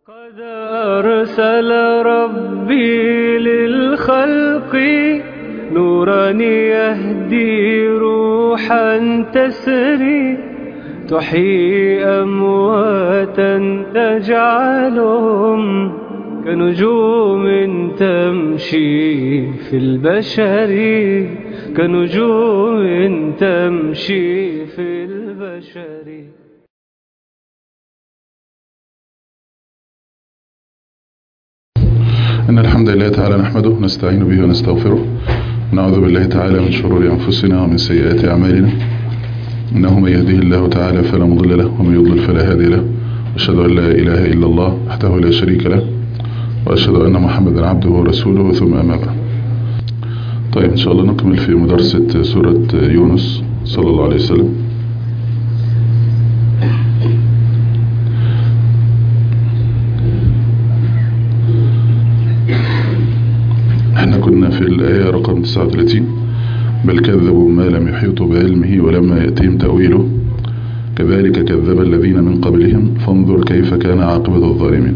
قد أرسل ربي للخلق نورا يهدي روحا تسري تحيي أمواتا تجعلهم كنجوم تمشي في البشر كنجوم تمشي في البشر إن الحمد لله تعالى نحمده ونستعين به ونستغفره ونعوذ بالله تعالى من شرور أنفسنا ومن سيئات أعمالنا إنه من يهده الله تعالى فلا مضل له ومن يضلل فلا هادي له وأشهد أن لا إله إلا الله وحده لا شريك له وأشهد أن محمدا عبده ورسوله ثم أما بعد طيب إن شاء الله نكمل في مدرسة سورة يونس صلى الله عليه وسلم احنا كنا في الآية رقم 39 بل كذبوا ما لم يحيطوا بعلمه ولما يأتيهم تأويله كذلك كذب الذين من قبلهم فانظر كيف كان عاقبة الظالمين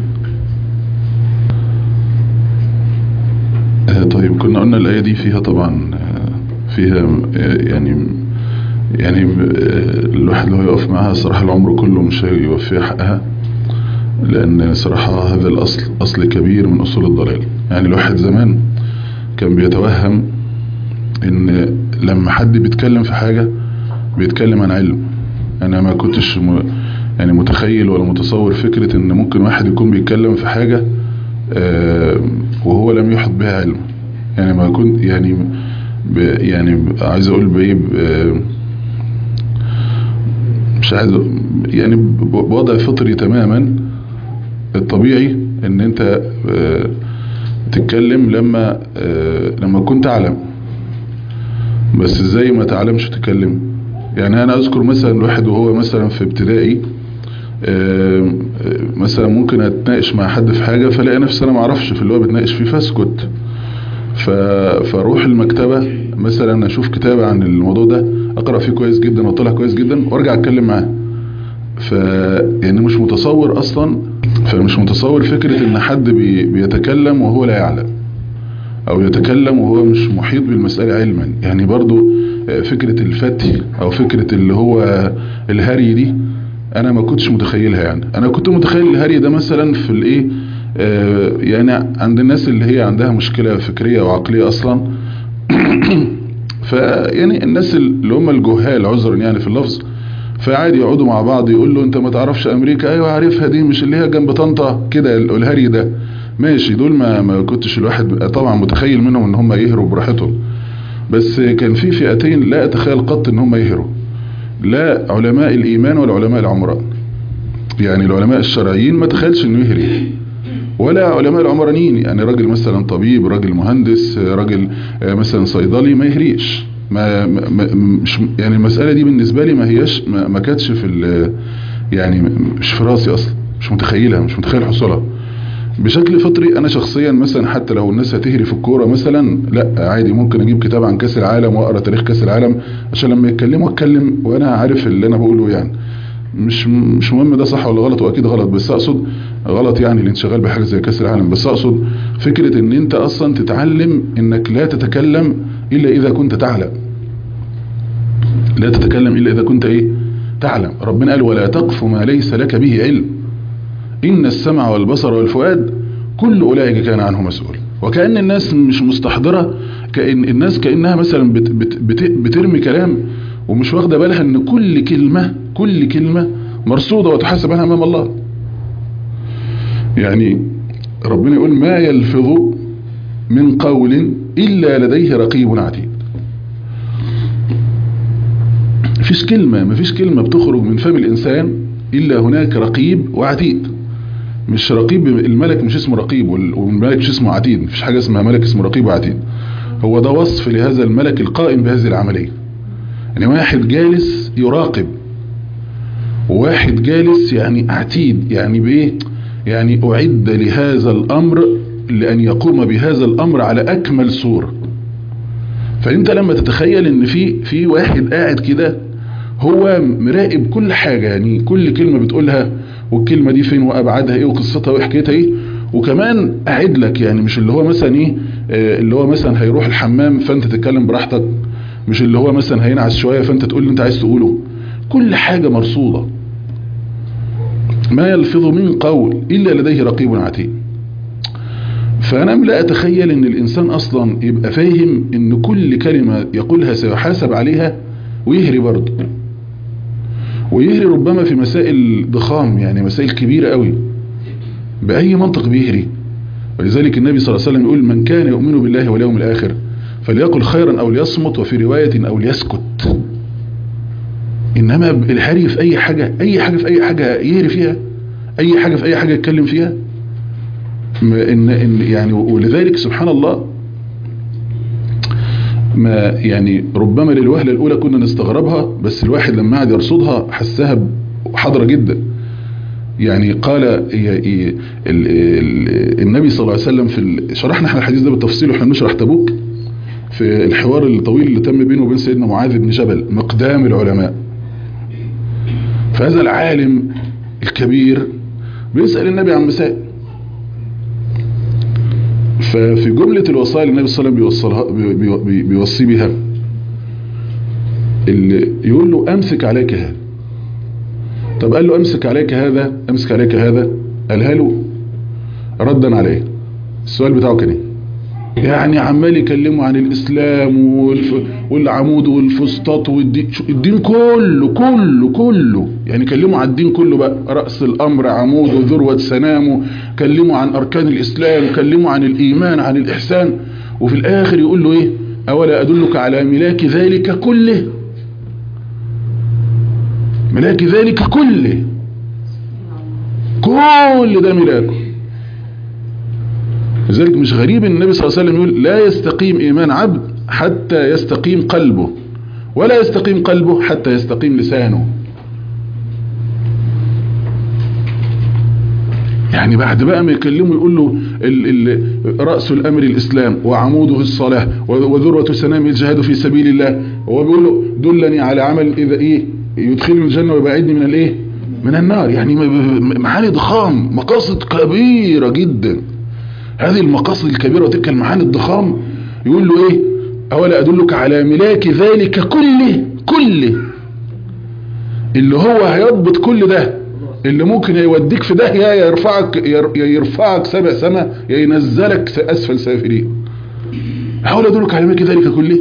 آه طيب كنا قلنا الآية دي فيها طبعا آه فيها آه يعني يعني الواحد لو يقف معها صراحة العمر كله مش هيوفيها حقها لأن صراحة هذا الأصل أصل كبير من أصول الضلال يعني الواحد زمان كان بيتوهم ان لما حد بيتكلم في حاجة بيتكلم عن علم انا ما كنتش م... يعني متخيل ولا متصور فكرة ان ممكن واحد يكون بيتكلم في حاجة آه وهو لم يحط بها علم يعني ما كنت يعني ب... يعني عايز اقول بايه ب... مش عايز يعني بوضع فطري تماما الطبيعي ان انت آه تتكلم لما آه لما كنت تعلم بس ازاي ما تعلمش تتكلم يعني انا اذكر مثلا الواحد وهو مثلا في ابتدائي آه مثلا ممكن اتناقش مع حد في حاجة فلاقي نفسي انا معرفش في اللي هو بتناقش فيه فاسكت فاروح المكتبة مثلا اشوف كتابة عن الموضوع ده اقرأ فيه كويس جدا واطلع كويس جدا وارجع اتكلم معاه ف يعني مش متصور اصلا فمش متصور فكرة ان حد بي بيتكلم وهو لا يعلم او يتكلم وهو مش محيط بالمسألة علما يعني برضو فكرة الفتح او فكرة اللي هو الهري دي انا ما كنتش متخيلها يعني انا كنت متخيل الهري ده مثلا في الايه آه يعني عند الناس اللي هي عندها مشكلة فكرية وعقلية اصلا فيعني الناس اللي هم الجهال عذرا يعني في اللفظ فعادي يقعدوا مع بعض يقول له انت ما تعرفش امريكا ايوه عارفها دي مش اللي هي جنب طنطا كده الهري ده ماشي دول ما ما كنتش الواحد طبعا متخيل منهم ان هم يهروا براحتهم بس كان في فئتين لا اتخيل قط ان هم يهروا لا علماء الايمان ولا علماء العمران يعني العلماء الشرعيين ما تخيلش انه يهري ولا علماء العمرانيين يعني راجل مثلا طبيب راجل مهندس راجل مثلا صيدلي ما يهريش ما, ما مش يعني المسألة دي بالنسبة لي ما هيش ما, ما كانتش في يعني مش في راسي اصلا مش متخيلها مش متخيل حصولها بشكل فطري انا شخصيا مثلا حتى لو الناس هتهري في الكورة مثلا لا عادي ممكن اجيب كتاب عن كاس العالم واقرا تاريخ كاس العالم عشان لما يتكلموا اتكلم وانا عارف اللي انا بقوله يعني مش مش مهم ده صح ولا غلط واكيد غلط بس اقصد غلط يعني الانشغال بحاجه زي كاس العالم بس اقصد فكره ان انت اصلا تتعلم انك لا تتكلم الا اذا كنت تعلم لا تتكلم الا اذا كنت ايه تعلم ربنا قال ولا تقف ما ليس لك به علم ان السمع والبصر والفؤاد كل اولئك كان عنه مسؤول وكأن الناس مش مستحضرة كأن الناس كأنها مثلا بت بت بت بترمي كلام ومش واخده بالها ان كل كلمة كل كلمة مرصودة وتحاسب عنها امام الله يعني ربنا يقول ما يلفظ من قول الا لديه رقيب عتيد مفيش كلمة مفيش كلمة بتخرج من فم الانسان الا هناك رقيب وعتيد مش رقيب الملك مش اسمه رقيب والملك مش اسمه عتيد مفيش حاجة اسمها ملك اسمه رقيب وعتيد هو ده وصف لهذا الملك القائم بهذه العملية يعني واحد جالس يراقب وواحد جالس يعني عتيد يعني بايه يعني اعد لهذا الامر لان يقوم بهذا الامر على اكمل صورة فانت لما تتخيل ان في في واحد قاعد كده هو مراقب كل حاجة يعني كل كلمة بتقولها والكلمة دي فين وابعادها ايه وقصتها وحكايتها ايه وكمان اعد لك يعني مش اللي هو مثلا ايه آه، اللي هو مثلا هيروح الحمام فانت تتكلم براحتك مش اللي هو مثلا هينعس شوية فانت تقول اللي انت عايز تقوله كل حاجة مرصودة ما يلفظ من قول إلا لديه رقيب عتيد فأنا لا أتخيل أن الإنسان أصلا يبقى فاهم أن كل كلمة يقولها سيحاسب عليها ويهري برضه ويهري ربما في مسائل ضخام يعني مسائل كبيرة قوي بأي منطق بيهري ولذلك النبي صلى الله عليه وسلم يقول من كان يؤمن بالله واليوم الآخر فليقل خيرا أو ليصمت وفي رواية أو ليسكت إنما الهري في أي حاجة أي حاجة في أي حاجة يهري فيها أي حاجة في أي حاجة يتكلم فيها ما إن إن يعني ولذلك سبحان الله ما يعني ربما للوهلة الأولى كنا نستغربها بس الواحد لما قعد يرصدها حسها حضرة جدا يعني قال ي- ي- ال- ال- النبي صلى الله عليه وسلم في ال- شرحنا احنا الحديث ده بالتفصيل واحنا بنشرح تبوك في الحوار الطويل اللي تم بينه وبين سيدنا معاذ بن جبل مقدام العلماء فهذا العالم الكبير بيسأل النبي عن مسائل ففي جملة الوصايا اللي النبي صلى الله عليه وسلم بيوصلها بي- بي- بي- بيوصي بها اللي يقول له امسك عليك هذا طب قال له امسك عليك هذا امسك عليك هذا قالها له ردا عليه السؤال بتاعه كان ايه يعني عمال يكلموا عن الاسلام والف... والعمود والفسطاط والدين شو- الدين كله كله كله يعني كلموا عن الدين كله بقى رأس الامر عمود وذروة سنامه كلموا عن اركان الاسلام كلموا عن الايمان عن الاحسان وفي الاخر يقول له ايه اولا ادلك على ملاك ذلك كله ملاك ذلك كله كل ده ملاكه لذلك مش غريب ان النبي صلى الله عليه وسلم يقول لا يستقيم ايمان عبد حتى يستقيم قلبه ولا يستقيم قلبه حتى يستقيم لسانه يعني بعد بقى ما يكلمه يقول له ال ال رأس الأمر الإسلام وعموده الصلاة وذروة سنام الجهاد في سبيل الله وهو بيقول له دلني على عمل إذا إيه يدخلني الجنة ويبعدني من الإيه من النار يعني معاني ضخام مقاصد كبيرة جدا هذه المقاصد الكبيرة وتلك المعاني الضخام يقول له ايه اولا ادلك على ملاك ذلك كله كله اللي هو هيضبط كل ده اللي ممكن يوديك في ده يا يرفعك يا يرفعك سبع سما يا ينزلك اسفل سافلين اولا ادلك على ملاك ذلك كله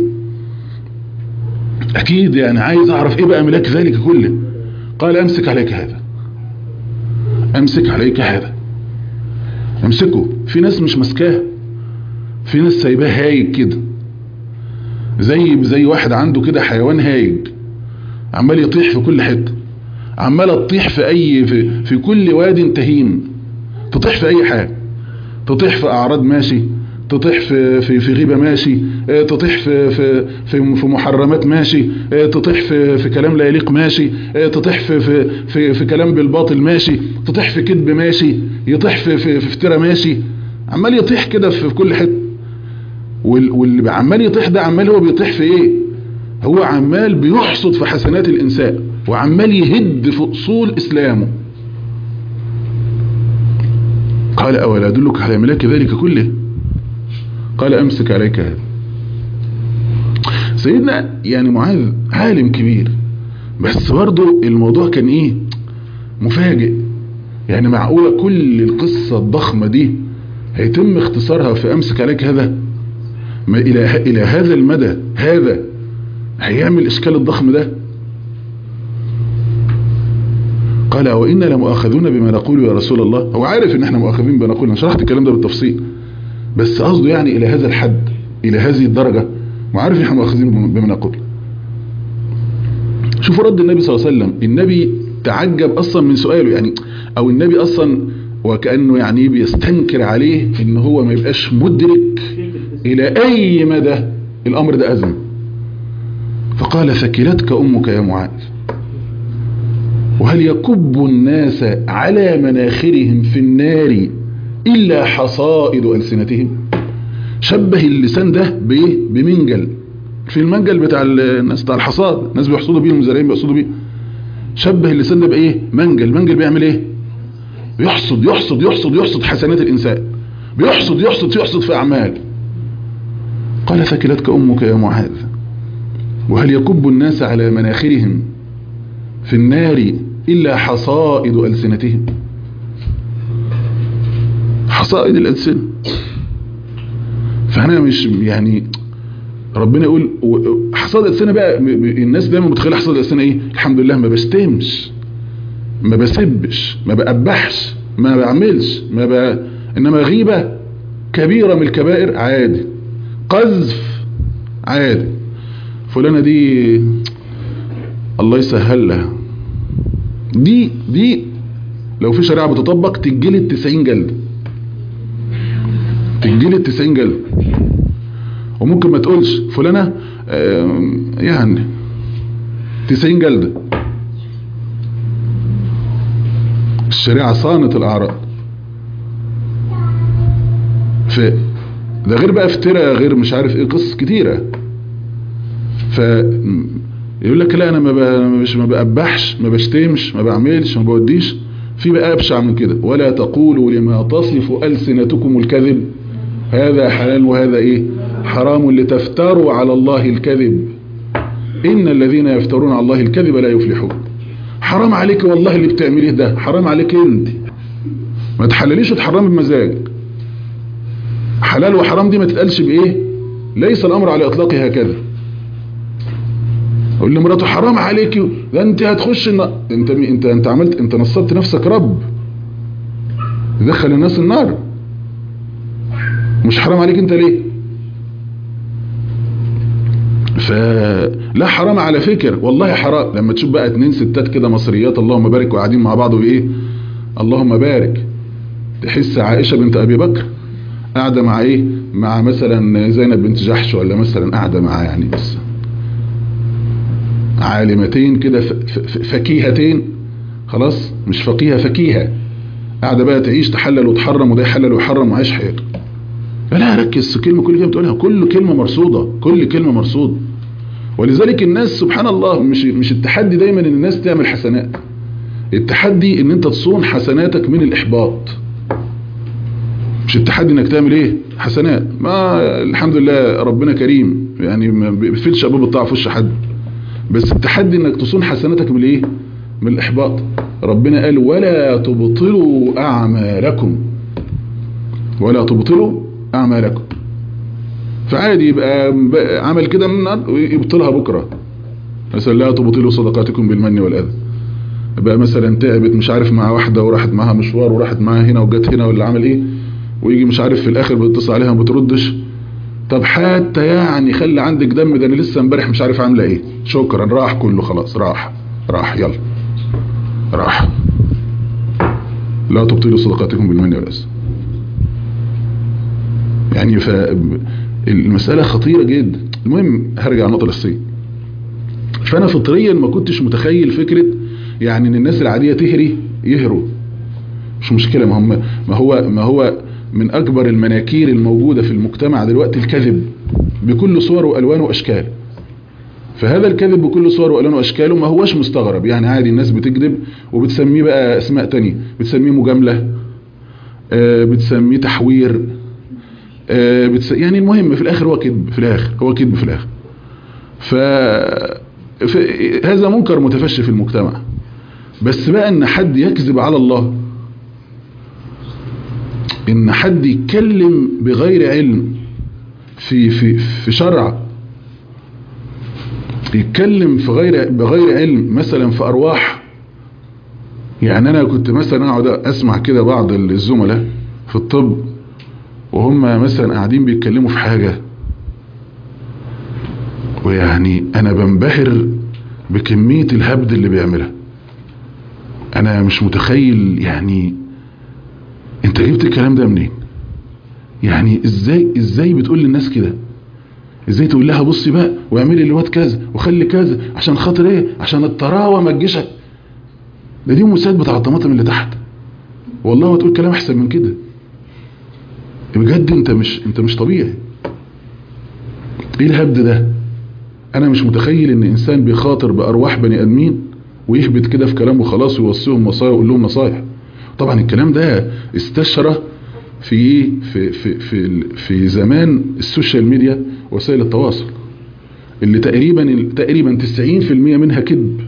اكيد يعني عايز اعرف ايه بقى ملاك ذلك كله قال امسك عليك هذا امسك عليك هذا امسكه في ناس مش ماسكاه في ناس سايباه هايج كده زي زي واحد عنده كده حيوان هايج عمال يطيح في كل حته عمال تطيح في اي في, في كل واد تهيم تطيح في اي حاجه تطيح في اعراض ماشي تطيح في في في غيبه ماشي تطيح في في في, في محرمات ماشي تطيح في في كلام لا يليق ماشي تطيح في في في, في كلام بالباطل ماشي تطيح في كذب ماشي يطيح في في في افتراء ماشي عمال يطيح كده في كل حته واللي عمال يطيح ده عمال هو بيطيح في ايه هو عمال بيحصد في حسنات الانسان وعمال يهد في اصول اسلامه قال اولا ادلك على ملاك ذلك كله قال امسك عليك هذا سيدنا يعني معاذ عالم كبير بس برضه الموضوع كان ايه مفاجئ يعني معقولة كل القصة الضخمة دي هيتم اختصارها في امسك عليك هذا ما الى, إلى هذا المدى هذا هيعمل الاشكال الضخم ده قال وإنا لمؤاخذون بما نقول يا رسول الله هو عارف ان احنا مؤاخذين بما نقول انا شرحت الكلام ده بالتفصيل بس قصده يعني الى هذا الحد الى هذه الدرجة وعارف ان احنا مؤاخذين بما نقول شوفوا رد النبي صلى الله عليه وسلم النبي تعجب اصلا من سؤاله يعني او النبي اصلا وكأنه يعني بيستنكر عليه ان هو ما يبقاش مدرك الى اي مدى الامر ده ازم فقال ثكلتك امك يا معاذ وهل يكب الناس على مناخرهم في النار الا حصائد السنتهم شبه اللسان ده بايه بمنجل في المنجل بتاع الناس بتاع الحصاد الناس بيحصدوا بيه المزارعين بيحصدوا بيه شبه اللسان ده بايه منجل منجل بيعمل ايه بيحصد يحصد يحصد يحصد حسنات الإنسان بيحصد يحصد يحصد في أعمال قال ثكلتك أمك يا معاذ وهل يكب الناس على مناخرهم في النار إلا حصائد ألسنتهم حصائد الألسنة فأنا مش يعني ربنا يقول حصائد الألسنة بقى الناس دايما متخيلة حصائد الألسنة إيه الحمد لله ما بشتمش ما بسبش ما بقبحش ما بعملش ما ب... إنما غيبة كبيرة من الكبائر عادي قذف عادي فلانة دي الله يسهل لها دي دي لو في شريعة بتطبق تجلد 90 جلد تجلد 90 جلد وممكن ما تقولش فلانة يعني 90 جلد الشريعة صانت الأعراض ف ده غير بقى افتراء غير مش عارف ايه قصص كتيرة ف يقول لك لا انا ما مش ما بقبحش ما بشتمش ما بعملش ما بوديش في بقى ابشع من كده ولا تقولوا لما تصف السنتكم الكذب هذا حلال وهذا ايه حرام لتفتروا على الله الكذب ان الذين يفترون على الله الكذب لا يفلحون حرام عليك والله اللي بتعمليه ده حرام عليك انت ما تحلليش وتحرمي بمزاجك حلال وحرام دي ما تتقالش بايه ليس الامر على اطلاقه هكذا اقول لمراته حرام عليك ده انت هتخش النار انت انت انت عملت انت نصبت نفسك رب تدخل الناس النار مش حرام عليك انت ليه فلا حرام على فكر والله حرام لما تشوف بقى اتنين ستات كده مصريات اللهم بارك وقاعدين مع بعض وايه اللهم بارك تحس عائشة بنت ابي بكر قاعدة مع ايه مع مثلا زينب بنت جحش ولا مثلا قاعدة مع يعني بس عالمتين كده فكيهتين خلاص مش فقيهة فكيهة قاعدة بقى تعيش تحلل وتحرم وده يحلل ويحرم وعيش حياته لا ركز كلمة كل كلمة بتقولها كل كلمة مرصودة كل كلمة مرصودة ولذلك الناس سبحان الله مش مش التحدي دايما ان الناس تعمل حسنات التحدي ان انت تصون حسناتك من الاحباط مش التحدي انك تعمل ايه حسنات ما الحمد لله ربنا كريم يعني ما بيقفلش ابواب الطاعه في وش حد بس التحدي انك تصون حسناتك من ايه من الاحباط ربنا قال ولا تبطلوا اعمالكم ولا تبطلوا اعمالكم فعادي يبقى عمل كده من النهارده ويبطلها بكره مثلا لا تبطلوا صدقاتكم بالمن والاذى يبقى مثلا تعبت مش عارف مع واحده وراحت معاها مشوار وراحت معاها هنا وجت هنا ولا عمل ايه ويجي مش عارف في الاخر بيتصل عليها ما بتردش طب حتى يعني خلي عندك دم ده انا لسه امبارح مش عارف عامله ايه شكرا راح كله خلاص راح راح يلا راح لا تبطلوا صدقاتكم بالمن والاذى يعني فالمسألة خطيرة جدا المهم هرجع النقطة الأساسية فأنا فطريا ما كنتش متخيل فكرة يعني ان الناس العادية تهري يهروا مش مشكلة ما, هم ما هو ما هو من أكبر المناكير الموجودة في المجتمع دلوقتي الكذب بكل صور وألوان وأشكال فهذا الكذب بكل صور وألوان وأشكاله ما هوش مستغرب يعني عادي الناس بتكذب وبتسميه بقى اسماء تانية بتسميه مجاملة بتسميه تحوير بتس... يعني المهم في الاخر هو كذب في الاخر هو كذب في الاخر ف... ف... هذا منكر متفشي في المجتمع بس بقى ان حد يكذب على الله ان حد يتكلم بغير علم في في في شرع يتكلم في غير بغير علم مثلا في ارواح يعني انا كنت مثلا اقعد اسمع كده بعض الزملاء في الطب وهم مثلا قاعدين بيتكلموا في حاجة ويعني انا بنبهر بكمية الهبد اللي بيعملها انا مش متخيل يعني انت جبت الكلام ده منين يعني ازاي ازاي بتقول للناس كده ازاي تقول لها بصي بقى واعملي الواد كذا وخلي كذا عشان خاطر ايه عشان الطراوه ما تجيش ده دي مساعد بتاع الطماطم اللي تحت والله هتقول كلام احسن من كده بجد انت مش انت مش طبيعي ايه الهبد ده انا مش متخيل ان انسان بيخاطر بارواح بني ادمين ويهبط كده في كلامه خلاص ويوصيهم نصايح ويقول لهم نصايح طبعا الكلام ده استشرى في ايه في في في في زمان السوشيال ميديا وسائل التواصل اللي تقريبا تقريبا 90% منها كذب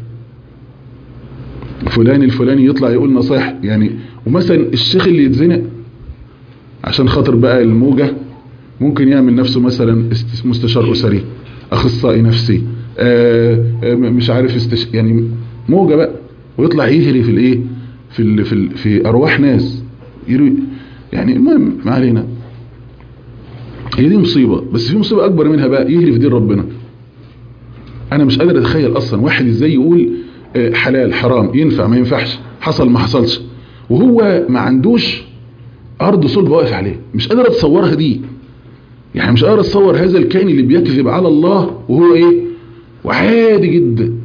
فلان الفلاني يطلع يقول نصايح يعني ومثلا الشيخ اللي يتزنق عشان خاطر بقى الموجة ممكن يعمل نفسه مثلا است- مستشار أسري أخصائي نفسي آه، آه، مش عارف استش... يعني موجة بقى ويطلع يهري في الايه في ال... في, ال... في أرواح ناس يروي يعني المهم ما علينا هي دي مصيبة بس في مصيبة أكبر منها بقى يهري في دين ربنا أنا مش قادر أتخيل أصلا واحد إزاي يقول آه، حلال حرام ينفع ما ينفعش حصل ما حصلش وهو ما عندوش أرض صلب واقف عليه مش قادر أتصورها دي يعني مش قادر أتصور هذا الكائن اللي بيكذب على الله وهو إيه وعادي جدا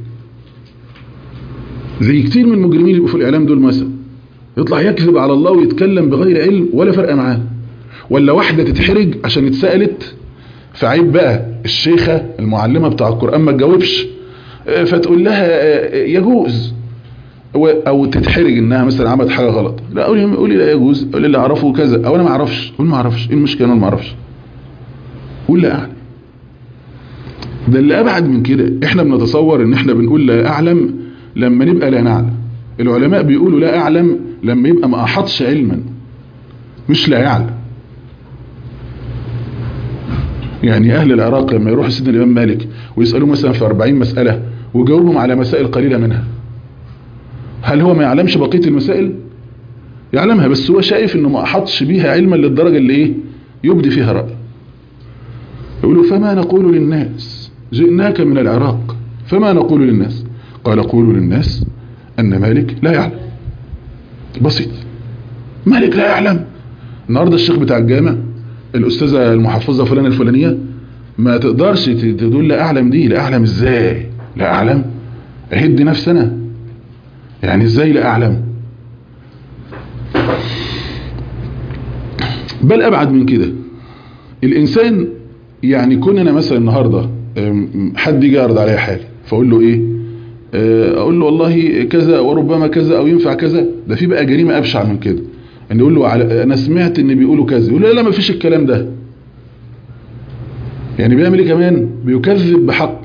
زي كتير من المجرمين اللي بيبقوا في الإعلام دول مثلا يطلع يكذب على الله ويتكلم بغير علم ولا فرق معاه ولا واحدة تتحرج عشان اتسألت فعيب بقى الشيخة المعلمة بتاع القرآن ما تجاوبش آه، فتقول لها آه، يجوز و- او تتحرج انها مثلا عملت حاجة غلط لا قولي قولي لا يجوز قولي اللي اعرفه كذا او انا ما اعرفش قول ما اعرفش ايه المشكلة انا ما اعرفش قول لا اعلم ده اللي ابعد من كده احنا بنتصور ان احنا بنقول لا اعلم لما نبقى لا نعلم العلماء بيقولوا لا اعلم لما يبقى ما احطش علما مش لا يعلم يعني اهل العراق لما يروحوا سيدنا الامام مالك ويسالوه مثلا في 40 مساله ويجاوبهم على مسائل قليله منها هل هو ما يعلمش بقيه المسائل يعلمها بس هو شايف انه ما احطش بيها علما للدرجه اللي ايه يبدي فيها راي يقولوا فما نقول للناس جئناك من العراق فما نقول للناس قال قولوا للناس ان مالك لا يعلم بسيط مالك لا يعلم النهارده الشيخ بتاع الجامع الاستاذه المحفظه فلان الفلانيه ما تقدرش ت- تقول لا اعلم دي لا اعلم ازاي لا اعلم اهد نفسنا يعني ازاي لا اعلم بل ابعد من كده الانسان يعني كوننا مثلا النهارده أم، حد يجي يعرض عليا حاجه فاقول له ايه آه، اقول له والله كذا وربما كذا او ينفع كذا ده في بقى جريمه ابشع من كده ان يقول له على انا سمعت ان بيقولوا كذا يقول له لا لا ما فيش الكلام ده يعني بيعمل ايه كمان بيكذب بحق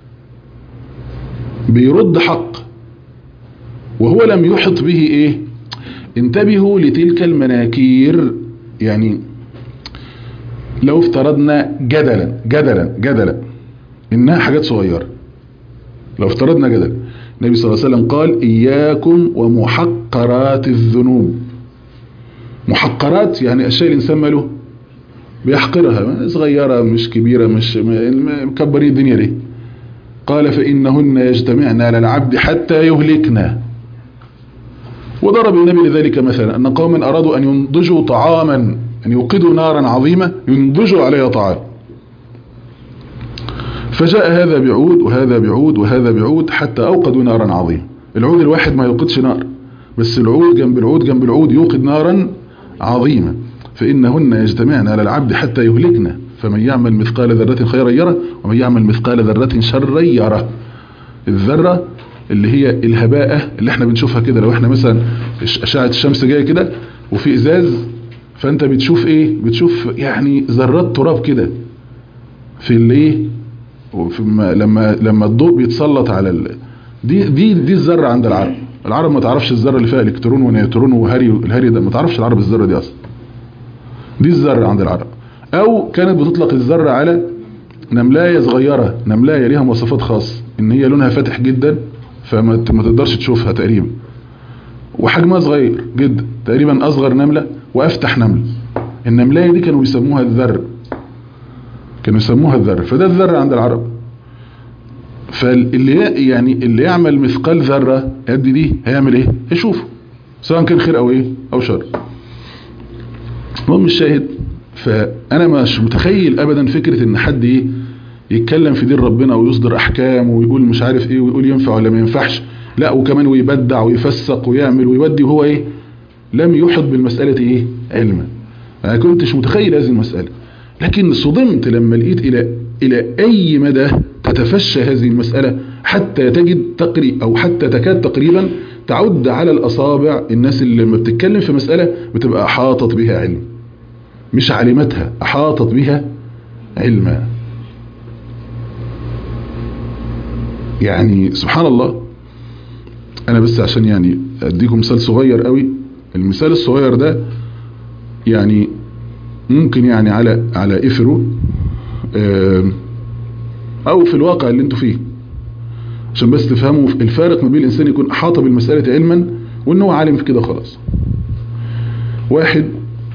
بيرد حق وهو لم يحط به ايه انتبهوا لتلك المناكير يعني لو افترضنا جدلا جدلا جدلا انها حاجات صغيرة لو افترضنا جدلا النبي صلى الله عليه وسلم قال اياكم ومحقرات الذنوب محقرات يعني اشياء الانسان ماله بيحقرها صغيرة مش كبيرة مش م- مكبرين الدنيا ليه قال فإنهن يجتمعن على العبد حتى يهلكنا وضرب النبي لذلك مثلا أن قوما أرادوا أن ينضجوا طعاما أن يوقدوا نارا عظيمة ينضجوا عليها طعام فجاء هذا بعود وهذا بعود وهذا بعود حتى أوقدوا نارا عظيمة العود الواحد ما يوقدش نار بس العود جنب العود جنب العود يوقد نارا عظيمة فإنهن يجتمعن على العبد حتى يهلكنا فمن يعمل مثقال ذرة خيرا يره ومن يعمل مثقال ذرة شرا يره الذرة اللي هي الهباءة اللي احنا بنشوفها كده لو احنا مثلا إش- أشعة الشمس جاية كده وفي إزاز فأنت بتشوف ايه بتشوف يعني ذرات تراب كده في الايه وفي ما- لما لما الضوء بيتسلط على ال... دي دي دي الذره عند العرب العرب ما تعرفش الذره اللي فيها الكترون ونيوترون وهري الهري ده ما تعرفش العرب الذره دي اصلا دي الذره عند العرب او كانت بتطلق الذره على نملايه صغيره نملايه ليها مواصفات خاصه ان هي لونها فاتح جدا فما ت- ما تقدرش تشوفها تقريبا وحجمها صغير جدا تقريبا اصغر نمله وافتح نمله النملايه دي كانوا بيسموها الذر كانوا يسموها الذر فده الذر عند العرب فاللي ي- يعني اللي يعمل مثقال ذرة قد دي هيعمل ايه يشوفه سواء كان خير او ايه او شر المهم الشاهد فانا مش متخيل ابدا فكرة ان حد ايه يتكلم في دين ربنا ويصدر احكام ويقول مش عارف ايه ويقول ينفع ولا ما ينفعش لا وكمان ويبدع ويفسق ويعمل ويودي وهو ايه لم يحط بالمسألة ايه علما انا كنتش متخيل هذه المسألة لكن صدمت لما لقيت الى الى اي مدى تتفشى هذه المسألة حتى تجد تقري او حتى تكاد تقريبا تعد على الأصابع الناس اللي لما بتتكلم في مسألة بتبقى أحاطت بها علم مش علمتها أحاطت بها علما يعني سبحان الله أنا بس عشان يعني أديكم مثال صغير قوي المثال الصغير ده يعني ممكن يعني على على إثره أو في الواقع اللي انتوا فيه عشان بس تفهموا الفارق ما بين الإنسان يكون أحاط بالمسألة علما وإن هو عالم في كده خلاص واحد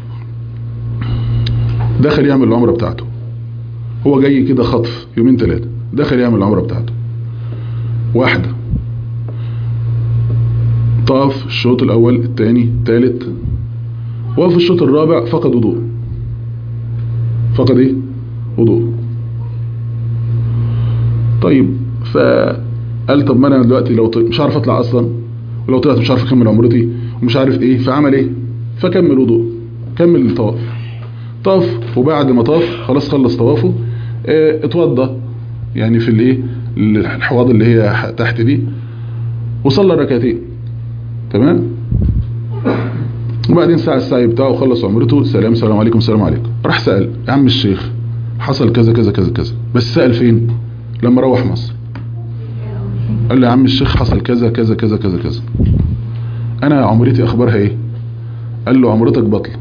دخل يعمل العمرة بتاعته هو جاي كده خطف يومين ثلاثة دخل يعمل العمرة بتاعته واحدة طاف الشوط الأول الثاني الثالث وفي الشوط الرابع فقد وضوء فقد ايه وضوء طيب فقال طب ما انا دلوقتي لو طلع مش عارف اطلع اصلا ولو طلعت مش عارف اكمل عمرتي ومش عارف ايه فعمل ايه فكمل وضوء كمل الطواف طاف وبعد ما طاف خلاص خلص طوافه اه اتوضى يعني في الايه الحواض اللي هي تحت دي وصلى ركعتين تمام وبعدين ساعة السعي بتاعه وخلص عمرته سلام سلام عليكم سلام عليكم راح سأل يا عم الشيخ حصل كذا كذا كذا كذا بس سأل فين لما روح مصر قال له يا عم الشيخ حصل كذا كذا كذا كذا كذا انا عمرتي اخبارها ايه قال له عمرتك بطل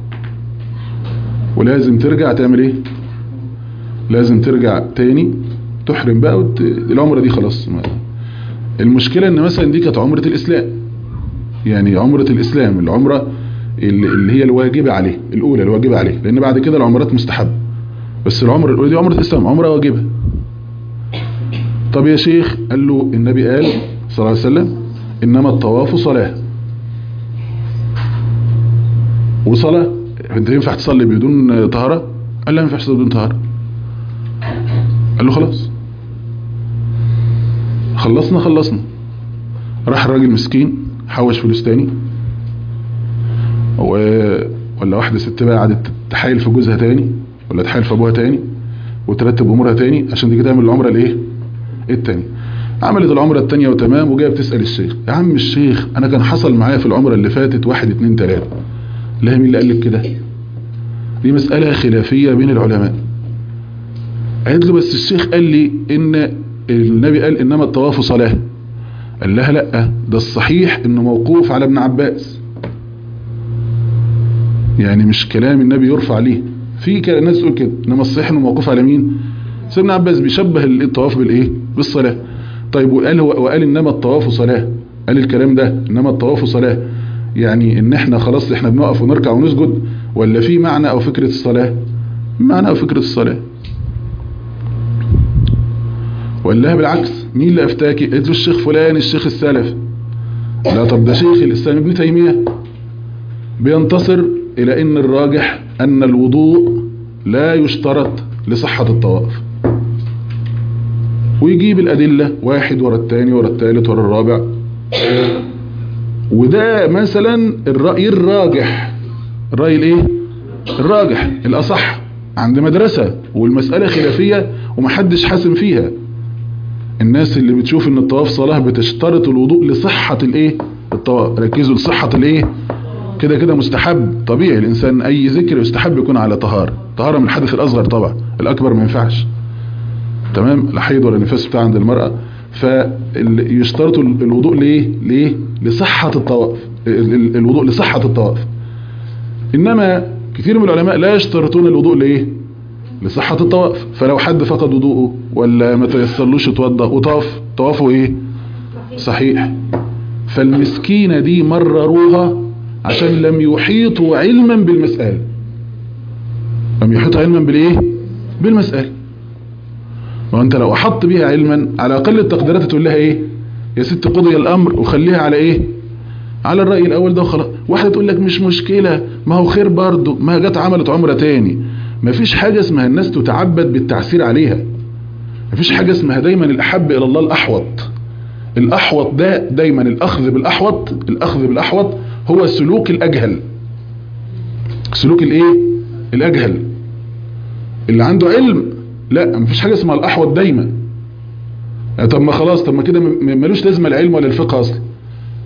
ولازم ترجع تعمل ايه لازم ترجع تاني تحرم بقى وت... العمرة دي خلاص ما... المشكلة ان مثلا دي كانت عمرة الاسلام يعني عمرة الاسلام العمرة اللي هي الواجبة عليه الاولى الواجبة عليه لان بعد كده العمرات مستحب بس العمرة الاولى دي عمرة الاسلام عمرة واجبة طب يا شيخ قال له النبي قال صلى الله عليه وسلم انما الطواف صلاة وصلاة انت ينفع تصلي بدون طهارة قال لا ما ينفعش تصلي بدون طهارة قال له خلاص خلصنا خلصنا راح الراجل مسكين حوش فلوس تاني و... ولا واحدة ست بقى قعدت تحايل في جوزها تاني ولا تحايل في ابوها تاني وترتب امورها تاني عشان تيجي تعمل العمره الايه التاني عملت العمره التانية وتمام وجايه بتسال الشيخ يا عم الشيخ انا كان حصل معايا في العمره اللي فاتت واحد اتنين تلاته لا مين اللي قال لك كده دي مساله خلافيه بين العلماء قالت له بس الشيخ قال لي ان النبي قال انما الطواف صلاه قال لها لا ده الصحيح انه موقوف على ابن عباس يعني مش كلام النبي يرفع ليه في ناس تقول كده انما الصحيح انه موقوف على مين سيدنا عباس بيشبه الطواف بالايه بالصلاه طيب وقال هو وقال انما الطواف صلاه قال الكلام ده انما الطواف صلاه يعني ان احنا خلاص احنا بنقف ونركع ونسجد ولا في معنى او فكره الصلاه معنى او فكره الصلاه وقال لها بالعكس مين اللي افتاكي قلت له الشيخ فلان الشيخ السلف لا طب ده شيخ الاسلام ابن تيميه بينتصر الى ان الراجح ان الوضوء لا يشترط لصحة الطواف ويجيب الادلة واحد ورا الثاني ورا الثالث ورا الرابع وده مثلا الرأي الراجح الرأي الايه الراجح الاصح عند مدرسة والمسألة خلافية ومحدش حاسم فيها الناس اللي بتشوف ان الطواف صلاة بتشترط الوضوء لصحة الايه الطواف ركزوا لصحة الايه كده كده مستحب طبيعي الانسان اي ذكر يستحب يكون على طهارة طهارة من الحدث الاصغر طبعا الاكبر ما ينفعش تمام لا حيض ولا نفاس بتاع عند المرأة فيشترط الوضوء ليه ليه لصحة الطواف الوضوء لصحة الطواف انما كثير من العلماء لا يشترطون الوضوء ليه لصحة الطواف فلو حد فقد وضوءه ولا ما تيسرلوش يتوضا وطاف طوافه ايه صحيح فالمسكينة دي مرروها عشان لم يحيطوا علما بالمسألة لم يحيطوا علما بالايه بالمسألة وانت لو احط بيها علما على اقل التقديرات تقول لها ايه يا ست قضي الامر وخليها على ايه على الرأي الاول ده وخلاص واحدة تقول لك مش مشكلة ما هو خير برضه ما جت عملت عمرة تاني ما فيش حاجة اسمها الناس تتعبد بالتعسير عليها ما فيش حاجة اسمها دايما الاحب الى الله الاحوط الاحوط ده دايما الاخذ بالاحوط الاخذ بالاحوط هو سلوك الاجهل سلوك الايه الاجهل اللي عنده علم لا مفيش حاجة اسمها الاحوط دايما طب ما خلاص طب ما كده ملوش لازمة العلم ولا الفقه اصلا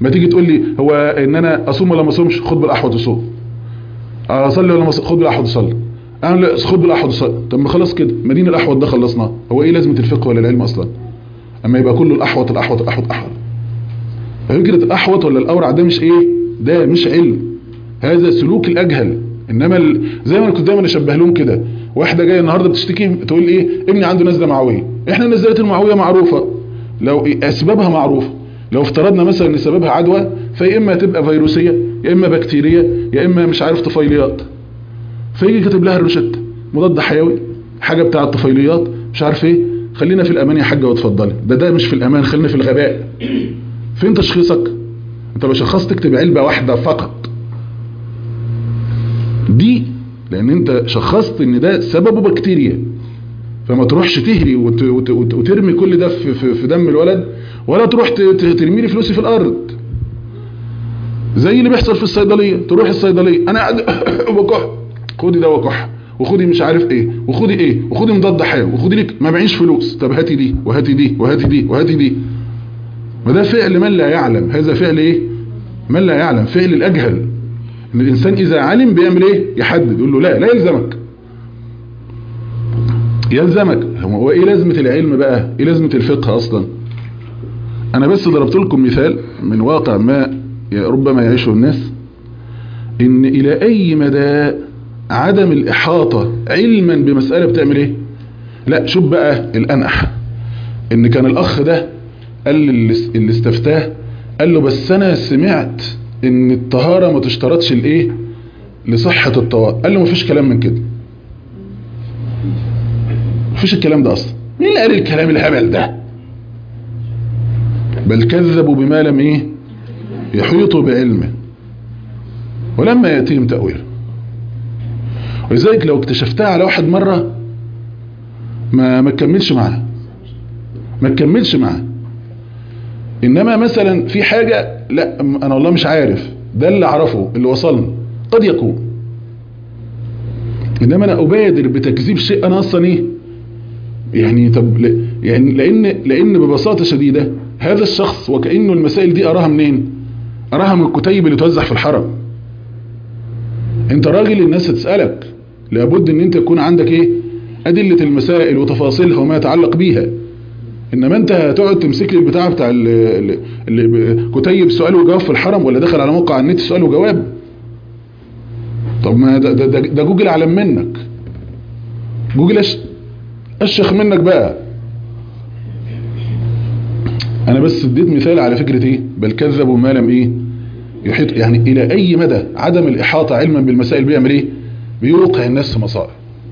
ما تيجي تقول لي هو ان انا اصوم ولا ما اصومش خد بالاحوط وصوم اصلي ولا ما أصلي؟ خد بالاحوط وصلي اعمل إيه؟ خد بالاحوط وصلي طب ما خلاص كده ما دين الاحوط ده خلصناه هو ايه لازمه الفقه ولا العلم اصلا اما يبقى كله الاحوط الاحوط الاحوط احوط فكره الاحوط ولا الاورع ده مش ايه ده مش علم هذا سلوك الاجهل انما ال... زي ما انا كنت دايما اشبه لهم كده واحده جايه النهارده بتشتكي تقول ايه ابني عنده نزله معويه احنا نزلات المعويه معروفه لو إيه اسبابها معروفه لو افترضنا مثلا ان سببها عدوى فيا اما تبقى فيروسيه يا اما بكتيريا يا اما مش عارف طفيليات فيجي كاتب لها الروشته مضاد حيوي حاجه بتاع الطفيليات مش عارف ايه خلينا في الامان يا حاجه واتفضلي ده ده مش في الامان خلينا في الغباء فين تشخيصك انت لو شخصت تكتب علبه واحده فقط دي لان انت شخصت ان ده سببه بكتيريا فما تروحش تهري وت... وت... وت... وترمي كل ده في, في... في دم الولد ولا تروح ت... ت- ترمي لي فلوسي في الارض زي اللي بيحصل في الصيدليه تروح الصيدليه انا قاعد بكح خدي دواء كح وخدي مش عارف ايه وخدي ايه وخدي مضاد حيوي وخدي لك ما معيش فلوس طب هاتي دي وهاتي دي وهاتي دي وهاتي دي ما ده فعل من لا يعلم هذا فعل ايه من لا يعلم فعل الاجهل ان الانسان اذا علم بيعمل ايه يحدد يقول له لا لا يلزمك يلزمك هو ايه لازمه العلم بقى ايه لازمه الفقه اصلا انا بس ضربت لكم مثال من واقع ما ربما يعيشه الناس ان الى اي مدى عدم الاحاطه علما بمساله بتعمل ايه لا شوف بقى الانح ان كان الاخ ده قال للي اللي استفتاه قال له بس انا سمعت ان الطهاره ما تشترطش الايه لصحه الطواف قال له مفيش كلام من كده مفيش الكلام ده اصلا مين اللي قال الكلام الهبل ده بل كذبوا بما لم ايه يحيطوا بعلمه ولما ياتيهم تاويله ولذلك لو اكتشفتها على واحد مره ما ما تكملش معاه ما تكملش معاه انما مثلا في حاجة لا انا والله مش عارف ده اللي اعرفه اللي وصلني قد يكون انما انا ابادر بتكذيب شيء انا اصلا ايه يعني طب ل- يعني لان لان ببساطة شديدة هذا الشخص وكأنه المسائل دي اراها منين اراها من الكتيب اللي توزع في الحرم انت راجل الناس هتسألك لابد ان انت يكون عندك ايه ادلة المسائل وتفاصيلها وما يتعلق بيها انما انت هتقعد تمسك لي البتاع بتاع ال- ال- اللي كتيب سؤال وجواب في الحرم ولا دخل على موقع النت سؤال وجواب طب ما ده, ده, ده, ده جوجل اعلم منك جوجل أش- اشخ منك بقى انا بس اديت مثال على فكرة ايه بل كذبوا ما لم ايه يحيط يعني الى اي مدى عدم الاحاطة علما بالمسائل بيعمل ايه بيوقع الناس في مصائب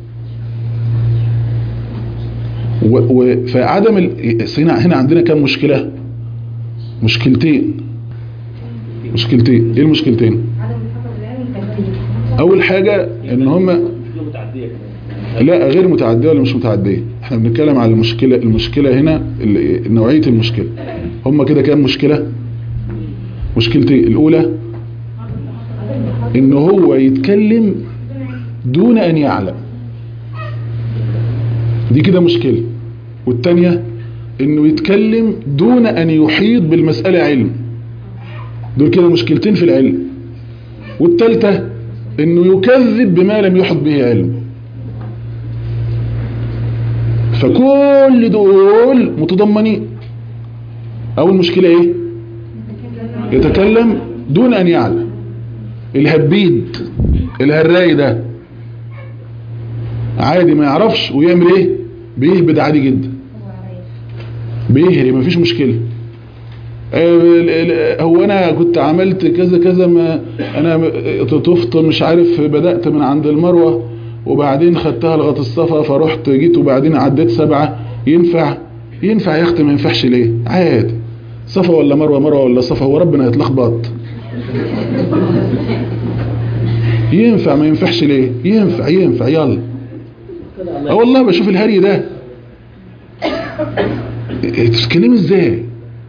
و... و... فعدم ال... هنا هنا عندنا كم مشكلة مشكلتين مشكلتين ايه المشكلتين عدم الحفظ العلمي والتجريب اول حاجة ان هم لا غير متعدية ولا مش متعدية احنا بنتكلم على المشكلة المشكلة هنا ال- نوعية المشكلة هم كده كام مشكلة مشكلتين الاولى ان هو يتكلم دون ان يعلم دي كده مشكلة والتانية انه يتكلم دون ان يحيط بالمسألة علم دول كده مشكلتين في العلم والتالتة انه يكذب بما لم يحط به علم فكل دول متضمنين اول مشكلة ايه يتكلم دون ان يعلم الهبيد الهراي ده عادي ما يعرفش ويعمل ايه بيهبد عادي جدا بيهري مفيش مشكلة آه، ال- ال- هو انا كنت عملت كذا كذا ما انا طفت مش عارف بدأت من عند المروة وبعدين خدتها لغايه الصفا فرحت جيت وبعدين عديت سبعة ينفع ينفع يا اختي ما ينفعش ليه عادي صفا ولا مروة مروة ولا صفا هو ربنا هيتلخبط ينفع ما ينفعش ليه ينفع ينفع يلا اه والله بشوف الهري ده تتكلم ازاي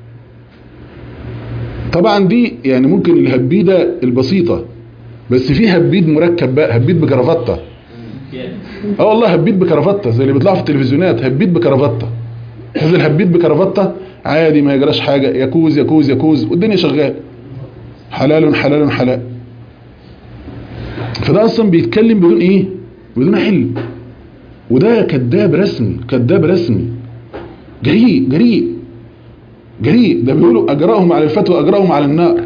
طبعا دي يعني ممكن الهبيدة البسيطة بس في هبيد مركب بقى هبيد بكرافتة اه والله هبيد بكرافتة زي اللي بيطلعوا في التلفزيونات هبيد بكرافتة هذا الهبيد بكرافتة عادي ما يجراش حاجة يكوز يكوز يكوز والدنيا شغال حلال حلال حلال فده اصلا بيتكلم بدون ايه بدون علم وده كذاب رسمي كذاب رسمي جريء جريء جريء ده بيقولوا اجراهم على الفتوى اجراهم على النار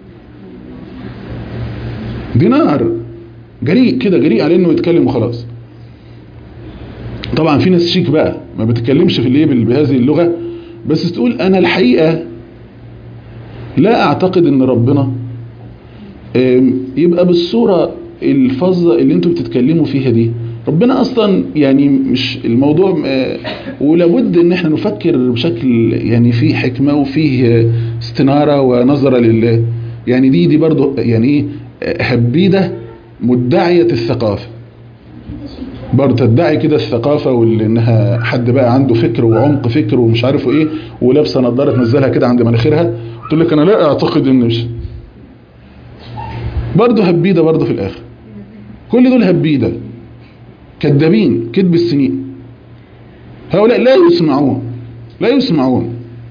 دي نار جريء كده جريء على انه يتكلم وخلاص طبعا في ناس شيك بقى ما بتتكلمش في الايه بال- بهذه اللغه بس تقول انا الحقيقه لا اعتقد ان ربنا آم، يبقى بالصوره الفظه اللي انتوا بتتكلموا فيها دي ربنا اصلا يعني مش الموضوع آه، ولابد ان احنا نفكر بشكل يعني فيه حكمه وفيه آه، استناره ونظره لله يعني دي دي برضو يعني ايه آه، هبيده مدعيه الثقافه برضه تدعي كده الثقافة وانها حد بقى عنده فكر وعمق فكر ومش عارفه ايه ولابسه نظاره تنزلها كده عند مناخيرها تقول لك انا لا اعتقد ان مش برضه هبيده برضه في الاخر كل دول هبيده كذابين كذب السنين هؤلاء لا يسمعون لا يسمعون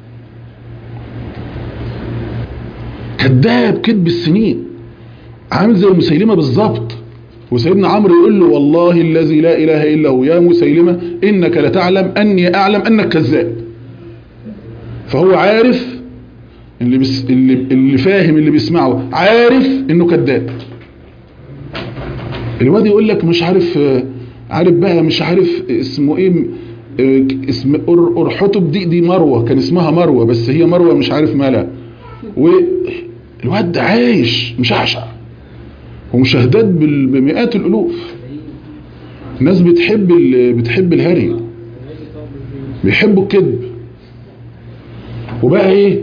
كذاب كذب السنين عامل زي مسيلمة بالظبط وسيدنا عمرو يقول له والله الذي لا إله إلا هو يا مسيلمة إنك لتعلم أني أعلم أنك كذاب فهو عارف اللي, بس اللي, اللي فاهم اللي بيسمعه عارف إنه كذاب الواد يقول لك مش عارف آه، عارف بقى مش عارف اسمه ايه آه، اسم أر- أرحتب دي دي مروة كان اسمها مروة بس هي مروة مش عارف مالها والواد ده عايش مشعشع ومشاهدات بال- بمئات الالوف الناس بتحب ال- بتحب الهري بيحبوا الكذب وبقى ايه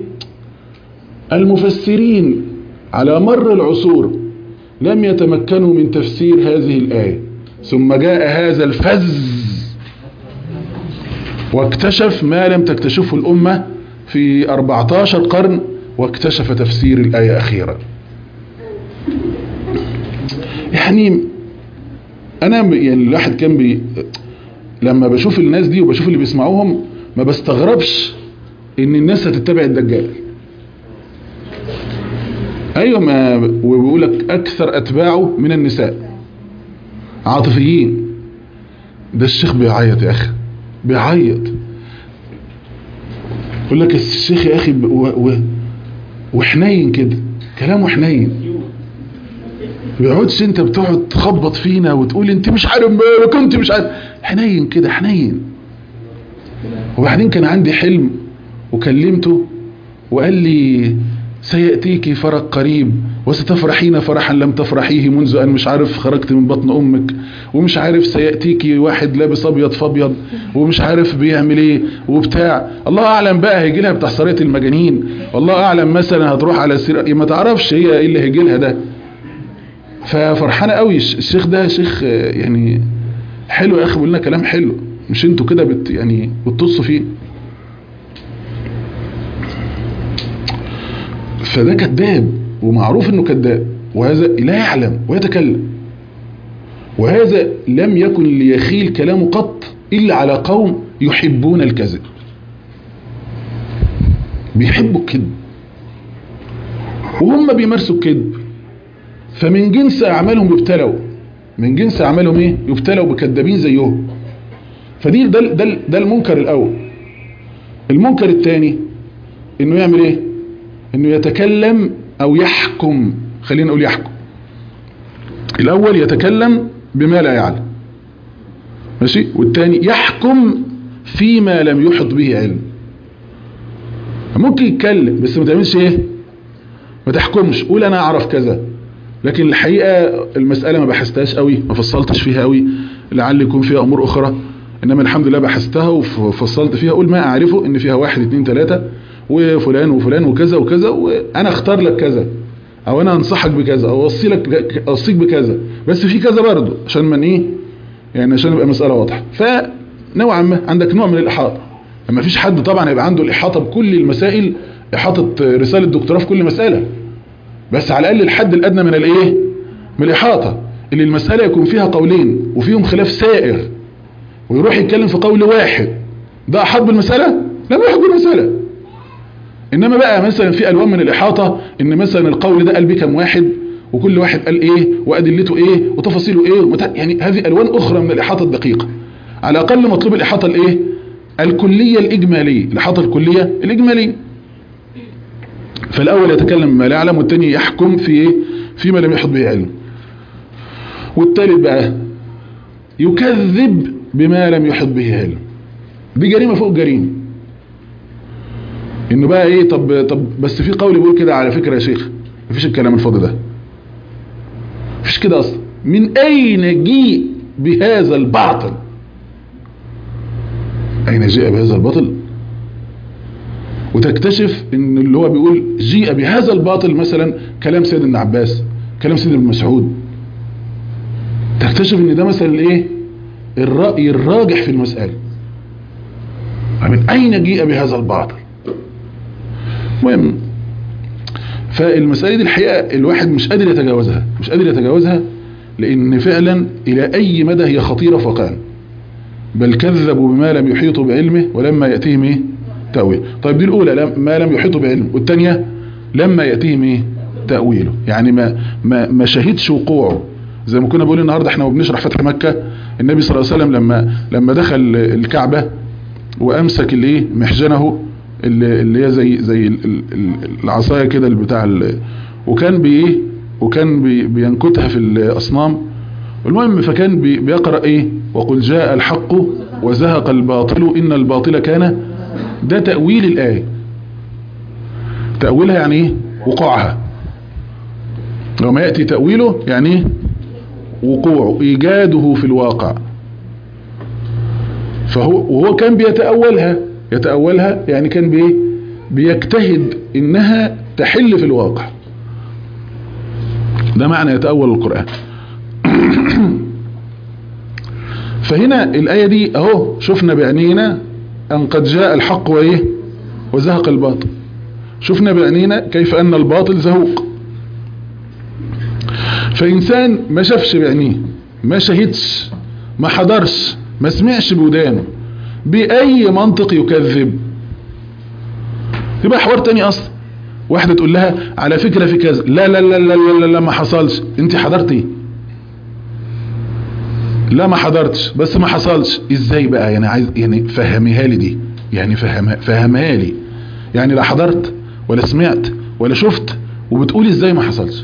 المفسرين على مر العصور لم يتمكنوا من تفسير هذه الآية ثم جاء هذا الفز واكتشف ما لم تكتشفه الأمة في 14 قرن واكتشف تفسير الآية أخيرا يعني أنا ب- يعني الواحد كان بي لما بشوف الناس دي وبشوف اللي بيسمعوهم ما بستغربش إن الناس هتتبع الدجال ايوه ما وبيقول لك اكثر اتباعه من النساء عاطفيين ده الشيخ بيعيط يا اخي بيعيط يقول لك الشيخ يا اخي ب- و و وحنين كده كلامه حنين ما بيقعدش انت بتقعد تخبط فينا وتقول انت مش عارف مالك انت مش عارف حنين كده حنين وبعدين كان عندي حلم وكلمته وقال لي سيأتيك فرج قريب وستفرحين فرحا لم تفرحيه منذ أن مش عارف خرجت من بطن أمك ومش عارف سيأتيك واحد لابس أبيض فأبيض ومش عارف بيعمل إيه وبتاع الله أعلم بقى هيجي لها بتاع سرية المجانين والله أعلم مثلا هتروح على سير ما تعرفش هي إيه اللي هيجي لها ده ففرحانة قوي الشيخ ده شيخ آه، يعني حلو يا أخي بيقول لنا كلام حلو مش انتوا كده بت يعني بتطصوا فيه فده كذاب ومعروف انه كذاب وهذا لا يعلم ويتكلم وهذا لم يكن ليخيل كلامه قط الا على قوم يحبون الكذب بيحبوا الكذب وهم بيمارسوا الكذب فمن جنس اعمالهم يبتلوا من جنس اعمالهم ايه يبتلوا بكذابين زيهم فدي ده ده ده المنكر الاول المنكر الثاني انه يعمل ايه انه يتكلم او يحكم خلينا نقول يحكم الاول يتكلم بما لا يعلم ماشي والثاني يحكم فيما لم يحط به علم ممكن يتكلم بس ما تعملش ايه ما تحكمش قول انا اعرف كذا لكن الحقيقة المسألة ما بحثتهاش قوي ما فصلتش فيها قوي لعل يكون فيها امور اخرى انما الحمد لله بحثتها وفصلت فيها اقول ما اعرفه ان فيها واحد اتنين تلاتة وفلان وفلان وكذا وكذا وانا اختار لك كذا او انا انصحك بكذا او اوصي لك اوصيك بكذا بس في كذا برضه عشان من ايه يعني عشان يبقى مسألة واضحة فنوعا ما عندك نوع من الاحاطة ما فيش حد طبعا يبقى عنده الاحاطة بكل المسائل احاطة رسالة دكتوراه في كل مسألة بس على الاقل الحد الادنى من الايه من الاحاطة اللي المسألة يكون فيها قولين وفيهم خلاف سائغ ويروح يتكلم في قول واحد ده احاط بالمسألة لا ما يحب بالمسألة انما بقى مثلا في الوان من الاحاطه ان مثلا القول ده قال بيه كام واحد وكل واحد قال ايه وادلته ايه وتفاصيله ايه ومتى يعني هذه الوان اخرى من الاحاطه الدقيقه على الاقل مطلوب الاحاطه الايه الكليه الاجماليه الاحاطه الكليه الاجماليه فالاول يتكلم ما لا يعلم والثاني يحكم في ايه فيما لم يحط به علم والثالث بقى يكذب بما لم يحط به علم دي جريمه فوق جريمه انه بقى ايه طب طب بس في قول بيقول كده على فكره يا شيخ مفيش الكلام الفاضي ده مفيش كده اصلا من اين جيء بهذا الباطل اين جاء بهذا الباطل وتكتشف ان اللي هو بيقول جيء بهذا الباطل مثلا كلام سيد ابن عباس كلام سيد ابن مسعود تكتشف ان ده مثلا الايه الرأي الراجح في المسألة من اين جيء بهذا الباطل المهم فالمسألة دي الحقيقة الواحد مش قادر يتجاوزها مش قادر يتجاوزها لان فعلا الى اي مدى هي خطيرة فوقان بل كذبوا بما لم يحيطوا بعلمه ولما يأتيهم ايه تأويل طيب دي الاولى لم- ما لم يحيطوا بعلمه والثانية لما يأتيهم ايه تأويله يعني ما ما ما شهدش وقوعه زي ما كنا بنقول النهارده احنا وبنشرح فتح مكة النبي صلى الله عليه وسلم لما لما دخل الكعبة وامسك الايه محجنه اللي اللي هي زي زي ال- ال- ال- العصايه كده اللي بتاع ال- وكان بايه وكان بي بينكتها في الاصنام المهم فكان بي بيقرا ايه وقل جاء الحق وزهق الباطل ان الباطل كان ده تاويل الايه تاويلها يعني ايه وقوعها وما ياتي تاويله يعني ايه وقوعه ايجاده في الواقع فهو وهو كان بيتأولها يتأولها يعني كان بيه بيجتهد انها تحل في الواقع ده معنى يتأول القرآن فهنا الآية دي اهو شفنا بعينينا ان قد جاء الحق وايه وزهق الباطل شفنا بعينينا كيف ان الباطل زهوق فإنسان ما شافش بعينيه ما شهدش ما حضرش ما سمعش بودانه بأي منطق يكذب يبقى حوار تاني أصلا واحدة تقول لها على فكرة في كذا لا لا لا لا لا, لا, لا ما حصلش انت حضرتي لا ما حضرتش بس ما حصلش ازاي بقى يعني عايز يعني فهميها لي دي يعني فهمها فهمها لي يعني لا حضرت ولا سمعت ولا شفت وبتقولي ازاي ما حصلش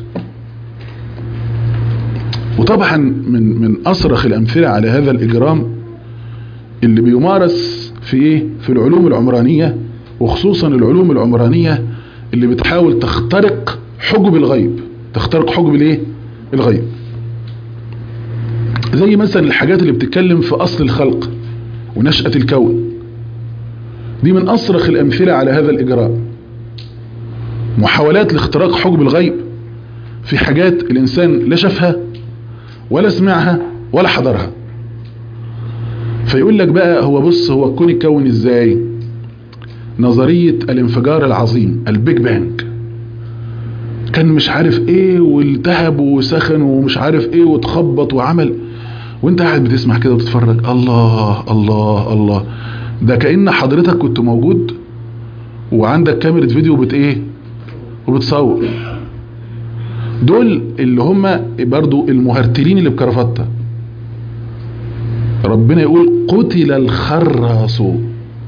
وطبعا من من اصرخ الامثله على هذا الاجرام اللي بيمارس في ايه في العلوم العمرانيه وخصوصا العلوم العمرانيه اللي بتحاول تخترق حجب الغيب تخترق حجب الايه الغيب زي مثلا الحاجات اللي بتتكلم في اصل الخلق ونشأة الكون دي من اصرخ الامثله على هذا الاجرام محاولات لاختراق حجب الغيب في حاجات الانسان لا شافها ولا سمعها ولا حضرها فيقول لك بقى هو بص هو الكون اتكون ازاي نظرية الانفجار العظيم البيج بانج كان مش عارف ايه والتهب وسخن ومش عارف ايه وتخبط وعمل وانت قاعد بتسمع كده وتتفرج الله الله الله ده كأن حضرتك كنت موجود وعندك كاميرا فيديو بت ايه وبتصور دول اللي هم برضو المهرتلين اللي بكرافته ربنا يقول قتل الخراصون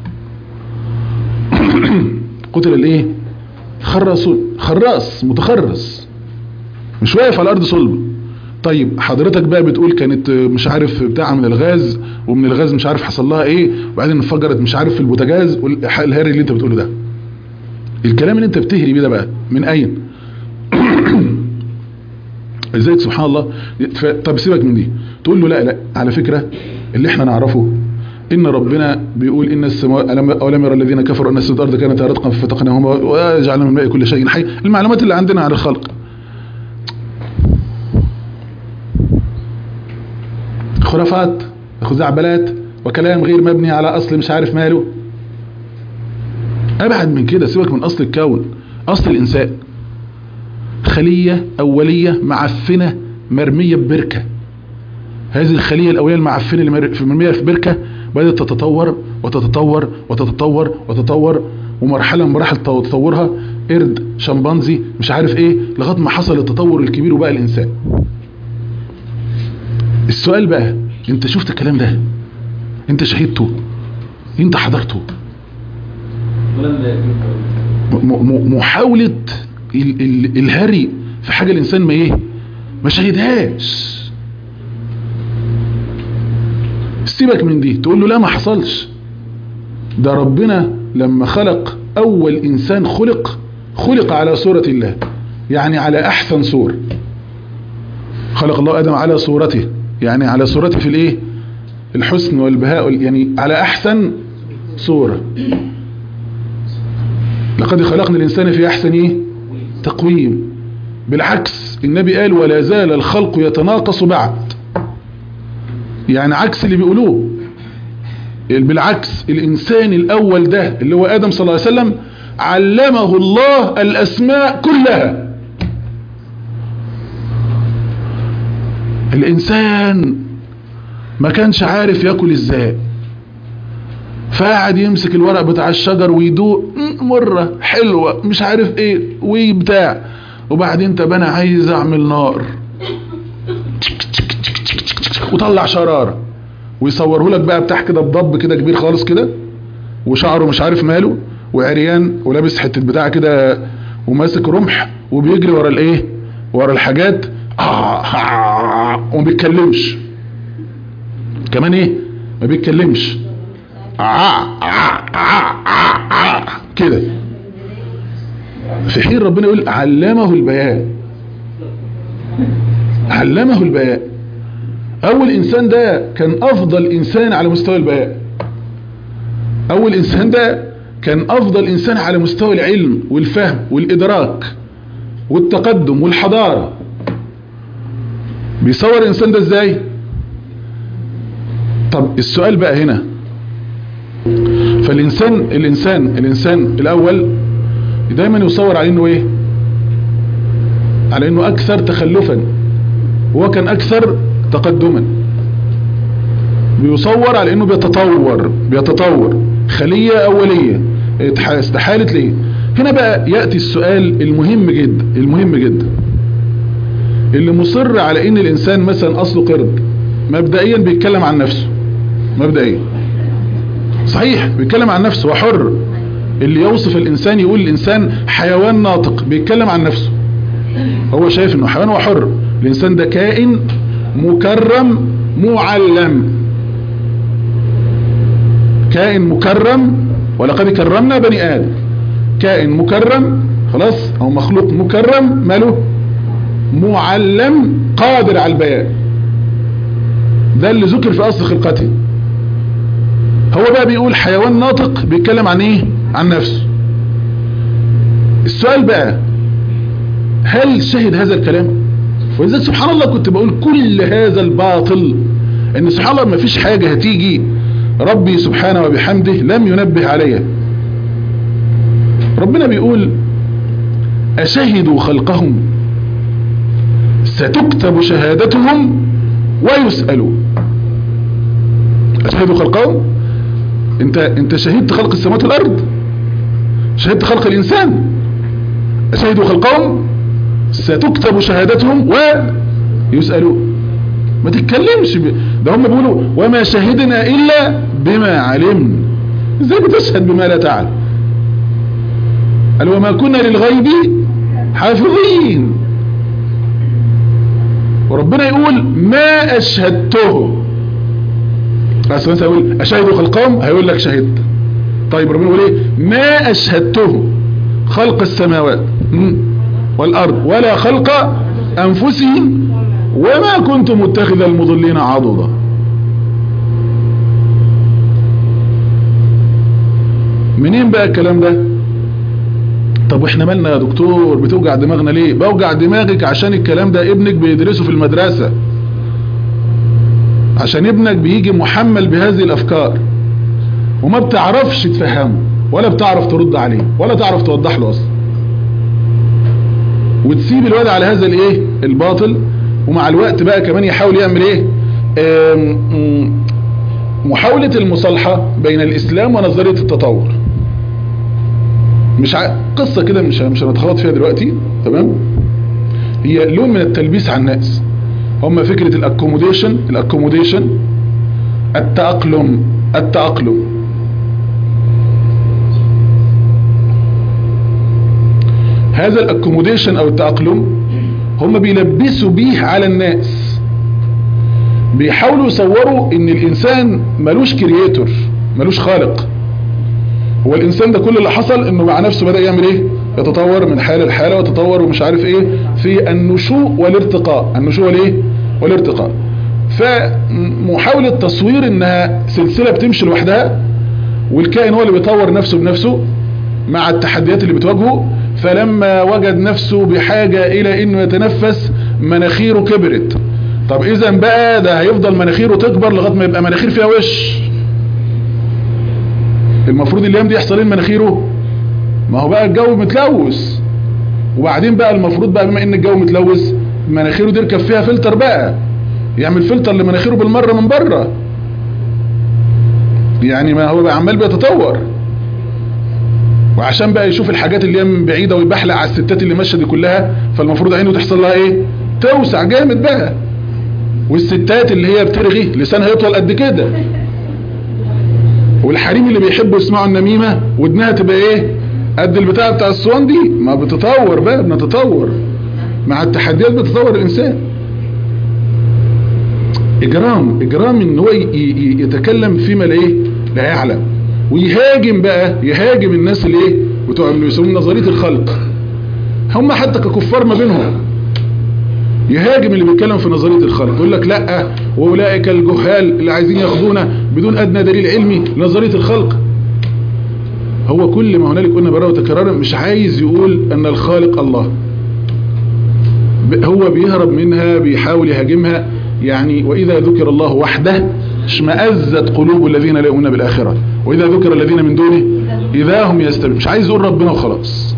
قتل الايه خراصون خراص متخرص مش واقف على الارض صلب طيب حضرتك بقى بتقول كانت مش عارف بتاع من الغاز ومن الغاز مش عارف حصل لها ايه وبعدين انفجرت مش عارف في البوتاجاز والهري اللي انت بتقوله ده الكلام اللي انت بتهري بيه ده بقى من اين ازاي سبحان الله ف... طب سيبك من دي تقول له لا لا على فكرة اللي احنا نعرفه ان ربنا بيقول ان السماء اولم يرى الذين كفروا ان السماء والارض كانت رتقا ففتقناهما وجعلنا من الماء كل شيء حي المعلومات اللي عندنا عن الخلق خرافات خزعبلات وكلام غير مبني على اصل مش عارف ماله ابعد من كده سيبك من اصل الكون اصل الانسان خلية أولية معفنة مرمية ببركة هذه الخلية الأولية المعفنة اللي مرمية في بركة بدأت تتطور وتتطور وتتطور وتتطور ومرحلة من مراحل تو- تطورها قرد شمبانزي مش عارف ايه لغاية ما حصل التطور الكبير وبقى الانسان السؤال بقى انت شفت الكلام ده انت شهدته انت حضرته م- م- محاولة ال ال الهري في حاجة الانسان ما ايه ما شهدهاش سيبك من دي تقول له لا ما حصلش ده ربنا لما خلق اول انسان خلق خلق على صورة الله يعني على احسن صورة خلق الله ادم على صورته يعني على صورته في الايه الحسن والبهاء وال- يعني على احسن صورة لقد خلقنا الانسان في احسن ايه تقويم بالعكس النبي قال ولا زال الخلق يتناقص بعد يعني عكس اللي بيقولوه بالعكس الانسان الاول ده اللي هو ادم صلى الله عليه وسلم علمه الله الاسماء كلها الانسان ما كانش عارف ياكل ازاي فقعد يمسك الورق بتاع الشجر ويدوق "مم، مرة حلوة مش عارف ايه وبتاع وبعدين طب انا عايز اعمل نار وطلع شرارة ويصوره لك بقى بتاع كده بضب كده كبير خالص كده وشعره مش عارف ماله وعريان ولابس حتة بتاع كده وماسك رمح وبيجري ورا الايه ورا الحاجات آه آه وما بيتكلمش كمان ايه ما بيتكلمش آه آه آه آه آه كده في حين ربنا يقول علمه البيان علمه البيان اول انسان ده كان افضل انسان على مستوى البيان اول انسان ده كان افضل انسان على مستوى العلم والفهم والادراك والتقدم والحضارة بيصور الانسان ده ازاي طب السؤال بقى هنا فالانسان الانسان الانسان الاول دايما يصور على انه ايه على انه اكثر تخلفا وهو كان اكثر تقدما بيصور على انه بيتطور بيتطور خلية اولية اتح- استحالت ليه هنا بقى يأتي السؤال المهم جدا المهم جدا اللي مصر على ان الانسان مثلا اصله قرد مبدئيا بيتكلم عن نفسه مبدئيا صحيح بيتكلم عن نفسه وحر اللي يوصف الانسان يقول الانسان حيوان ناطق بيتكلم عن نفسه هو شايف انه حيوان وحر الانسان ده كائن مكرم معلم كائن مكرم ولقد كرمنا بني ادم كائن مكرم خلاص او مخلوق مكرم ماله معلم قادر على البيان ده اللي ذكر في اصل خلقته هو بقى بيقول حيوان ناطق بيتكلم عن ايه عن نفسه السؤال بقى هل شهد هذا الكلام ولذلك سبحان الله كنت بقول كل هذا الباطل ان سبحان الله ما فيش حاجة هتيجي ربي سبحانه وبحمده لم ينبه عليها ربنا بيقول أشهدوا خلقهم ستكتب شهادتهم ويسألوا أشهدوا خلقهم انت انت شهدت خلق السماوات والارض شهدت خلق الانسان أشهدوا خلقهم ستكتب شهادتهم ويسألوا ما تتكلمش ب... ده هم بيقولوا وما شهدنا إلا بما علمنا ازاي بتشهد بما لا تعلم قال وما كنا للغيب حافظين وربنا يقول ما أشهدته بس مثلا يقول أشهدوا خلقهم هيقول لك شهدت طيب ربنا يقول ايه ما أشهدته خلق السماوات م? والأرض ولا خلق أنفسهم وما كنت متخذ المضلين عضدا منين بقى الكلام ده طب واحنا مالنا يا دكتور بتوجع دماغنا ليه بوجع دماغك عشان الكلام ده ابنك بيدرسه في المدرسة عشان ابنك بيجي محمل بهذه الافكار وما بتعرفش تفهمه ولا بتعرف ترد عليه ولا تعرف توضح له اصلا وتسيب الواد على هذا الايه الباطل ومع الوقت بقى كمان يحاول يعمل ايه آم، آم، محاولة المصالحة بين الاسلام ونظرية التطور مش ع... قصة كده مش مش هنتخوض فيها دلوقتي تمام هي لون من التلبيس على الناس هم فكرة الاكوموديشن الاكوموديشن التأقلم التأقلم هذا الاكوموديشن او التأقلم هم بيلبسوا بيه على الناس بيحاولوا يصوروا ان الانسان ملوش كرياتور ملوش خالق هو الانسان ده كل اللي حصل انه مع نفسه بدأ يعمل ايه يتطور من حالة لحالة ويتطور ومش عارف ايه في النشوء والارتقاء النشوء والايه والارتقاء فمحاولة تصوير انها سلسلة بتمشي لوحدها والكائن هو اللي بيطور نفسه بنفسه مع التحديات اللي بتواجهه فلما وجد نفسه بحاجة الى انه يتنفس مناخيره كبرت طب اذا بقى ده هيفضل مناخيره تكبر لغاية ما يبقى مناخير فيها وش المفروض الايام دي يحصل ايه مناخيره ما هو بقى الجو متلوث وبعدين بقى المفروض بقى بما ان الجو متلوث مناخيره دي يركب فيها فلتر بقى يعمل فلتر لمناخيره بالمرة من بره يعني ما هو بقى عمال بيتطور وعشان بقى يشوف الحاجات اللي هي من بعيدة ويبحلق على الستات اللي ماشيه دي كلها فالمفروض عينه تحصل لها ايه توسع جامد بقى والستات اللي هي بترغي لسانها يطول قد كده والحريم اللي بيحبوا يسمعوا النميمة ودنها تبقى ايه قد البتاع بتاع الصوان دي ما بتتطور بقى بنتطور مع التحديات بتتطور الانسان اجرام اجرام ان هو ي- ي- يتكلم فيما لا ايه لا يعلم ويهاجم بقى يهاجم الناس اللي ايه بتوع اللي يسمون نظريه الخلق هم حتى ككفار ما بينهم يهاجم اللي بيتكلم في نظريه الخلق يقول لك لا واولئك الجهال اللي عايزين ياخدونا بدون ادنى دليل علمي لنظريه الخلق هو كل ما هنالك قلنا براءه وتكرارا مش عايز يقول ان الخالق الله ب- هو بيهرب منها بيحاول يهاجمها يعني وإذا ذكر الله وحده اشمأزت قلوب الذين لا يؤمنون بالآخرة وإذا ذكر الذين من دونه إذا هم يستبدون مش عايز يقول ربنا وخلاص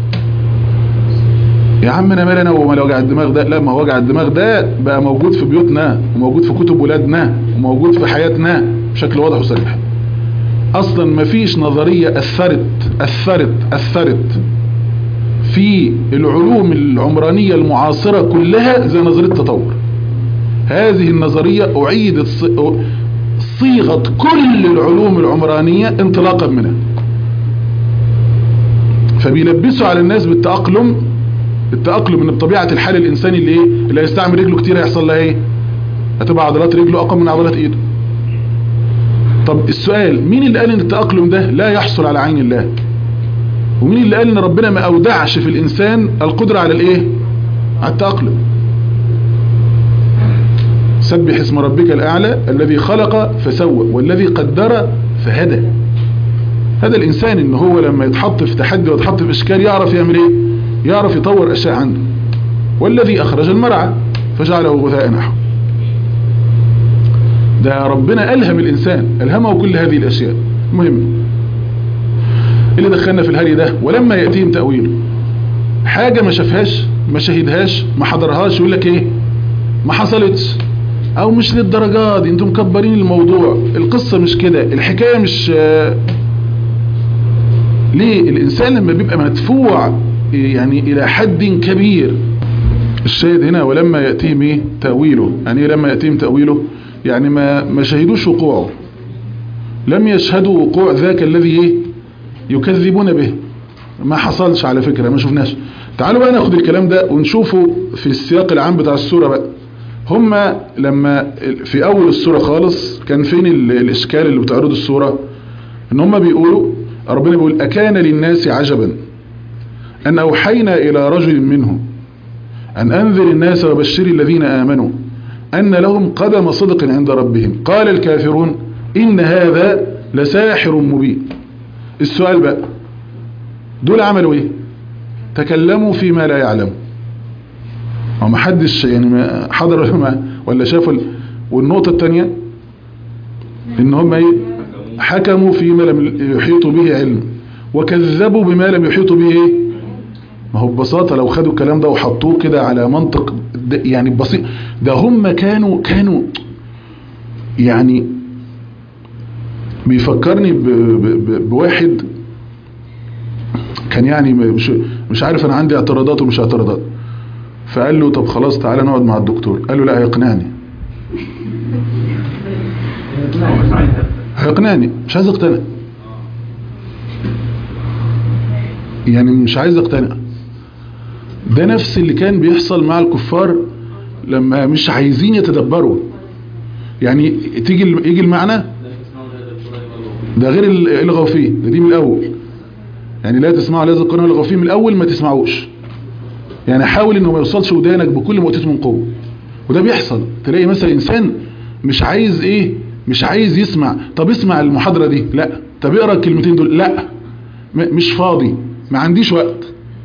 يا عم انا مالنا ومال وجع الدماغ ده لا ما هو وجع الدماغ ده بقى موجود في بيوتنا وموجود في كتب ولادنا وموجود في حياتنا بشكل واضح وصريح اصلا ما فيش نظرية اثرت اثرت اثرت في العلوم العمرانية المعاصرة كلها زي نظرية التطور هذه النظرية أعيدت ص- صيغة كل العلوم العمرانية انطلاقا منها فبيلبسوا على الناس بالتأقلم التأقلم ان بطبيعة الحال الإنساني اللي ايه اللي هيستعمل رجله كتير هيحصل لها ايه هتبقى عضلات رجله أقوى من عضلات ايده طب السؤال مين اللي قال ان التأقلم ده لا يحصل على عين الله ومين اللي قال ان ربنا ما اودعش في الانسان القدرة على الايه على التأقلم سبح اسم ربك الاعلى الذي خلق فسوى والذي قدر فهدى هذا الانسان ان هو لما يتحط في تحدي ويتحط في اشكال يعرف يعمل ايه يعرف يطور اشياء عنده والذي اخرج المرعى فجعله غثاء نحو ده ربنا الهم الانسان الهمه كل هذه الاشياء مهم اللي دخلنا في الهري ده ولما يأتيهم تأويله حاجة ما شافهاش ما شهدهاش ما حضرهاش يقول لك ايه ما حصلتش او مش للدرجة دي انتم مكبرين الموضوع القصة مش كده الحكاية مش آه، ليه الانسان لما بيبقى مدفوع يعني الى حد كبير الشاهد هنا ولما يأتيهم ايه تأويله يعني ايه لما يأتيهم تأويله يعني ما ما شهدوش وقوعه لم يشهدوا وقوع ذاك الذي ايه يكذبون به ما حصلش على فكرة ما شفناش تعالوا بقى ناخد الكلام ده ونشوفه في السياق العام بتاع السورة بقى هم لما في اول السورة خالص كان فين ال- الاشكال اللي بتعرض السورة ان هم بيقولوا ربنا بيقول اكان للناس عجبا ان اوحينا الى رجل منهم ان انذر الناس وبشر الذين امنوا ان لهم قدم صدق عند ربهم قال الكافرون ان هذا لساحر مبين السؤال بقى دول عملوا ايه تكلموا فيما لا يعلموا هو ما حدش يعني ما حضر ولا ما ولا شافوا ال- والنقطة الثانية ان هم ايه حكموا فيما لم يحيطوا به علم وكذبوا بما لم يحيطوا به ايه ما هو ببساطة لو خدوا الكلام ده وحطوه كده على منطق ده- يعني بسيط ده هم كانوا كانوا يعني بيفكرني ب- ب- ب- بواحد كان كان يعني مش مش عارف انا عندي اعتراضات ومش اعتراضات فقال له طب خلاص تعالى نقعد مع الدكتور قال له لا هيقنعني هيقنعني مش عايز اقتنع يعني مش عايز اقتنع ده نفس اللي كان بيحصل مع الكفار لما مش عايزين يتدبروا يعني تيجي يجي المعنى ده غير الغوا فيه ده دي من الاول يعني لا تسمعوا لهذا القرآن والغوا فيه من الاول ما تسمعوش يعني حاول انه ما يوصلش ودانك بكل ما اوتيت من قوه وده بيحصل تلاقي مثلا انسان مش عايز ايه مش عايز يسمع طب اسمع المحاضره دي لا طب اقرا الكلمتين دول لا م- مش فاضي ما عنديش وقت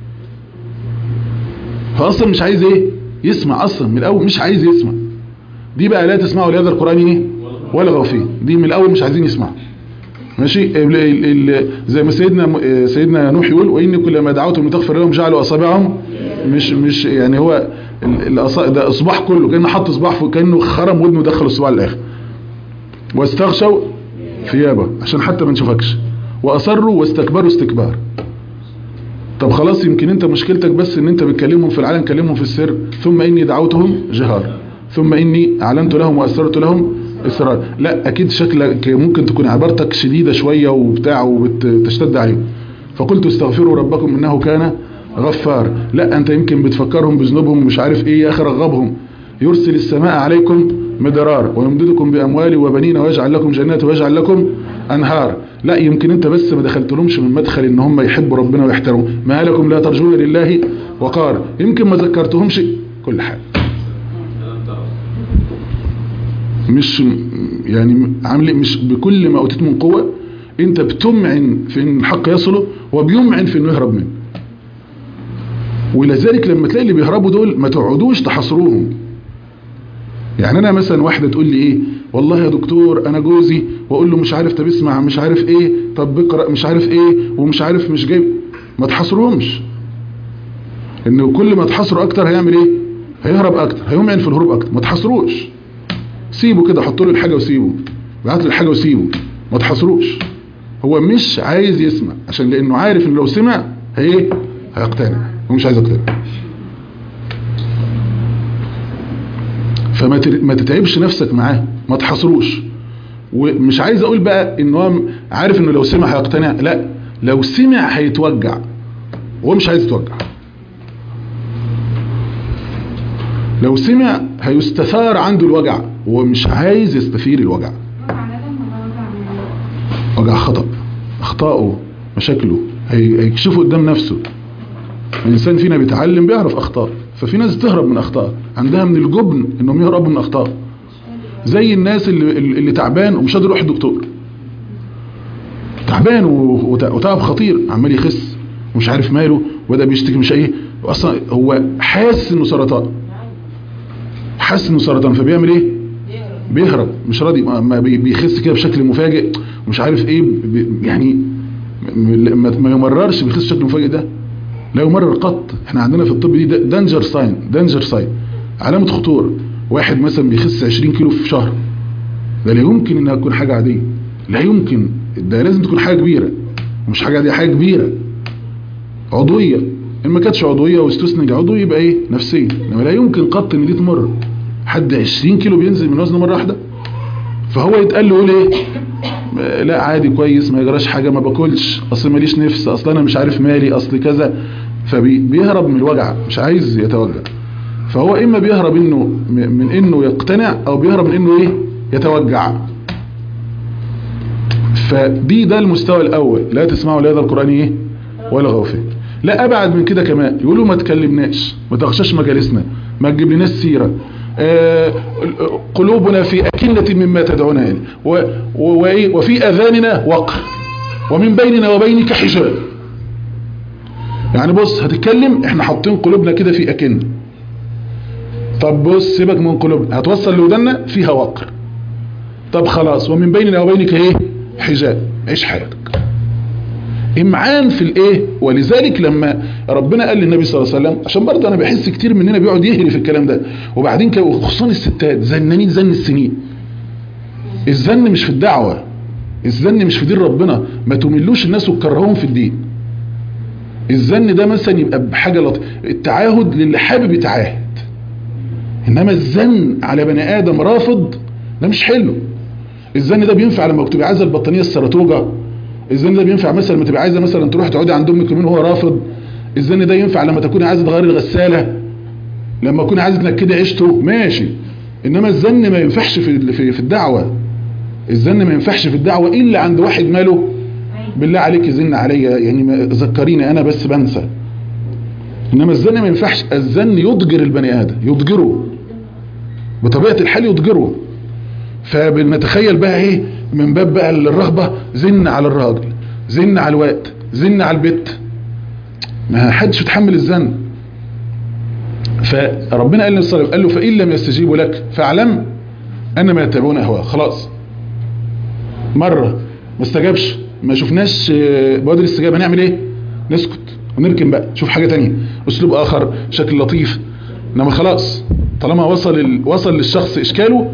فاصلا مش عايز ايه يسمع اصلا من الاول مش عايز يسمع دي بقى لا تسمعوا لهذا القران ايه ولا فيه دي من الاول مش عايزين يسمعوا ماشي ال ال ال زي ما سيدنا سيدنا نوح يقول واني كلما دعوتهم لتغفر لهم جعلوا اصابعهم مش مش يعني هو ال- الأص- ده اصبع كله كانه حط اصبع فوق كانه خرم ودنه ودخل الصباع للاخر واستغشوا ثيابه عشان حتى ما نشوفكش واصروا واستكبروا استكبار طب خلاص يمكن انت مشكلتك بس ان انت بتكلمهم في العالم كلمهم في السر ثم اني دعوتهم جهارا ثم اني اعلنت لهم واسررت لهم اسرار لا اكيد شكلك ممكن تكون عبارتك شديدة شوية وبتاع وبتشتد عليهم فقلت استغفروا ربكم انه كان غفار لا انت يمكن بتفكرهم بذنوبهم ومش عارف ايه يا اخي رغبهم يرسل السماء عليكم مدرار ويمددكم باموال وبنين ويجعل لكم جنات ويجعل لكم انهار لا يمكن انت بس ما دخلتلهمش من مدخل ان هم يحبوا ربنا ويحترموا ما لكم لا ترجون لله وقار يمكن ما ذكرتهمش كل حاجه مش يعني عامل مش بكل ما اوتيت من قوه انت بتمعن في ان الحق يصله وبيمعن في انه يهرب منه ولذلك لما تلاقي اللي بيهربوا دول ما تقعدوش تحاصروهم يعني انا مثلا واحده تقول لي ايه والله يا دكتور انا جوزي واقول له مش عارف طب اسمع مش عارف ايه طب بقرا مش عارف ايه ومش عارف مش جايب ما تحاصرهمش انه كل ما تحاصره اكتر هيعمل ايه هيهرب اكتر هيمعن في الهروب اكتر ما تحاصروش سيبه كده حط له الحاجه وسيبه بعت له الحاجه وسيبه ما تحاصروش هو مش عايز يسمع عشان لانه عارف ان لو سمع هي هيقتنع هو مش عايز يقتنع فما تر- ما تتعبش نفسك معاه ما تحاصروش ومش عايز اقول بقى ان هو عارف انه لو سمع هيقتنع لا لو سمع هيتوجع وهو مش عايز يتوجع لو سمع هيستثار عنده الوجع وهو مش عايز يستثير الوجع وجع ندم ولا وجع وجع خطأ اخطائه مشاكله هي- هيكشفه قدام نفسه الانسان فينا بيتعلم بيعرف اخطاء ففي ناس تهرب من اخطاء عندها من الجبن انهم يهربوا من اخطاء زي الناس اللي, اللي تعبان ومش قادر يروح الدكتور تعبان و- وت- وتعب خطير عمال يخس ومش عارف ماله وبدا بيشتكي مش ايه اصلا هو حاسس انه سرطان حاسس انه سرطان فبيعمل ايه بيهرب مش راضي ما- ما بي- بيخس كده بشكل مفاجئ ومش عارف ايه ب- يعني م- ما ما يمررش بيخس بشكل مفاجئ ده لا يمرر قط احنا عندنا في الطب دي دانجر ساين دانجر ساين علامة خطورة واحد مثلا بيخس 20 كيلو في شهر ده لا يمكن انها تكون حاجة عادية لا يمكن ده لازم تكون حاجة كبيرة مش حاجة عادية حاجة كبيرة عضوية ان ما كانتش عضوية واستثنج عضوي يبقى ايه نفسية انما لا يمكن قط ان دي تمر حد 20 كيلو بينزل من وزنه مرة واحدة فهو يتقال له يقول ايه آه، لا عادي كويس ما يجراش حاجة ما باكلش اصل ماليش نفس اصل انا مش عارف مالي اصل كذا فبيهرب من الوجع مش عايز يتوجع فهو اما بيهرب انه م- من انه يقتنع او بيهرب من انه ايه يتوجع فدي ده المستوى الاول لا تسمعوا لهذا القرآن ايه ولا غوفه لا ابعد من كده كمان يقولوا ما تكلمناش ما تغشاش مجالسنا ما تجيب لناش سيره آه، قلوبنا في أكنة مما تدعونا إليه و- و- وإيه؟ وفي أذاننا وقر ومن بيننا وبينك حجاب يعني بص هتتكلم احنا حاطين قلوبنا كده في أكنة طب بص سيبك من قلوبنا هتوصل لودنا فيها وقر طب خلاص ومن بيننا وبينك ايه حجاب عيش حياتك امعان في الايه ولذلك لما ربنا قال للنبي صلى الله عليه وسلم عشان برضه انا بحس كتير مننا بيقعد يهري في الكلام ده وبعدين كده وخصوصا الستات زنانين زن السنين الزن مش في الدعوة الزن مش في دين ربنا ما تملوش الناس وتكرههم في الدين الزن ده مثلا يبقى بحاجه لطيفه التعاهد للي حابب يتعاهد انما الزن على بني ادم رافض ده مش حلو الزن ده بينفع لما بتبقى عايزه البطانيه السرطوجه الزن ده بينفع مثلا لما تبقى عايزه مثلا تروح تقعدي عند امك يومين وهو رافض الزن ده ينفع لما تكوني عايزه تغيري الغساله لما تكوني عايزه تنكدي عيشته ماشي انما الزن ما ينفعش في في في الدعوه الزن ما ينفعش في الدعوه الا عند واحد ماله بالله عليك زن عليا يعني ما- ذكريني انا بس بنسى انما الزن ما ينفعش الزن يضجر البني ادم يضجره بطبيعه الحال يضجره فبنتخيل بقى ايه من باب بقى الرغبه زن على الراجل زن على الوقت زن على البت ما حدش يتحمل الزن فربنا قال للصالح قال له فإن لم يستجيبوا لك فاعلم أنما يتبعون أهواء خلاص مرة ما استجابش ما شفناش آه، بوادر الاستجابة هنعمل ايه نسكت ونركن بقى شوف حاجة تانية اسلوب اخر شكل لطيف انما خلاص طالما وصل ال... وصل للشخص اشكاله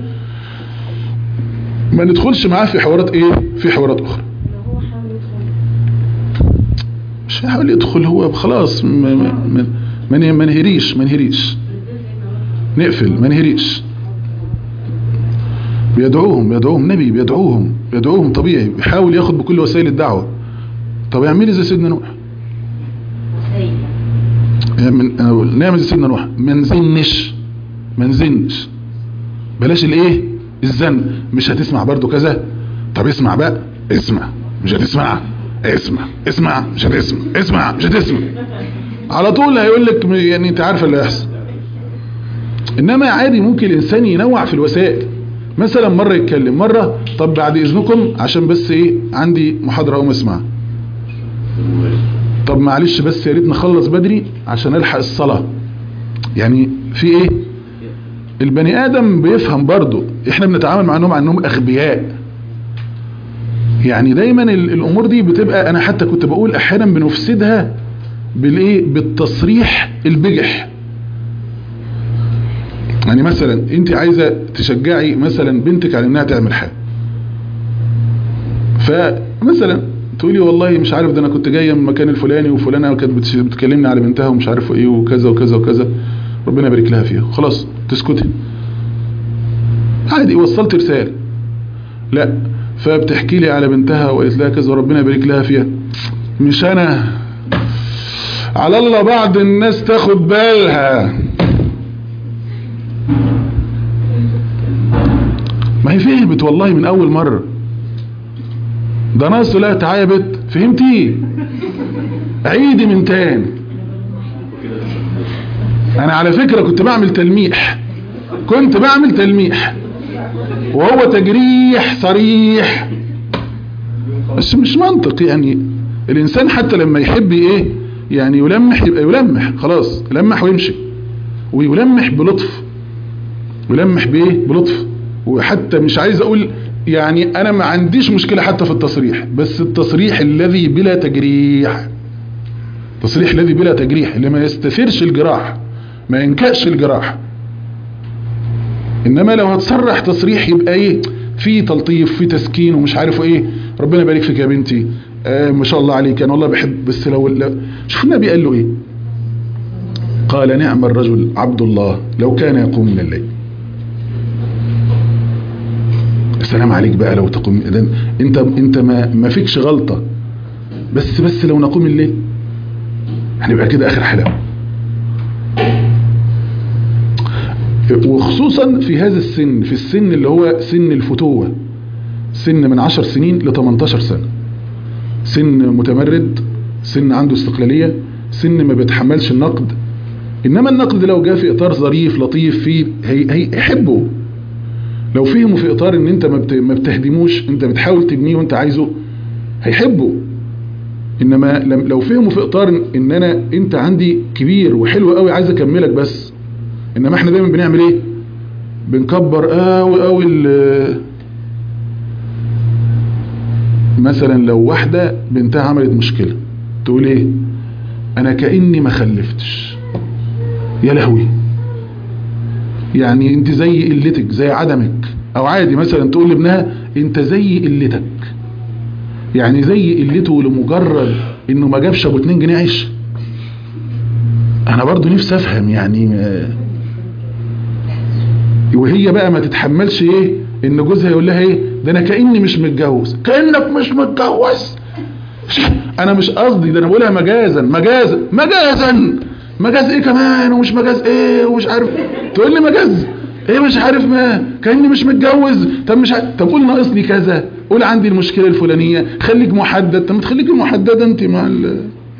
ما ندخلش معاه في حوارات ايه في حوارات اخرى لو هو حاول يدخل مش هيحاول يدخل هو خلاص ما ما ما- ما ن- ما نهريش ما نهريش نقفل ما نهريش بيدعوهم بيدعوهم نبي بيدعوهم بيدعوهم طبيعي بيحاول ياخد بكل وسائل الدعوة طب اعملي زي سيدنا نوح من انا بقول نعمل زي سيدنا نوح ما نزنش ما نزنش بلاش الايه الزن مش هتسمع برضو كذا طب اسمع بقى اسمع مش هتسمع اسمع اسمع مش هتسمع اسمع مش هتسمع على طول هيقول لك يعني انت عارفه اللي هيحصل انما عادي ممكن الانسان ينوع في الوسائل مثلا مره يتكلم مره طب بعد اذنكم عشان بس ايه عندي محاضره اقوم اسمعها طب معلش بس يا ريت نخلص بدري عشان الحق الصلاه يعني في ايه البني ادم بيفهم برضه احنا بنتعامل مع انهم انهم اغبياء يعني دايما ال- الامور دي بتبقى انا حتى كنت بقول احيانا بنفسدها بالايه بالتصريح البجح يعني مثلا انت عايزه تشجعي مثلا بنتك على انها تعمل حاجه فمثلا تقولي والله مش عارف ده انا كنت جايه من المكان الفلاني وفلانه كانت بتش- بتكلمني على بنتها ومش عارف ايه وكذا وكذا وكذا ربنا يبارك لها فيها خلاص تسكتي عادي وصلت رساله لا فبتحكي لي على بنتها وقالت لها كذا وربنا يبارك لها فيها مش انا على الله بعض الناس تاخد بالها ما هي فهمت والله من اول مرة ده ناس لا تعالى يا بت فهمتي عيدي من تاني انا على فكرة كنت بعمل تلميح كنت بعمل تلميح وهو تجريح صريح بس مش منطق يعني الانسان حتى لما يحب ايه يعني يلمح يبقى يلمح خلاص يلمح ويمشي ويلمح بلطف يلمح بايه بلطف وحتى مش عايز اقول يعني انا ما عنديش مشكلة حتى في التصريح بس التصريح الذي بلا تجريح التصريح الذي بلا تجريح اللي ما يستثيرش الجراح ما ينكأش الجراح انما لو هتصرح تصريح يبقى ايه في تلطيف في تسكين ومش عارف ايه ربنا يبارك فيك يا بنتي آه ما شاء الله عليك انا والله بحب بس لو, لو شوف النبي قال له ايه قال نعم الرجل عبد الله لو كان يقوم من الليل السلام عليك بقى لو تقوم إذن انت انت ما ما فيكش غلطة بس بس لو نقوم الليل هنبقى كده اخر حلاوه وخصوصا في هذا السن في السن اللي هو سن الفتوة سن من 10 سنين ل 18 سنة سن متمرد سن عنده استقلالية سن ما بيتحملش النقد انما النقد لو جاء في اطار ظريف لطيف فيه هي هيحبه لو فهموا في اطار ان انت ما بت- ما بتهدموش انت بتحاول تبنيه وانت عايزه هيحبه انما لم- لو فهموا في اطار ان انا انت عندي كبير وحلو قوي عايز اكملك بس انما احنا دايما بنعمل ايه بنكبر قوي قوي ال- مثلا لو واحدة بنتها عملت مشكلة تقول ايه انا كأني ما خلفتش يا لهوي يعني انت زي قلتك زي عدمك او عادي مثلا تقول لابنها انت زي قلتك يعني زي قلته لمجرد انه ما جابش ابو 2 جنيه عيش انا برضو نفسي افهم يعني آه، وهي بقى ما تتحملش ايه ان جوزها يقول لها ايه ده انا كاني مش متجوز كانك مش متجوز انا مش قصدي ده انا بقولها مجازا مجازا مجازا مجاز ايه كمان ومش مجاز ايه ومش عارف تقول لي مجاز ايه مش عارف ما كاني مش متجوز طب مش عارف. طب قول ناقصني كذا قول عندي المشكله الفلانيه خليك محدد طب ما تخليك محدده انت مع ال...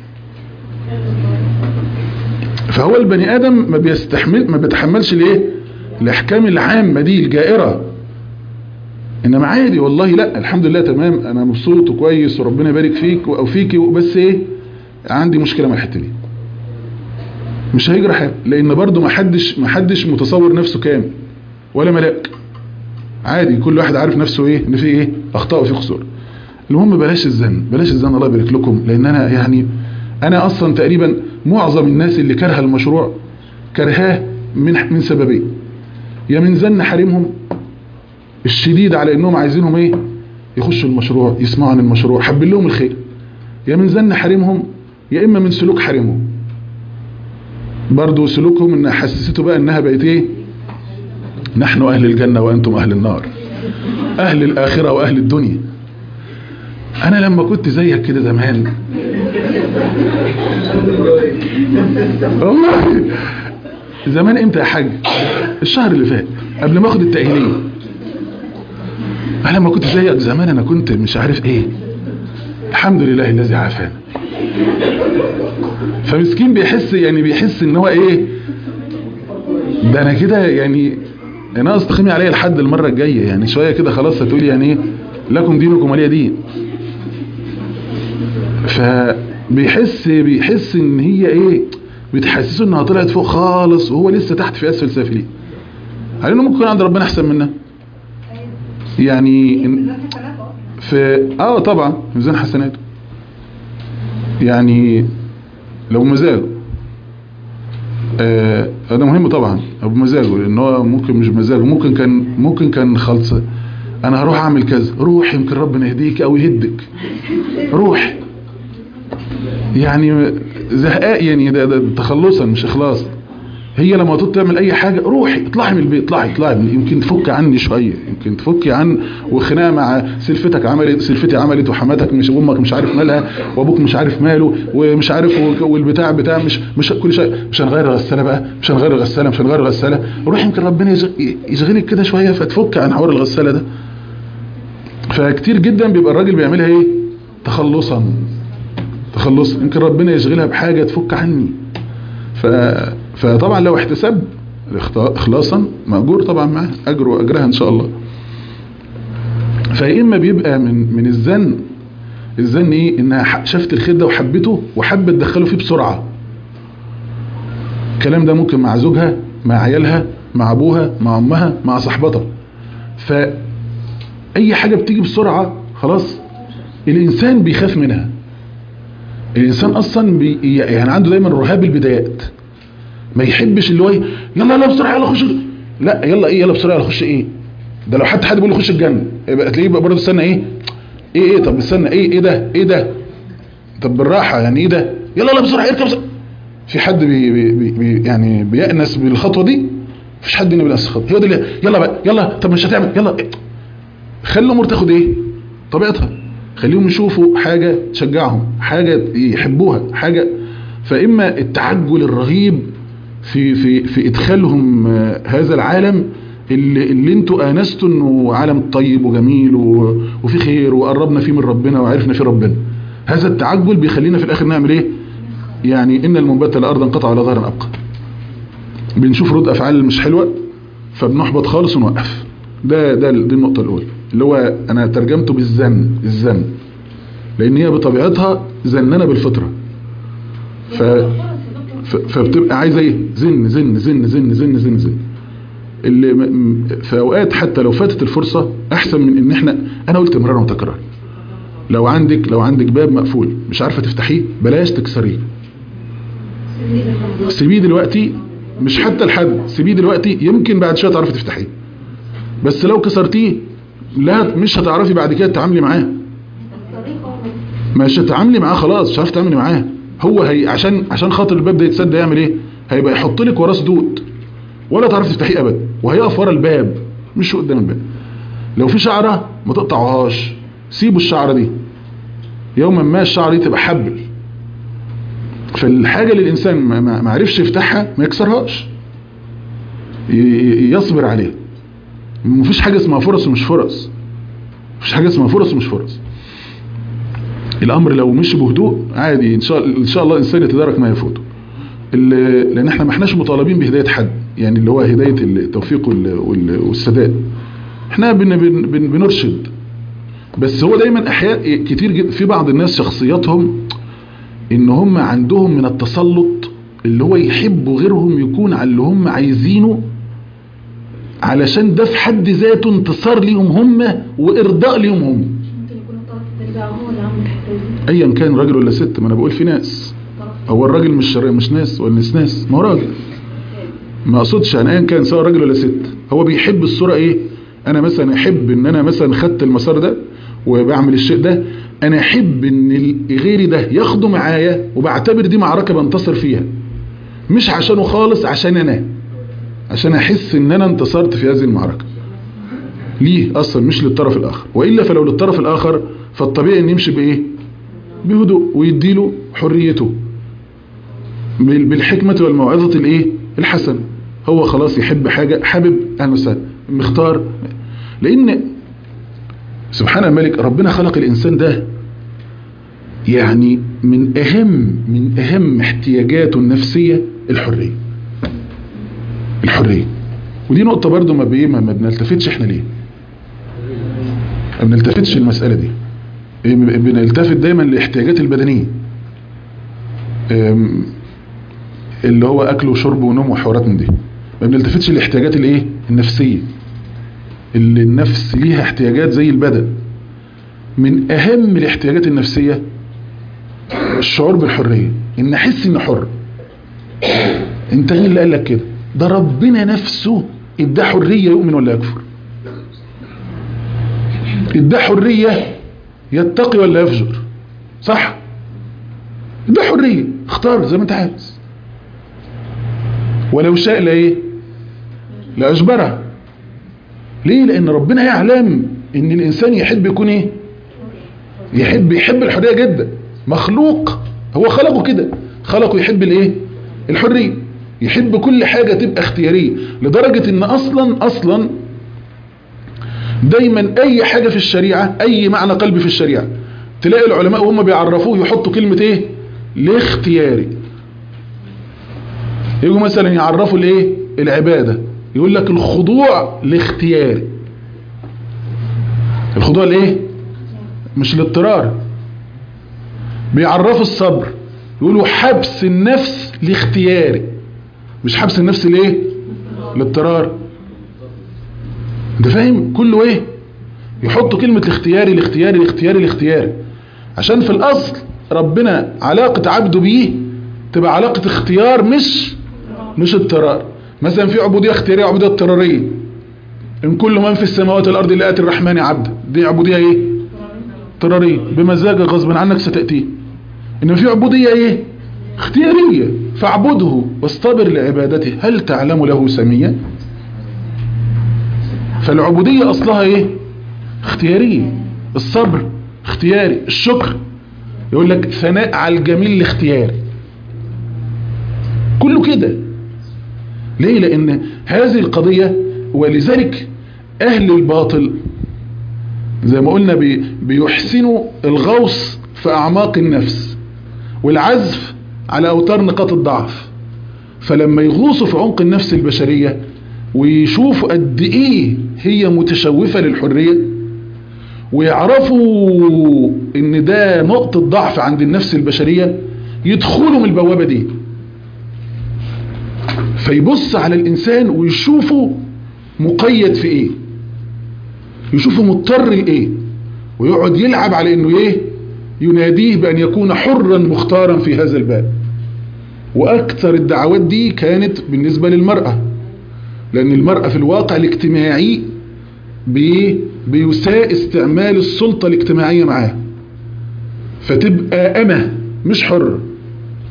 فهو البني ادم ما بيستحمل ما بيتحملش الايه الاحكام العامه دي الجائره انما عادي والله لا الحمد لله تمام انا مبسوط وكويس وربنا يبارك فيك او فيكي بس ايه عندي مشكله مع الحته دي مش هيجرى حاجه لان برضو ما حدش ما حدش متصور نفسه كامل ولا ملاك عادي كل واحد عارف نفسه ايه ان في ايه اخطاء وفي قصور المهم بلاش الزن بلاش الزن الله يبارك لكم لان انا يعني انا اصلا تقريبا معظم الناس اللي كره المشروع كرهاه من من سببين يا من زن حريمهم الشديد على انهم عايزينهم ايه يخشوا المشروع يسمعوا عن المشروع حب لهم الخير يا من زن حريمهم يا اما من سلوك حريمهم برضو سلوكهم ان حسسته بقى انها بقت ايه نحن اهل الجنة وانتم اهل النار اهل الاخرة واهل الدنيا انا لما كنت زيك كده زمان والله زمان امتى يا حاج الشهر اللي فات قبل ما اخد التأهيلية انا لما كنت زيك زمان انا كنت مش عارف ايه الحمد لله الذي عافانا فمسكين بيحس يعني بيحس ان هو ايه ده انا كده يعني انا استخمي عليا لحد المره الجايه يعني شويه كده خلاص هتقولي يعني ايه لكم دينكم ولي دين فبيحس بيحس ان هي ايه بتحسسه انها طلعت فوق خالص وهو لسه تحت في اسفل سافلين على انه ممكن يكون عند ربنا احسن منها يعني إن- في اه طبعا ميزان حسناته يعني لو مزاجه آه هذا مهم طبعا او بمزاجه لان هو ممكن مش بمزاجه ممكن كان ممكن كان خلص انا هروح اعمل كذا روح يمكن ربنا يهديك او يهدك روح يعني زهقاء يعني ده, ده تخلصا مش اخلاص هي لما تطلع تعمل اي حاجه روحي اطلعي من البيت اطلعي اطلعي من- يمكن تفك عني شويه يمكن تفكي عن وخناقه مع سلفتك عملت سلفتي عملت وحماتك مش امك مش عارف مالها وابوك مش عارف ماله ومش عارف و- والبتاع بتاع مش مش كل شيء مش هنغير الغساله بقى مش هنغير الغساله مش هنغير الغساله روح يمكن ربنا يشغ- يشغلك كده شويه فتفك عن حوار الغساله ده فكتير جدا بيبقى الراجل بيعملها ايه تخلصا تخلص يمكن ربنا يشغلها بحاجة تفك عني ف... فطبعا لو احتسب الاخت- اخلاصا مأجور طبعا معاه اجر واجرها ان شاء الله فيا اما بيبقى من من الزن الزن ايه انها ح- شافت الخير ده وحبته وحبت تدخله فيه بسرعة الكلام ده ممكن مع زوجها مع عيالها مع ابوها مع امها مع صاحبتها فاي حاجة بتيجي بسرعة خلاص الانسان بيخاف منها الانسان اصلا بي يعني عنده دايما رهاب البدايات ما يحبش اللي هو إيه، يلا يلا بسرعه يلا خش لا يلا ايه يلا بسرعه يلا خش ايه ده لو حتى حد بيقول له خش الجنه يبقى تلاقيه بقى برضه استنى ايه ايه ايه طب استنى ايه ايه ده ايه ده طب بالراحه يعني ايه ده يلا يلا بسرعه اركب بسرعه في حد بي بي بي بي يعني بيأنس بالخطوه دي مفيش حد هنا بيأنس الخطوه هو ده اللي يلا بقى يلا طب مش هتعمل يلا خلي الامور تاخد ايه طبيعتها خليهم يشوفوا حاجة تشجعهم حاجة يحبوها حاجة فإما التعجل الرهيب في في في إدخالهم آه، هذا العالم اللي, اللي انتوا آنستوا انه عالم طيب وجميل و- وفي خير وقربنا فيه من ربنا وعرفنا فيه ربنا هذا التعجل بيخلينا في الآخر نعمل ايه يعني إن المنبت لأرضا قطع على ظهر أبقى بنشوف رد أفعال مش حلوة فبنحبط خالص ونوقف ده ده دي النقطة الأولى اللي هو أنا ترجمته بالزن الزن لأن هي بطبيعتها زنانة بالفطرة ف... ف... فبتبقى عايزة ايه زن زن زن زن زن زن زن اللي م... م- في أوقات حتى لو فاتت الفرصة أحسن من إن إحنا أنا قلت مرارا وتكرارا لو عندك لو عندك باب مقفول مش عارفة تفتحيه بلاش تكسريه سيبيه دلوقتي مش حتى لحد سيبيه دلوقتي يمكن بعد شويه تعرفي تفتحيه بس لو كسرتيه لا مش هتعرفي بعد كده تتعاملي معاه مش هتتعاملي معاه خلاص مش هتعرفي تتعاملي معاه هو هي عشان عشان خاطر الباب ده يتسد يعمل ايه هيبقى يحط لك وراه سدود ولا تعرف تفتحيه ابدا وهيقف ورا الباب مش قدام الباب لو في شعره ما تقطعوهاش سيبوا الشعره دي يوما ما الشعره دي تبقى حبل فالحاجه اللي الانسان ما ما- ما عرفش يفتحها ما يكسرهاش ي- ي- يصبر عليها مفيش حاجه اسمها فرص ومش فرص مفيش حاجه اسمها فرص ومش فرص الامر لو مشي بهدوء عادي ان شاء ان شاء الله الانسان يتدارك ما يفوته ال- لان احنا ما احناش مطالبين بهدايه حد يعني اللي هو هدايه التوفيق وال- وال- والسداد احنا بن بن بن بنرشد بس هو دايما احياء كتير جدا في بعض الناس شخصياتهم ان هم عندهم من التسلط اللي هو يحبوا غيرهم يكون على اللي هم عايزينه علشان ده في حد ذاته انتصار ليهم هم وارضاء ليهم هم ممكن يكون الطرف الثاني بقى هو اللي عامل الحته دي ايا كان راجل ولا ست ما انا بقول في ناس الطرف هو الراجل مش شر- مش ناس ولا ناس ناس ما هو راجل ما اقصدش يعني ايا كان سواء راجل ولا ست هو بيحب الصوره ايه انا مثلا احب ان انا مثلا خدت المسار ده وبعمل الشيء ده انا احب ان ال- غيري ده ياخده معايا وبعتبر دي معركه بنتصر فيها مش عشانه خالص عشان انا عشان احس ان انا انتصرت في هذه المعركه ليه اصلا مش للطرف الاخر والا فلو للطرف الاخر فالطبيعي ان يمشي بايه بهدوء ويديله حريته بال- بالحكمة والموعظة الايه الحسن هو خلاص يحب حاجة حابب اهلا وسهلا مختار لان سبحان الملك ربنا خلق الانسان ده يعني من اهم من اهم احتياجاته النفسية الحرية الحرية ودي نقطة برضو ما بيه ما ما بنلتفتش احنا ليه ما بنلتفتش المسألة دي إيه، بنلتفت دايما لاحتياجات البدنية أم، اللي هو اكل وشرب ونوم وحوارات من دي ما بنلتفتش الاحتياجات الايه النفسيه اللي النفس ليها احتياجات زي البدن من اهم الاحتياجات النفسيه الشعور بالحريه ان احس اني حر انت مين اللي قال لك كده ده ربنا نفسه اداه حريه يؤمن ولا يكفر اداه حريه يتقي ولا يفجر صح ده حرية اختار زي ما انت عايز ولو شاء لايه لأجبرها ليه لأن ربنا يعلم ان الإنسان يحب يكون ايه يحب يحب الحرية جدا مخلوق هو خلقه كده خلقه يحب الايه الحرية يحب كل حاجة تبقى اختيارية لدرجة ان اصلا اصلا دايما اي حاجة في الشريعة اي معنى قلبي في الشريعة تلاقي العلماء وهم بيعرفوه يحطوا كلمة ايه الاختياري يجوا مثلا يعرفوا الايه العبادة يقول لك الخضوع لاختياري الخضوع لايه مش الاضطرار بيعرفوا الصبر يقولوا حبس النفس لاختياري مش حبس النفس لايه الاضطرار انت فاهم كله ايه يحطوا كلمة الاختياري الاختياري الاختياري الاختياري عشان في الاصل ربنا علاقة عبده بيه تبقى علاقة اختيار مش مش اضطرار مثلا في عبودية اختيارية وعبودية اضطرارية ان كل من في السماوات والارض الا اتي الرحمن عبدا دي عبودية ايه اضطرارية بمزاجك غصب عنك ستأتيه انما في عبودية ايه اختيارية فاعبده واصطبر لعبادته هل تعلم له سميا فالعبودية اصلها ايه اختيارية الصبر اختياري الشكر يقول لك ثناء على الجميل الاختياري كله كده ليه لان هذه القضية ولذلك اهل الباطل زي ما قلنا بي بيحسنوا الغوص في اعماق النفس والعزف على اوتار نقاط الضعف فلما يغوصوا في عمق النفس البشرية ويشوفوا قد ايه هي متشوفة للحرية ويعرفوا ان ده نقطة ضعف عند النفس البشرية يدخلوا من البوابة دي فيبص على الانسان ويشوفه مقيد في ايه يشوفه مضطر لايه ويقعد يلعب على انه ايه يناديه بان يكون حرا مختارا في هذا الباب واكثر الدعوات دي كانت بالنسبة للمرأة لان المرأة في الواقع الاجتماعي بي بيساء استعمال السلطة الاجتماعية معاه فتبقى أمة مش حرة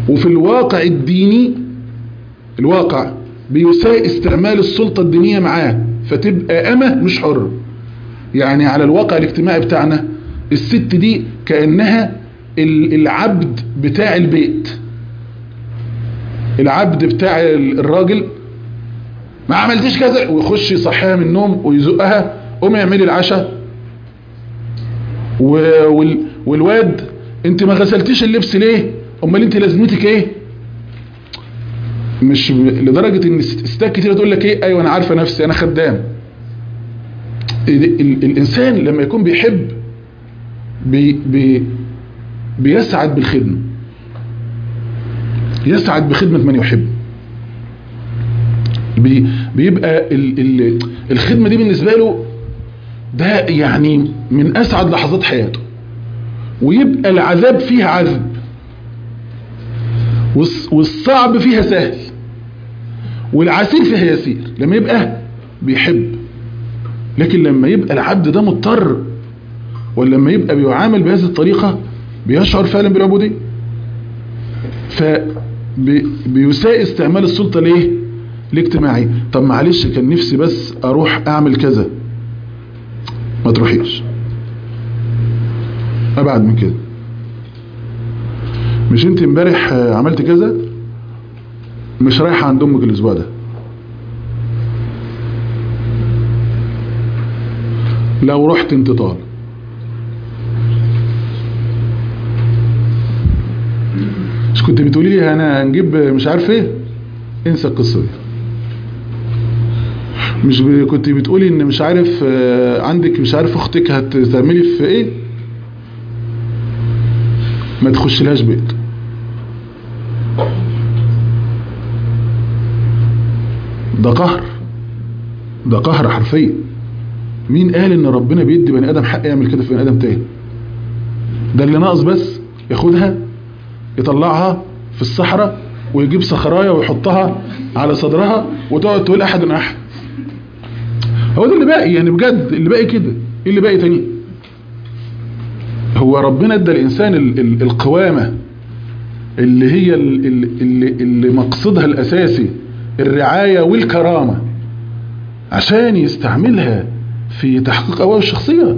وفي الواقع الديني الواقع بيساء استعمال السلطة الدينية معاه فتبقى أمة مش حر يعني على الواقع الاجتماعي بتاعنا الست دي كأنها العبد بتاع البيت العبد بتاع الراجل ما عملتيش كذا ويخش يصحيها من النوم ويزقها قوم اعملي العشاء والواد انت ما غسلتيش اللبس ليه امال انت لازمتك ايه مش لدرجة ان ستات كتير تقول لك ايه ايوه انا عارفة نفسي انا خدام الانسان لما يكون بيحب بي بي بيسعد بالخدمة يسعد بخدمة من يحب بي بيبقى ال ال الخدمة دي بالنسبة له ده يعني من اسعد لحظات حياته ويبقى العذاب فيها عذب والصعب فيها سهل والعسير فيها يسير لما يبقى بيحب لكن لما يبقى العبد ده مضطر ولما يبقى بيعامل بهذه الطريقة بيشعر فعلا بالعبودية فبيساء استعمال السلطة ليه الاجتماعي طب معلش كان نفسي بس اروح اعمل كذا ما تروحيش ابعد من كده مش انت امبارح عملت كذا مش رايحه عند امك الاسبوع ده لو رحت انت طالب مش كنت بتقولي لي انا هنجيب مش عارف ايه انسى القصه دي مش كنت بتقولي ان مش عارف عندك مش عارف اختك هتعملي في ايه ما تخش لهاش بيت ده قهر ده قهر حرفيا مين قال ان ربنا بيدي بني ادم حق يعمل كده في بني ادم تاني ده اللي ناقص بس ياخدها يطلعها في الصحراء ويجيب صخرايه ويحطها على صدرها وتقعد تقول احد احد هو ده اللي باقي يعني بجد اللي باقي كده ايه اللي باقي تاني هو ربنا ادى الانسان ال ال القوامة اللي هي ال اللي, اللي مقصدها الاساسي الرعاية والكرامة عشان يستعملها في تحقيق اوائل الشخصية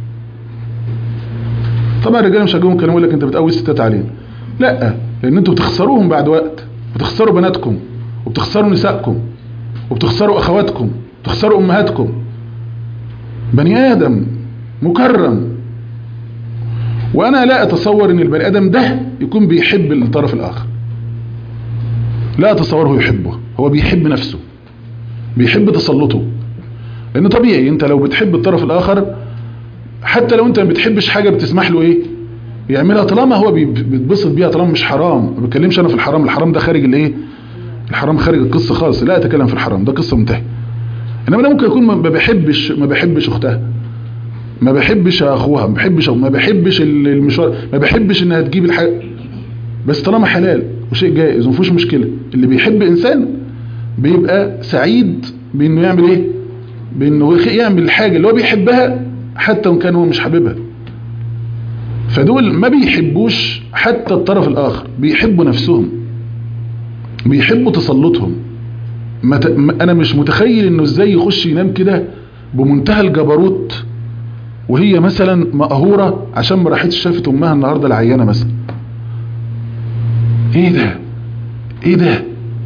طبعا الرجاله مش هجيبهم كانوا يقول لك انت بتقوي الستات علينا لا لان انتوا بتخسروهم بعد وقت بتخسروا بناتكم وبتخسروا نسائكم وبتخسروا اخواتكم بتخسروا امهاتكم بني ادم مكرم وانا لا اتصور ان البني ادم ده يكون بيحب الطرف الاخر لا اتصوره يحبه هو بيحب نفسه بيحب تسلطه لان طبيعي انت لو بتحب الطرف الاخر حتى لو انت ما بتحبش حاجة بتسمح له ايه يعملها طالما هو بيتبسط بيها طالما مش حرام ما بتكلمش انا في الحرام الحرام ده خارج الايه الحرام خارج القصة خالص لا اتكلم في الحرام ده قصة منتهيه انما انا ممكن يكون ما بحبش ما بحبش اختها ما بحبش اخوها ما بحبش ما بحبش المشوار ما بحبش انها تجيب الحاجه بس طالما حلال وشيء جائز وما فيهوش مشكله اللي بيحب انسان بيبقى سعيد بانه يعمل ايه بانه يعمل الحاجه اللي هو بيحبها حتى وان كان هو مش حاببها فدول ما بيحبوش حتى الطرف الاخر بيحبوا نفسهم بيحبوا تسلطهم ما ت... انا مش متخيل انه ازاي يخش ينام كده بمنتهى الجبروت وهي مثلا مقهورة عشان ما راحتش شافت امها النهاردة العيانة مثلا ايه ده ايه ده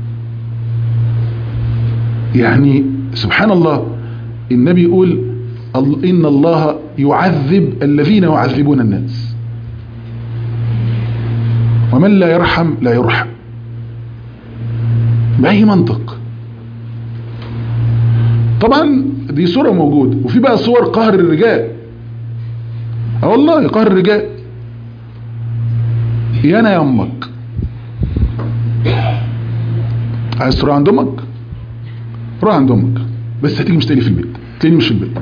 يعني سبحان الله النبي يقول ان الله يعذب الذين يعذبون الناس ومن لا يرحم لا يرحم بأي منطق طبعا دي صورة موجودة وفي بقى صور قهر الرجال اه والله قهر الرجال يا انا يا امك عايز تروح عند امك روح عند امك بس هتيجي مش تاني في البيت تاني مش في البيت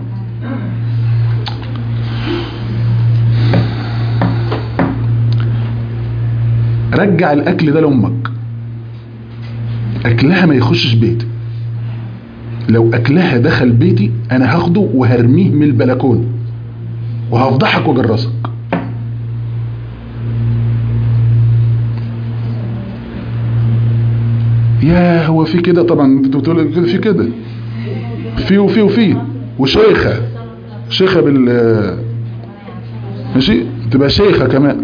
رجع الاكل ده لامك اكلها ما يخشش بيتي لو اكلها دخل بيتي انا هاخده وهرميه من البلكونه وهفضحك واجرسك يا هو في كده طبعا انت بتقول كده في كده في وفي وفي وشيخة شيخة بال ماشي تبقى شيخة كمان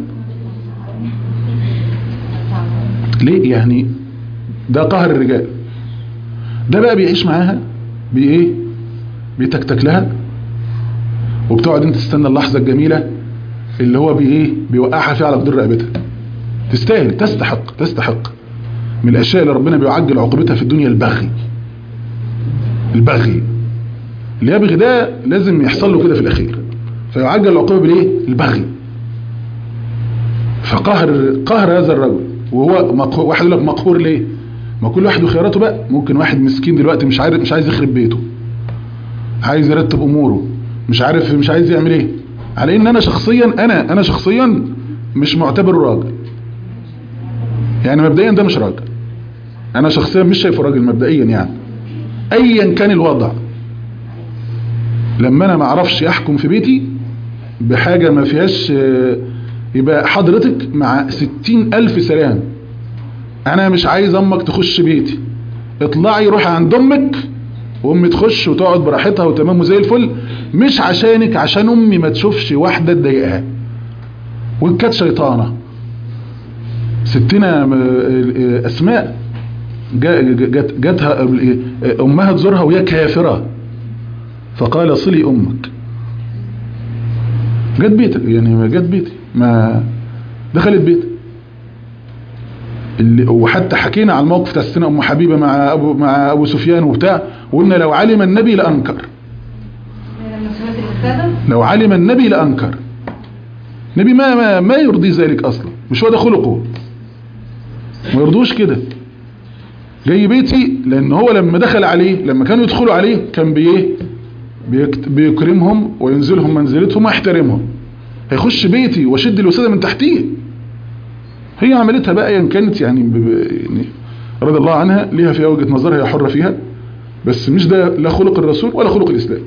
ليه يعني ده قهر الرجال ده بقى بيعيش معاها بايه بيتكتك لها وبتقعد انت تستنى اللحظة الجميلة اللي هو بايه بيوقعها فيها على جدر رقبتها تستاهل تستحق تستحق من الاشياء اللي ربنا بيعجل عقوبتها في الدنيا البغي البغي اللي يبغي ده لازم يحصل له كده في الاخير فيعجل العقوبة بالايه البغي فقهر قهر هذا الرجل وهو مقهور واحد يقول لك مقهور ليه ما كل واحد وخياراته بقى ممكن واحد مسكين دلوقتي مش عارف مش عايز يخرب بيته عايز يرتب اموره مش عارف مش عايز يعمل ايه على ان انا شخصيا انا انا شخصيا مش معتبره راجل يعني مبدئيا ده مش راجل انا شخصيا مش شايفه راجل مبدئيا يعني ايا كان الوضع لما انا ما اعرفش احكم في بيتي بحاجة ما فيهاش آه، يبقى حضرتك مع ستين الف سلام انا مش عايز امك تخش بيتي اطلعي روحي عند امك وامي تخش وتقعد براحتها وتمام وزي الفل مش عشانك عشان امي ما تشوفش واحدة تضايقها وكانت شيطانة ستنا آه، اسماء جا- جت جاتها آه، امها تزورها وهي كافرة فقال صلي امك جت بيتك يعني ما جت بيتي ما دخلت بيتك اللي وحتى حكينا على الموقف بتاع ستنا ام حبيبه مع ابو مع ابو سفيان وبتاع وقلنا لو علم النبي لانكر لما سمعت الإفادة لو علم النبي لانكر النبي ما ما, ما يرضي ذلك اصلا مش هو ده خلقه ما يرضوش كده جاي بيتي لان هو لما دخل عليه لما كانوا يدخلوا عليه كان بايه بيكت- بيكرمهم وينزلهم منزلتهم ويحترمهم هيخش بيتي واشد الوساده من تحتيه هي عملتها بقى ايا كانت يعني, ب- ب- يعني رضي الله عنها ليها فيها وجهه نظرها هي حره فيها بس مش ده لا خلق الرسول ولا خلق الاسلام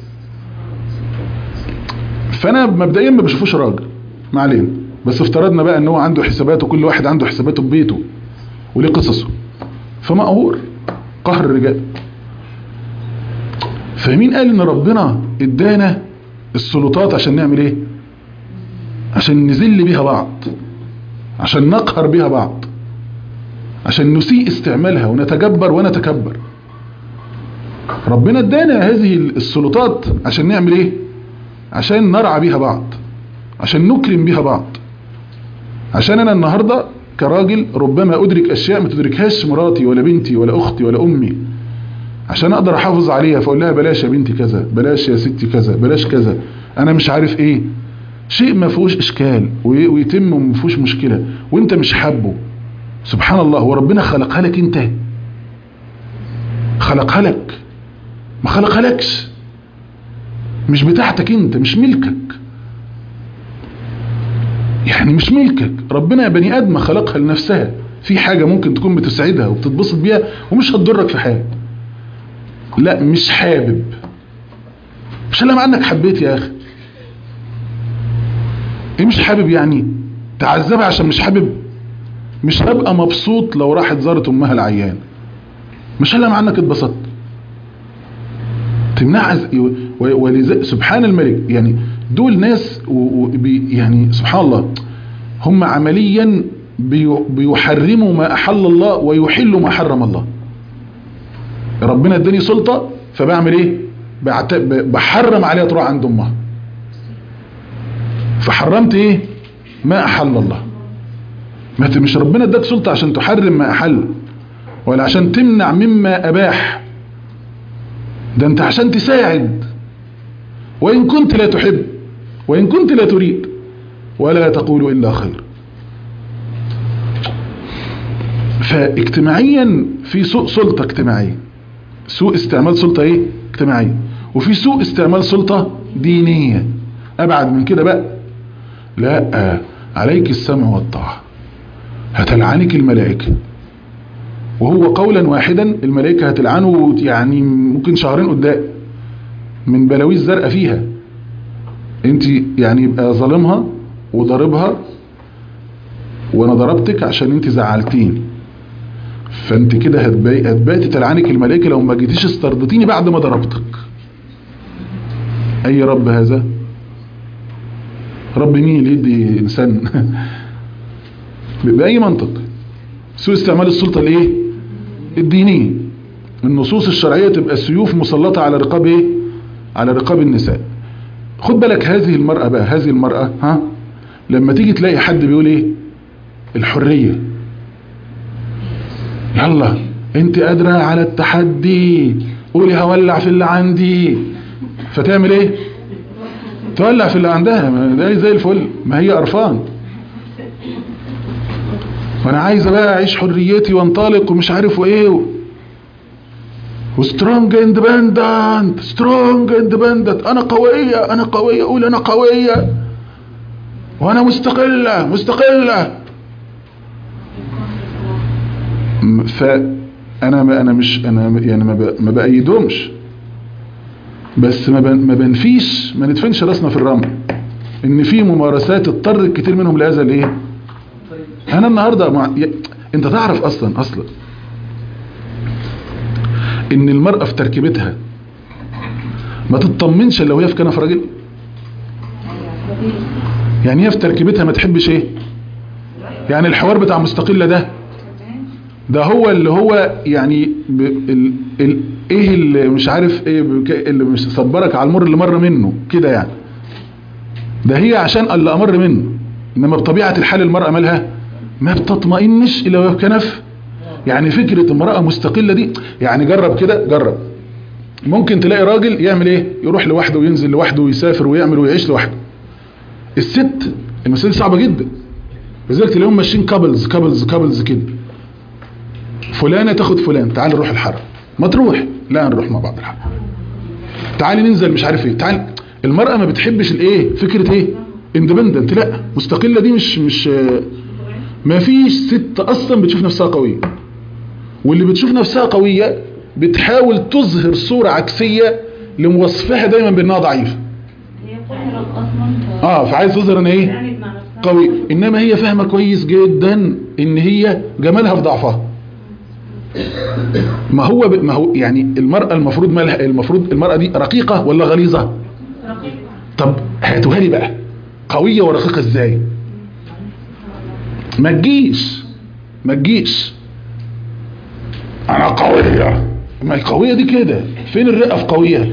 فانا مبدئيا ما بشوفوش راجل ما علينا بس افترضنا بقى ان هو عنده حساباته كل واحد عنده حساباته ببيته وليه قصصه فمقهور قهر الرجال فمين قال ان ربنا ادانا السلطات عشان نعمل ايه عشان نذل بيها بعض عشان نقهر بيها بعض عشان نسيء استعمالها ونتجبر ونتكبر ربنا ادانا هذه السلطات عشان نعمل ايه عشان نرعى بيها بعض عشان نكرم بيها بعض عشان انا النهاردة كراجل ربما ادرك اشياء ما تدركهاش مراتي ولا بنتي ولا اختي ولا امي عشان اقدر احافظ عليها فاقول لها بلاش يا بنتي كذا بلاش يا ستي كذا بلاش كذا انا مش عارف ايه شيء ما فيهوش اشكال وي- ويتم وما فيهوش مشكله وانت مش حابه سبحان الله هو ربنا خلقها لك انت خلقها لك ما خلقها لكش مش بتاعتك انت مش ملكك يعني مش ملكك ربنا يا بني ادم خلقها لنفسها في حاجة ممكن تكون بتسعدها وبتتبسط بيها ومش هتضرك في حاجة لا مش حابب مش الا مع انك حبيت يا اخي ايه مش حابب يعني تعذبها عشان مش حابب مش هبقى مبسوط لو راحت زارت امها العيان مش الا مع انك اتبسطت تمنع ولذا سبحان الملك يعني دول ناس و- و- بي- يعني سبحان الله هم عمليا بي- بيحرموا ما احل الله ويحلوا ما حرم الله ربنا اداني سلطة فبعمل ايه بعت- ب- بحرم عليها تروح عند امها فحرمت ايه ما احل الله ما ت- مش ربنا اداك سلطة عشان تحرم ما احل ولا عشان تمنع مما اباح ده انت عشان تساعد وان كنت لا تحب وان كنت لا تريد ولا تقول الا خير فاجتماعيا في سوء سلطة اجتماعية سوء استعمال سلطة ايه اجتماعية وفي سوء استعمال سلطة دينية ابعد من كده بقى لا عليك السمع والطاعة هتلعنك الملائكة وهو قولا واحدا الملائكة هتلعنه يعني ممكن شهرين قدام من بلاوي الزرقاء فيها انت يعني يبقى ظالمها وضاربها وانا ضربتك عشان انت زعلتيني فانت كده هتبي- هتباتي تلعنك الملائكة لو ما جيتيش استرضتيني بعد ما ضربتك اي رب هذا رب مين اللي يدي انسان باي منطق سوء استعمال السلطة الايه الدينية النصوص الشرعية تبقى سيوف مسلطة على رقاب ايه على رقاب النساء خد بالك هذه المرأة بقى هذه المرأة ها لما تيجي تلاقي حد بيقول ايه الحرية يلا انت قادرة على التحدي قولي هولع في اللي عندي فتعمل ايه تولع في اللي عندها ما ده زي الفل ما هي قرفان وانا عايزه بقى اعيش حريتي وانطلق ومش عارف وايه و... وسترونج اندبندنت سترونج اندبندنت انا قويه انا قويه قول انا قويه وانا مستقله مستقله م- فانا ما انا مش انا يعني ما ب- ما بايدهمش بس ما بن- ما بنفيش ما ندفنش راسنا في الرمل ان في ممارسات اضطر كتير منهم لهذا الايه انا النهارده مع... ي... انت تعرف اصلا اصلا ان المرأة في تركيبتها ما تطمنش الا وهي في كنف راجل يعني هي في تركيبتها ما تحبش ايه يعني الحوار بتاع مستقلة ده ده هو اللي هو يعني ب... ال... ال... ايه اللي مش عارف ايه بك... اللي مش صبرك على المر اللي مر منه كده يعني ده هي عشان اللي امر منه انما بطبيعة الحال المرأة مالها ما بتطمئنش الا وهي في كنف يعني فكرة امرأة مستقلة دي يعني جرب كده جرب ممكن تلاقي راجل يعمل ايه يروح لوحده وينزل لوحده ويسافر ويعمل ويعيش لوحده الست المسألة دي صعبة جدا لذلك تلاقيهم ماشيين كابلز كابلز كابلز كده فلانة تاخد فلان تعال نروح الحرم ما تروح لا نروح مع بعض الحرم تعالي ننزل مش عارف ايه تعال المرأة ما بتحبش الايه فكرة ايه اندبندنت لا مستقلة دي مش مش ما فيش ست اصلا بتشوف نفسها قوية واللي بتشوف نفسها قوية بتحاول تظهر صورة عكسية لموصفها دايما بانها ضعيفة هي بتعرف اصلا اه فعايز تظهر ان ايه تعاند مع نفسها قوي انما هي فاهمة كويس جدا ان هي جمالها في ضعفها ما هو ب... ما هو يعني المرأة المفروض مالها المفروض المرأة دي رقيقة ولا غليظة رقيقة طب هاتوها لي بقى قوية ورقيقة ازاي ما تجيش ما تجيش انا قوية ما القوية دي كده فين الرئة في قوية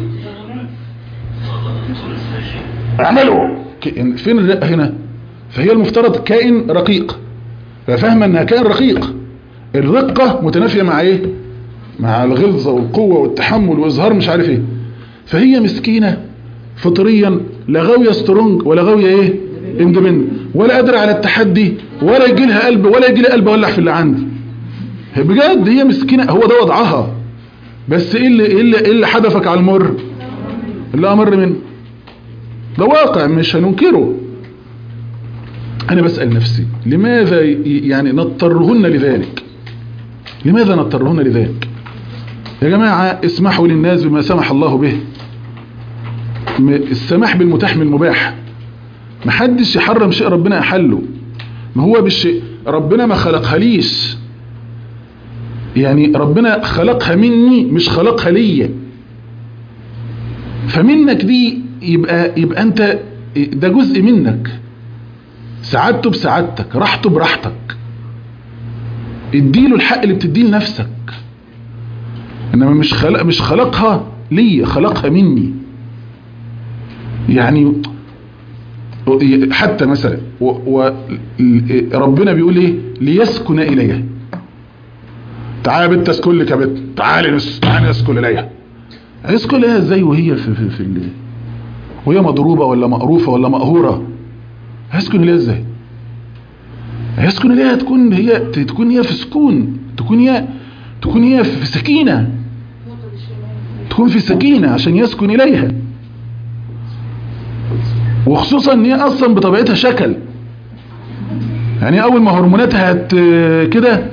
اعملوا ك- فين الرئة هنا فهي المفترض كائن رقيق ففاهمة انها كائن رقيق الرقة متنافية مع ايه مع الغلظة والقوة والتحمل واظهار مش عارف ايه فهي مسكينة فطريا لا غاوية سترونج ولا غاوية ايه اندبند ولا قادرة على التحدي ولا يجي لها قلب ولا يجي لها قلب اولع في اللي عندي هي بجد هي مسكينة هو ده وضعها بس ايه اللي, إيه اللي, إيه اللي حدفك على المر اللي امر منه ده واقع مش هننكره انا بسأل نفسي لماذا ي- يعني نضطرهن لذلك لماذا نضطرهن لذلك يا جماعة اسمحوا للناس بما سمح الله به م- السماح بالمتاح من المباح محدش يحرم شيء ربنا يحله ما هو بالشيء ربنا ما خلقها ليش يعني ربنا خلقها مني مش خلقها ليا فمنك دي يبقى يبقى انت ده جزء منك سعادته بسعادتك راحته براحتك اديله الحق اللي بتديه لنفسك انما مش خلق مش خلقها ليا خلقها مني يعني حتى مثلا وربنا بيقول ايه ليسكن اليها تعالى يا بنت اسكن لك يا بنت تعالي نس تعالي اسكن اليها هيسكن اليها ازاي وهي في في, في ال... وهي مضروبه ولا مقروفه ولا مقهوره هيسكن اليها ازاي هيسكن اليها تكون هي تكون هي في سكون تكون هي تكون هي في سكينه تكون في سكينه عشان يسكن اليها وخصوصا ان هي اصلا بطبيعتها شكل يعني اول ما هرموناتها هت كده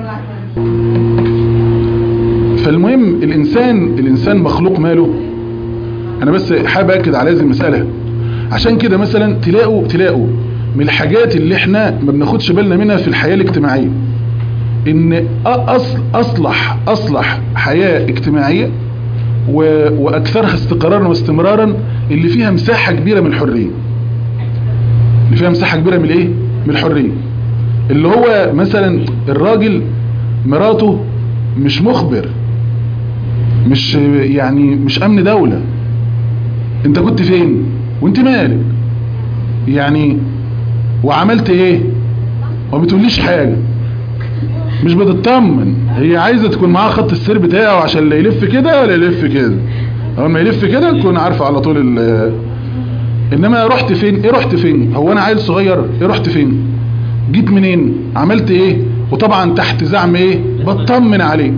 فالمهم الانسان الانسان مخلوق ماله انا بس حابب اكد على هذه المساله عشان كده مثلا تلاقوا تلاقوا من الحاجات اللي احنا ما بناخدش بالنا منها في الحياه الاجتماعيه ان اصل اصلح اصلح حياة اجتماعية و- واكثرها استقرارا واستمرارا اللي فيها مساحة كبيرة من الحرية اللي فيها مساحة كبيرة من الايه من الحرية اللي هو مثلا الراجل مراته مش مخبر مش يعني مش امن دولة انت كنت فين وانت مالك يعني وعملت ايه وما بتقوليش حاجة مش بتطمن هي عايزة تكون معاها خط السير بتاعه عشان لا يلف كده ولا يلف كده اول ما يلف كده تكون عارفة على طول ال انما رحت فين ايه رحت فين هو انا عيل صغير ايه رحت فين جيت منين عملت ايه وطبعا تحت زعم ايه بطمن عليك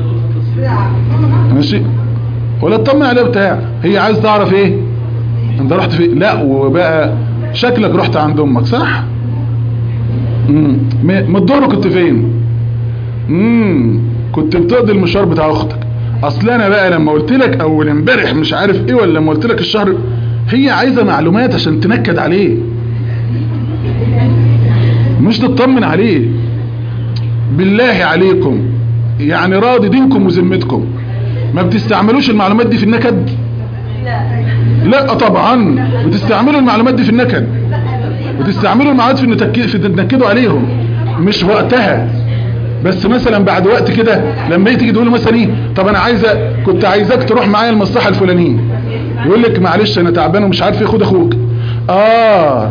ماشي ولا تطمن عليه بتاع هي عايز تعرف ايه انت رحت فين لا وبقى شكلك رحت عند امك صح امم من الظهر كنت فين امم كنت بتقضي المشوار بتاع اختك اصل انا بقى لما قلت لك اول امبارح مش عارف ايه ولا لما قلت لك الشهر هي عايزه معلومات عشان تنكد عليه مش تطمن عليه بالله عليكم يعني راضي دينكم وذمتكم ما بتستعملوش المعلومات دي في النكد لا طبعا بتستعملوا المعلومات دي في النكد بتستعملوا المعلومات في النتك- في تنكدوا عليهم مش وقتها بس مثلا بعد وقت كده لما تيجي تقول له مثلا ايه طب انا عايزه كنت عايزاك تروح معايا المصلحه الفلانيه يقول لك معلش انا تعبان ومش عارف ايه خد اخوك اه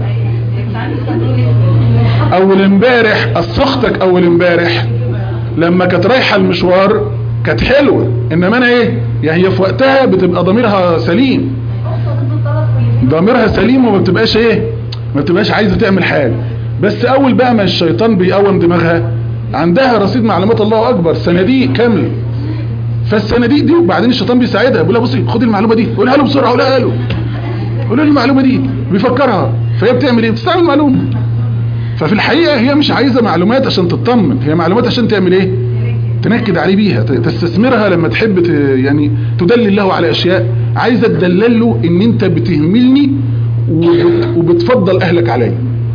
اول امبارح اصل اختك اول امبارح لما كانت رايحه المشوار كانت حلوه انما انا ايه يعني هي في وقتها بتبقى ضميرها سليم ضميرها سليم وما بتبقاش ايه ما بتبقاش عايزه تعمل حاجه بس اول بقى ما الشيطان بيقوم دماغها عندها رصيد معلومات الله اكبر صناديق كامله فالصناديق دي وبعدين الشيطان بيساعدها بيقول لها بصي خدي المعلومه دي قولها له بسرعه قولها له قولها له المعلومه دي بيفكرها فهي بتعمل ايه بتستعمل المعلومه ففي الحقيقه هي مش عايزه معلومات عشان تطمن هي معلومات عشان تعمل ايه تنكد عليه بيها ت- تستثمرها لما تحب ت... يعني تدلل له على اشياء عايزه تدلل له ان انت بتهملني وبت... وبتفضل اهلك عليا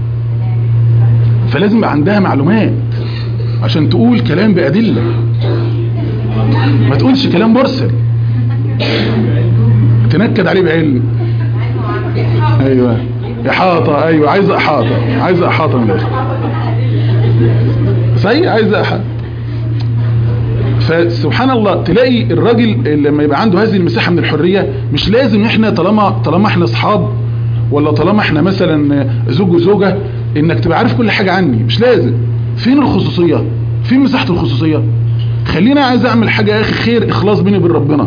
فلازم يبقى عندها معلومات عشان تقول كلام بأدلة ما تقولش كلام مرسل تنكد عليه بعلم ايوه احاطة ايوه عايزة احاطة عايزة احاطة من الاخر صحيح عايزة احاطة فسبحان الله تلاقي الراجل لما يبقى عنده هذه المساحة من الحرية مش لازم احنا طالما طالما احنا اصحاب ولا طالما احنا مثلا زوج وزوجة انك تبقى عارف كل حاجة عني مش لازم فين الخصوصية فين مساحة الخصوصية خلينا عايز اعمل حاجة يا اخي خير اخلاص بيني وبين ربنا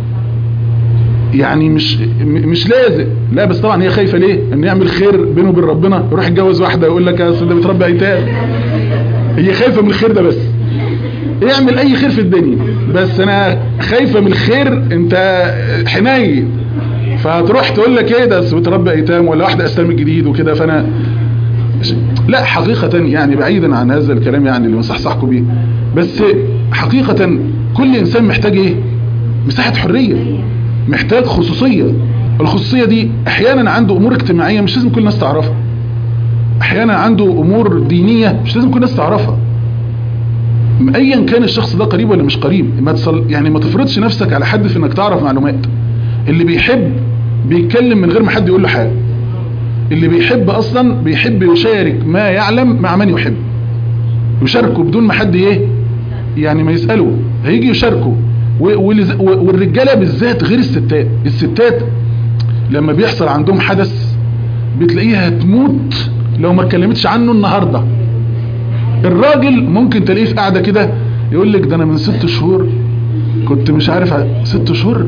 يعني مش م- مش لازم لا بس طبعا هي خايفة ليه ان يعمل خير بينه وبين ربنا يروح يتجوز واحدة يقول لك يا اصل ده بتربي ايتام هي خايفة من الخير ده بس اعمل اي خير في الدنيا بس انا خايفة من الخير انت حنين فهتروح تقول لك ايه ده أصل بتربي ايتام ولا واحدة اسلامي جديد وكده فانا لا حقيقة يعني بعيدا عن هذا الكلام يعني اللي مصحصحكم بيه بس حقيقة كل انسان محتاج ايه مساحة حرية محتاج خصوصية الخصوصية دي احيانا عنده امور اجتماعية مش لازم كل الناس تعرفها احيانا عنده امور دينية مش لازم كل الناس تعرفها ايا كان الشخص ده قريب ولا مش قريب ما تصل يعني ما تفرضش نفسك على حد في انك تعرف معلومات اللي بيحب بيتكلم من غير ما حد يقول له حاجه اللي بيحب اصلا بيحب يشارك ما يعلم مع من يحب يشاركه بدون ما حد ايه يعني ما يساله هيجي يشاركه و- والز- و- والرجاله بالذات غير الستات الستات لما بيحصل عندهم حدث بتلاقيها تموت لو ما اتكلمتش عنه النهارده الراجل ممكن تلاقيه في قاعده كده يقول لك ده انا من ست شهور كنت مش عارف ع- ست شهور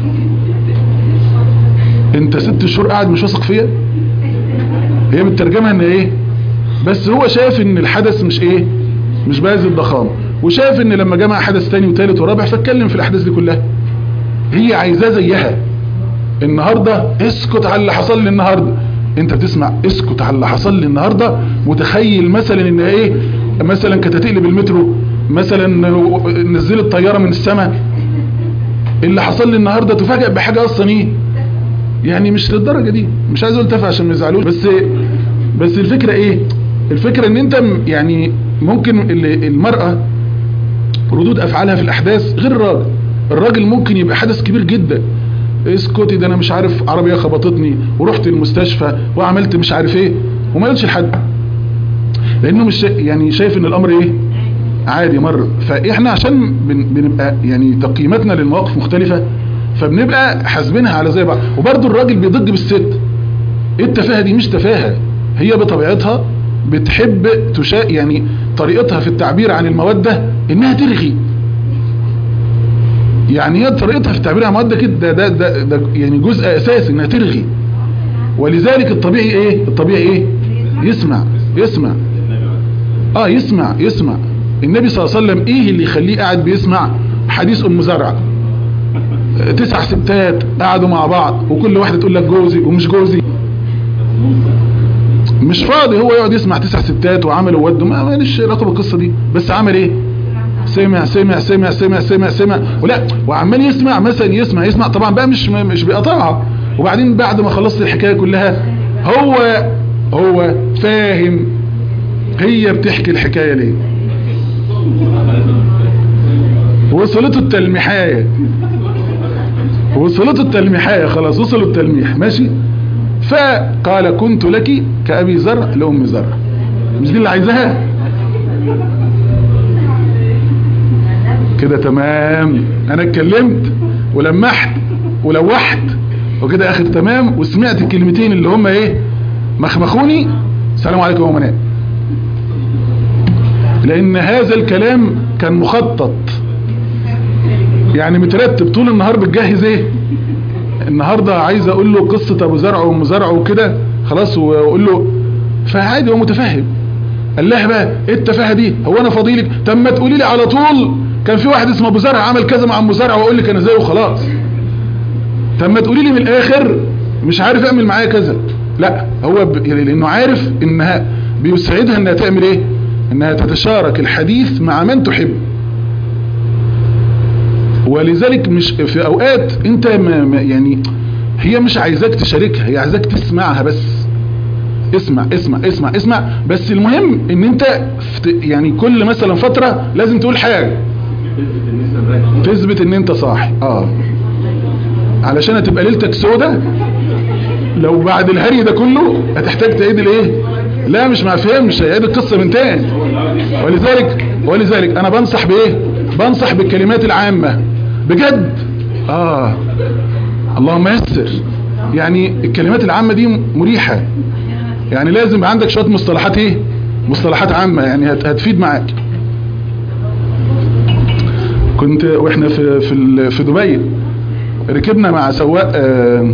انت ست شهور قاعد مش واثق فيا هي بترجمها ان ايه بس هو شايف ان الحدث مش ايه مش بهذه الضخامه وشايف ان لما جمع حدث تاني وتالت ورابع فاتكلم في الاحداث دي كلها هي عايزاه زيها النهارده اسكت على اللي حصل لي النهارده انت بتسمع اسكت على اللي حصل لي النهارده متخيل مثلا ان ايه مثلا كانت هتقلب المترو مثلا نزلت طياره من السماء اللي حصل لي النهارده تفاجئ بحاجه اصلا ايه يعني مش للدرجه دي مش عايز اقول تافه عشان ما يزعلوش بس بس الفكره ايه الفكره ان انت م- يعني ممكن ال- المرأة ردود افعالها في الاحداث غير الراجل الراجل ممكن يبقى حدث كبير جدا اسكتي ده انا مش عارف عربية خبطتني ورحت المستشفى وعملت مش عارف ايه وما يقولش لحد لانه مش شا- يعني شايف ان الامر ايه عادي مر فاحنا عشان بن- بنبقى يعني تقييماتنا للمواقف مختلفة فبنبقى حاسبينها على زي بعض وبرضه الراجل بيضج بالست ايه التفاهة دي مش تفاهة هي بطبيعتها بتحب تشا يعني طريقتها في التعبير عن المودة انها ترغي يعني هي طريقتها في التعبير عن المودة كده ده, ده, ده, ده يعني جزء اساسي انها ترغي ولذلك الطبيعي ايه الطبيعي ايه يسمع يسمع اه يسمع يسمع النبي صلى الله عليه وسلم ايه اللي يخليه قاعد بيسمع حديث ام زرع آه، تسع ستات قعدوا مع بعض وكل واحدة تقول لك جوزي ومش جوزي مش فاضي هو يقعد يسمع تسع ستات وعمل وود ما ماليش رقم القصة دي بس عمل ايه سمع سمع سمع سمع سمع سمع ولا وعمال يسمع مثلا يسمع يسمع طبعا بقى مش مش بيقطعها وبعدين بعد ما خلصت الحكاية كلها هو هو فاهم هي بتحكي الحكاية ليه وصلته التلميحاية وصلته التلميحاية خلاص وصلوا التلميح ماشي فقال كنت لك كأبي زرع لأم زرع مش دي اللي عايزاها كده تمام انا اتكلمت ولمحت ولوحت وكده اخر تمام وسمعت الكلمتين اللي هم ايه مخمخوني السلام عليكم يا منى لان هذا الكلام كان مخطط يعني مترتب طول النهار بتجهز ايه النهاردة عايز اقول له قصة ابو زرع وام زرع وكده خلاص واقول له فعادي هو متفهم قال لها بقى ايه التفاهه دي هو انا فضيلك طب ما تقولي لي على طول كان في واحد اسمه ابو زرع عمل كذا مع ام زرع واقول لك انا زيه وخلاص طب ما تقولي لي من الاخر مش عارف اعمل معايا كذا لا هو ب... يعني لانه عارف انها بيسعدها انها تعمل ايه انها تتشارك الحديث مع من تحب ولذلك مش في اوقات انت ما ما يعني هي مش عايزاك تشاركها هي عايزاك تسمعها بس اسمع اسمع اسمع اسمع بس المهم ان انت فت- يعني كل مثلا فترة لازم تقول حاجة تثبت ان انت صاحي اه علشان هتبقى ليلتك سودة لو بعد الهري ده كله هتحتاج تعيد الايه لا مش ما فهمش هيعيد القصة من تاني ولذلك ولذلك انا بنصح بايه بنصح بالكلمات العامة بجد اه اللهم يسر يعني الكلمات العامة دي مريحة يعني لازم يبقى عندك شوية مصطلحات ايه مصطلحات عامة يعني هت- هتفيد معاك كنت واحنا في في ال- في دبي ركبنا مع سواق آه،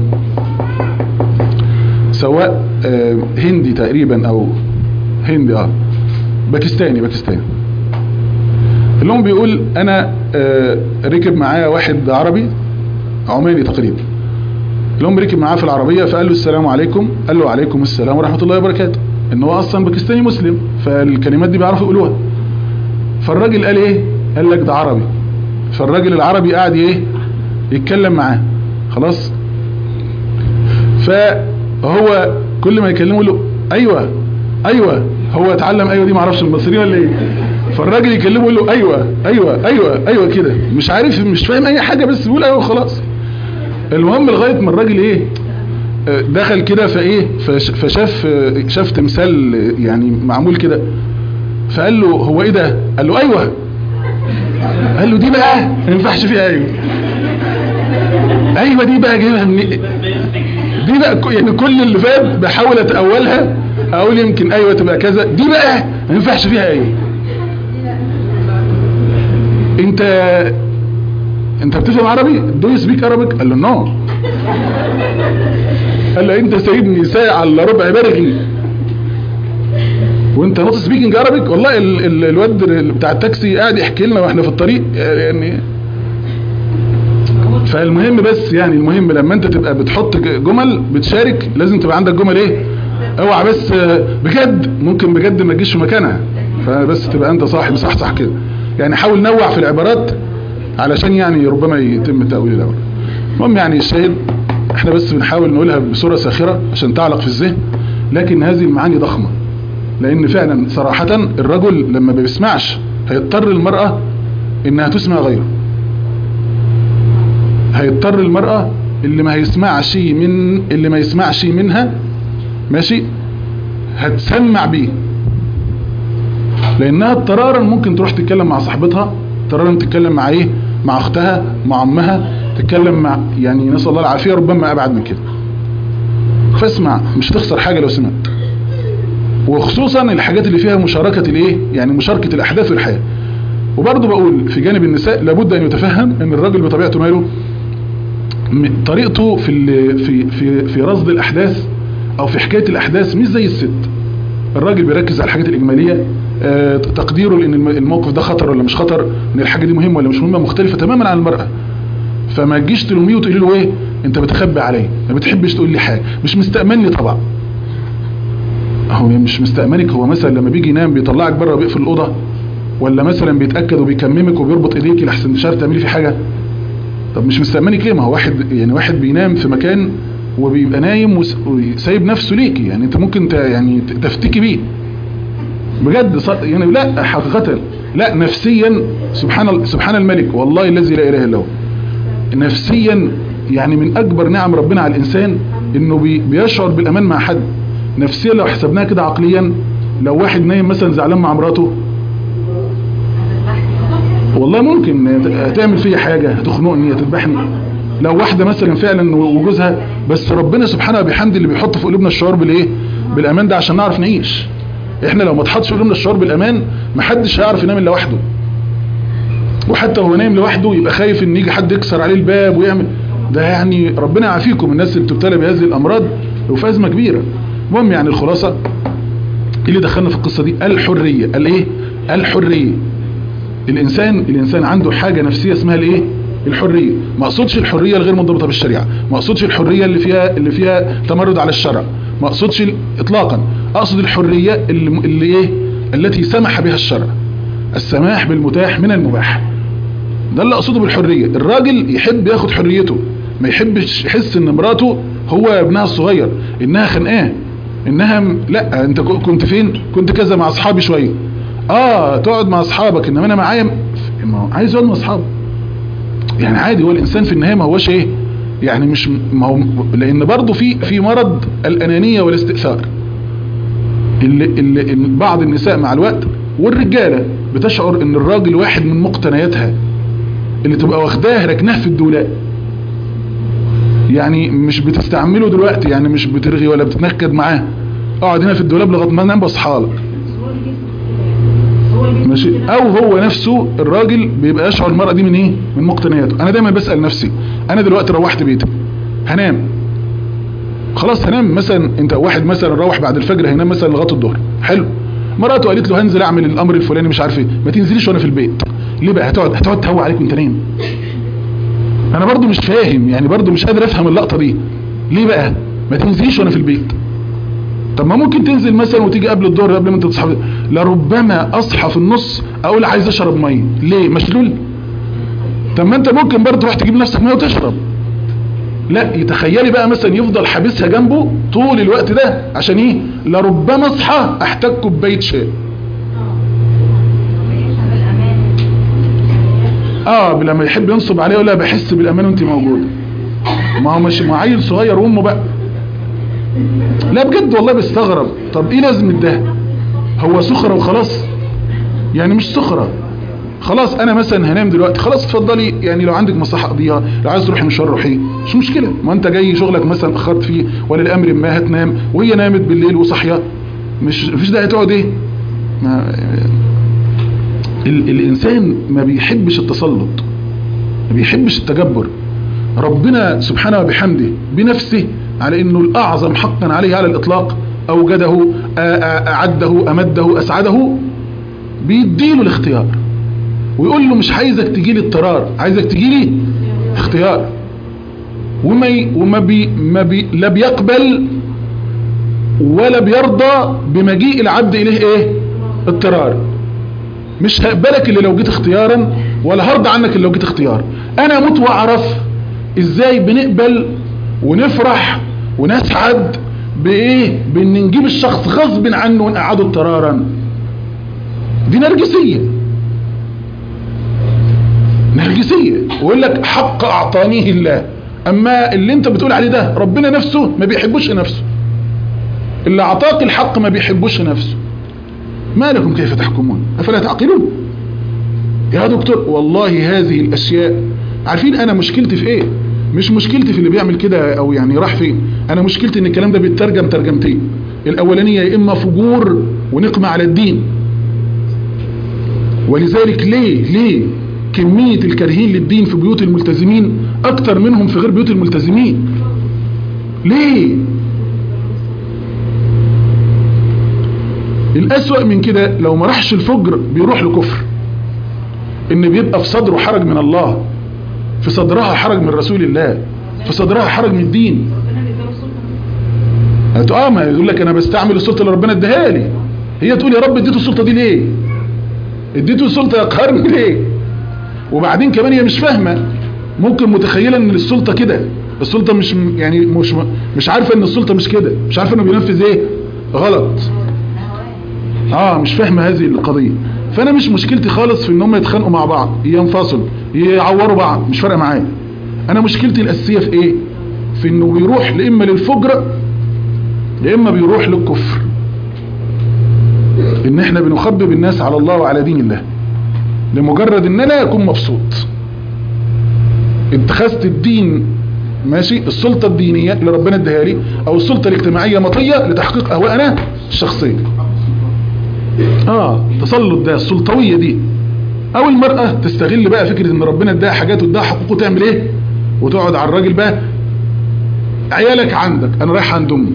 سواق آه، هندي تقريبا او هندي اه باكستاني باكستاني اللي بيقول انا آه، ركب معايا واحد عربي عماني تقريبا اللي ركب معاه في العربية فقال له السلام عليكم قال له عليكم السلام ورحمة الله وبركاته ان هو اصلا باكستاني مسلم فالكلمات دي بيعرفوا يقولوها فالراجل قال ايه قال لك ده عربي فالراجل العربي قاعد ايه يتكلم معاه خلاص فهو كل ما يكلمه يقول له ايوه ايوه هو اتعلم ايوه دي معرفش المصريين ولا ايه فالراجل يكلمه يقول له ايوه ايوه ايوه ايوه كده مش عارف مش فاهم اي حاجه بس بيقول ايوه خلاص المهم لغايه ما الراجل ايه آه، دخل كده فايه فش- فشاف آه، شاف تمثال آه، يعني معمول كده فقال له هو ايه ده قال له ايوه قال له دي بقى ما ينفعش فيها ايوه ايوه دي بقى جايبها من دي بقى ك- يعني كل اللي فات بحاول اتاولها اقول يمكن ايوه تبقى كذا دي بقى ما ينفعش فيها ايوه انت انت بتفهم عربي دو يو سبيك عربيك قال له نو قال له انت سايبني ساعه الا ربع برغي وانت نوت سبيكنج عربيك والله ال ال الواد بتاع التاكسي قاعد يحكي لنا واحنا في الطريق يعني فالمهم بس يعني المهم لما انت تبقى بتحط ج- جمل بتشارك لازم تبقى عندك جمل ايه اوعى بس آه، بجد ممكن بجد ما تجيش في مكانها فبس تبقى انت صاحب صح صح كده يعني حاول نوع في العبارات علشان يعني ربما يتم تأويل الاول المهم يعني الشاهد احنا بس بنحاول نقولها بصورة ساخرة عشان تعلق في الذهن لكن هذه المعاني ضخمة لان فعلا صراحة الرجل لما ما بيسمعش هيضطر المرأة انها تسمع غيره هيضطر المرأة اللي ما هيسمعش من اللي ما يسمعش منها ماشي هتسمع بيه لانها اضطرارا ممكن تروح تتكلم مع صاحبتها اضطرارا تتكلم مع ايه مع اختها مع امها تتكلم مع يعني نسال الله العافيه ربما ابعد من كده فاسمع مش هتخسر حاجه لو سمعت وخصوصا الحاجات اللي فيها مشاركه الايه يعني مشاركه الاحداث في الحياه وبرضه بقول في جانب النساء لابد ان يتفهم ان الراجل بطبيعته ماله م- طريقته في ال- في في في رصد الاحداث او في حكايه الاحداث مش زي الست الراجل بيركز على الحاجات الاجماليه آه، تقديره لان الم- الموقف ده خطر ولا مش خطر ان الحاجه دي مهمه ولا مش مهمه مختلفه تماما عن المراه فما تجيش تلوميه وتقولي له ايه انت بتخبي عليا ما بتحبش تقول لي حاجه مش مستأمني طبعا هو مش مستأمنك هو مثلا لما بيجي ينام بيطلعك بره وبيقفل الاوضه ولا مثلا بيتاكد وبيكممك وبيربط ايديكي لحسن مش عارف تعملي في حاجه طب مش مستأمنك ليه ما هو واحد يعني واحد بينام في مكان وبيبقى نايم وس- وسايب نفسه ليكي يعني انت ممكن ت- يعني ت- تفتكي بيه بجد ص- يعني لا حقيقة لا نفسيا سبحان ال- سبحان الملك والله الذي لا اله الا هو نفسيا يعني من اكبر نعم ربنا على الانسان انه بي بيشعر بالامان مع حد نفسيا لو حسبناها كده عقليا لو واحد نايم مثلا زعلان مع مراته والله ممكن هتعمل فيا حاجة هتخنقني هتذبحني لو واحدة مثلا فعلا وجوزها بس ربنا سبحانه وبحمد اللي بيحط في قلوبنا الشعور بالايه بالامان ده عشان نعرف نعيش احنا لو ما اتحطش في قلوبنا الشعور بالامان محدش هيعرف ينام الا لوحده وحتى وهو نايم لوحده يبقى خايف ان يجي حد يكسر عليه الباب ويعمل ده يعني ربنا يعافيكم الناس اللي بتبتلى بهذه الامراض وفي ازمه كبيره المهم يعني الخلاصه إيه اللي دخلنا في القصه دي الحريه الايه الحريه الانسان الانسان عنده حاجه نفسيه اسمها الايه الحريه ما اقصدش الحريه الغير منضبطه بالشريعه ما اقصدش الحريه اللي فيها اللي فيها تمرد على الشرع ما اقصدش ال- اطلاقا اقصد الحريه اللي, اللي ايه التي سمح بها الشرع السماح بالمتاح من المباح ده اللي اقصده بالحريه الراجل يحب ياخد حريته ما يحبش يحس ان مراته هو ابنها الصغير انها خانقاه انها م- لا انت ك- كنت فين كنت كذا مع اصحابي شويه اه تقعد مع اصحابك انما انا معايا ما هو عايز يقعد مع اصحابه يعني عادي هو الانسان في النهايه ما هوش ايه يعني مش ما هو لان برضه في في مرض الانانيه والاستئثار اللي, اللي اللي بعض النساء مع الوقت والرجاله بتشعر ان الراجل واحد من مقتنياتها اللي تبقى واخداه ركناه في الدولاب يعني مش بتستعمله دلوقتي يعني مش بترغي ولا بتتنكد معاه اقعد هنا في الدولاب لغايه ما انام بصحى لك ماشي او هو نفسه الراجل بيبقى يشعر المرأة دي من ايه من مقتنياته انا دايما بسأل نفسي انا دلوقتي روحت بيتي هنام خلاص هنام مثلا انت واحد مثلا روح بعد الفجر هينام مثلا لغايه الظهر حلو مراته قالت له هنزل اعمل الامر الفلاني مش عارف ايه ما تنزليش وانا في البيت ليه بقى هتقعد هتقعد تهوى عليك وانت نايم انا برضو مش فاهم يعني برضو مش قادر افهم اللقطه دي ليه بقى ما تنزليش وانا في البيت طب ما ممكن تنزل مثلا وتيجي قبل الظهر قبل ما انت تصحى لربما اصحى في النص اقول عايز اشرب ميه ليه مشلول طب ما انت ممكن برضه تروح تجيب نفسك ميه وتشرب لا يتخيلي بقى مثلا يفضل حابسها جنبه طول الوقت ده عشان ايه لربما اصحى احتاج كوبايه شاي اه لما يحب ينصب عليه ولا بحس بالامان وانت موجوده ما هو مش ما عيل صغير وامه بقى لا بجد والله بستغرب طب ايه لازمه ده هو سخره وخلاص يعني مش سخره خلاص انا مثلا هنام دلوقتي خلاص اتفضلي يعني لو عندك مصلحه قضيها لو عايز تروحي مشوار روحي مش مشكله ما انت جاي شغلك مثلا اخرت فيه ولا لامر ما هتنام وهي نامت بالليل وصاحيه مش مفيش داعي تقعد ايه ما ال الانسان ما بيحبش التسلط ما بيحبش التجبر ربنا سبحانه وبحمده بنفسه على انه الاعظم حقا عليه على الاطلاق اوجده اعده امده اسعده بيديله الاختيار ويقول له مش عايزك تجي لي اضطرار عايزك تجي لي اختيار وما ي... وما بي... ما بي... لا بيقبل ولا بيرضى بمجيء العبد اليه ايه اضطرار مش هقبلك اللي لو جيت اختيارا ولا هرضى عنك اللي لو جيت اختيار انا اموت واعرف ازاي بنقبل ونفرح ونسعد بايه بان نجيب الشخص غصب عنه ونقعده اضطرارا دي نرجسيه نرجسيه ويقول لك حق اعطانيه الله اما اللي انت بتقول عليه ده ربنا نفسه ما بيحبوش نفسه اللي اعطاك الحق ما بيحبوش نفسه ما لكم كيف تحكمون افلا تعقلون يا دكتور والله هذه الاشياء عارفين انا مشكلتي في ايه مش مشكلتي في اللي بيعمل كده او يعني راح فين انا مشكلتي ان الكلام ده بيترجم ترجمتين الاولانيه يا اما فجور ونقمه على الدين ولذلك ليه ليه كمية الكارهين للدين في بيوت الملتزمين اكتر منهم في غير بيوت الملتزمين ليه الاسوأ من كده لو ما راحش الفجر بيروح لكفر ان بيبقى في صدره حرج من الله في صدرها حرج من رسول الله في صدرها حرج من الدين ربنا بيديله سلطة هتقول اه ما يقول لك انا بستعمل السلطه اللي ربنا اداها لي هي تقول يا رب اديته السلطه دي ليه اديته السلطه يقهرني ليه وبعدين كمان هي مش فاهمه ممكن متخيله ان السلطه كده السلطه مش يعني مش مش عارفه ان السلطه مش كده مش عارفه انه بينفذ ايه غلط اه مش فاهمه هذه القضيه فانا مش مشكلتي خالص في ان هم يتخانقوا مع بعض ينفصلوا يعوروا بعض مش فارقه معايا انا مشكلتي الاساسيه في ايه في انه بيروح لا اما للفجر يا اما بيروح للكفر ان احنا بنخبب الناس على الله وعلى دين الله لمجرد ان انا اكون مبسوط اتخذت الدين ماشي السلطة الدينية اللي ربنا اداها لي او السلطة الاجتماعية مطية لتحقيق اهوائنا الشخصية اه تسلط ده السلطوية دي او المرأة تستغل بقى فكرة ان ربنا اداها حاجات واداها حقوق وتعمل ايه وتقعد على الراجل بقى عيالك عندك انا رايح عند امي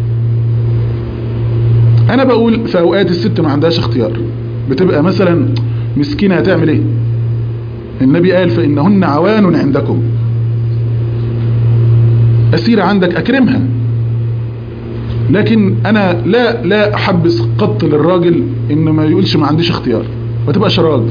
انا بقول في اوقات الست ما عندهاش اختيار بتبقى مثلا مسكينة هتعمل ايه النبي قال فانهن عوان عندكم اسيرة عندك اكرمها لكن انا لا لا احبس قط للراجل انه ما يقولش ما عنديش اختيار ما تبقاش راجل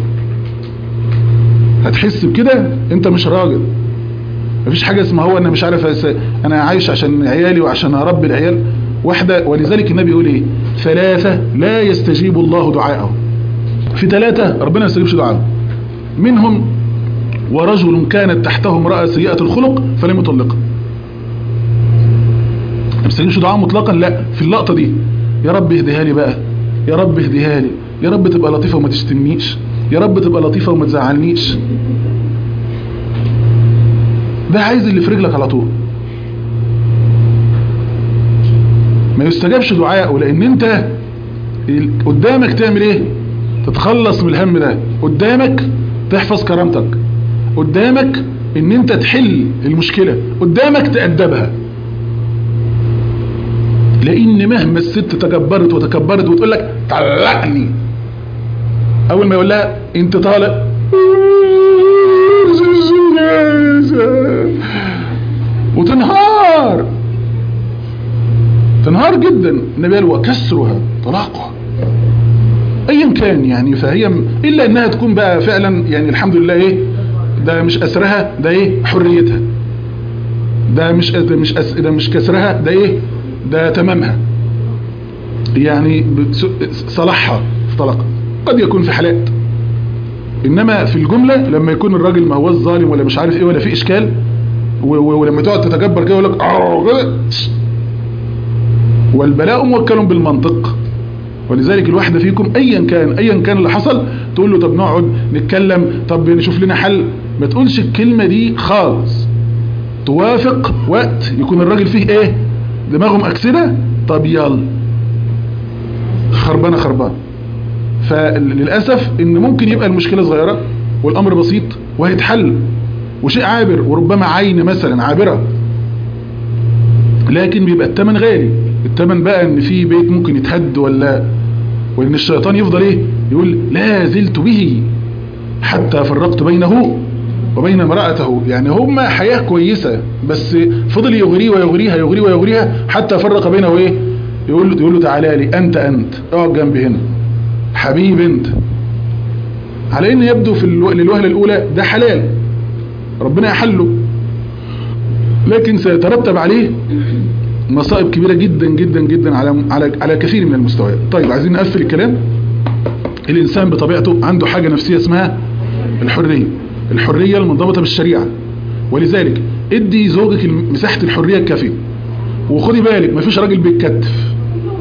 هتحس بكده انت مش راجل مفيش حاجة اسمها هو انا مش عارف أس... انا عايش عشان عيالي وعشان اربي العيال واحدة ولذلك النبي يقول ايه ثلاثة لا يستجيب الله دعاءه في ثلاثة ربنا ما يستجيبش دعاءه منهم ورجل كانت تحته امرأة سيئة الخلق فلم يطلقها ما يستجيبش دعاء مطلقا لا في اللقطة دي يا رب اهديها لي بقى يا رب اهديها لي يا رب تبقى لطيفة وما تشتمنيش يا رب تبقى لطيفة وما تزعلنيش ده عايز اللي في رجلك على طول ما يستجابش دعائه لان انت قدامك تعمل ايه تتخلص من الهم ده قدامك تحفظ كرامتك قدامك ان انت تحل المشكلة قدامك تأدبها لان مهما الست تكبرت وتكبرت وتقول لك طلقني اول ما يقول لها انت طالق وتنهار تنهار جدا النبي قال وكسرها طلاقها ايا كان يعني فهي الا انها تكون بقى فعلا يعني الحمد لله ايه ده مش اسرها ده ايه حريتها ده مش ده مش أس ده مش كسرها ده ايه ده تمامها يعني صلاحها في طلاقها قد يكون في حالات انما في الجملة لما يكون الراجل ما هو الظالم ولا مش عارف ايه ولا في اشكال ولما تقعد تتكبر كده يقول لك والبلاء موكل بالمنطق ولذلك الواحدة فيكم ايا كان ايا كان اللي حصل تقول له طب نقعد نتكلم طب نشوف لنا حل ما تقولش الكلمة دي خالص توافق وقت يكون الراجل فيه ايه دماغه مأكسدة طب يلا خربانة خربانة فللأسف ان ممكن يبقى المشكلة صغيرة والامر بسيط وهيتحل وشيء عابر وربما عين مثلا عابرة لكن بيبقى التمن غالي التمن بقى ان في بيت ممكن يتهد ولا وان الشيطان يفضل ايه يقول لا زلت به حتى فرقت بينه وبين امرأته يعني هما حياة كويسة بس فضل يغريه ويغريها يغريه ويغريها حتى فرق بينه ايه يقول له يقول له تعالى لي انت انت اقعد جنبي هنا حبيب انت على ان يبدو في الو... للوهلة الاولى ده حلال ربنا يحله لكن سيترتب عليه مصائب كبيرة جدا جدا جدا على على على كثير من المستويات طيب عايزين نقفل الكلام الإنسان بطبيعته عنده حاجة نفسية اسمها الحرية الحرية المنضبطة بالشريعة ولذلك ادي زوجك مساحة الحرية الكافية وخدي بالك مفيش راجل بيتكتف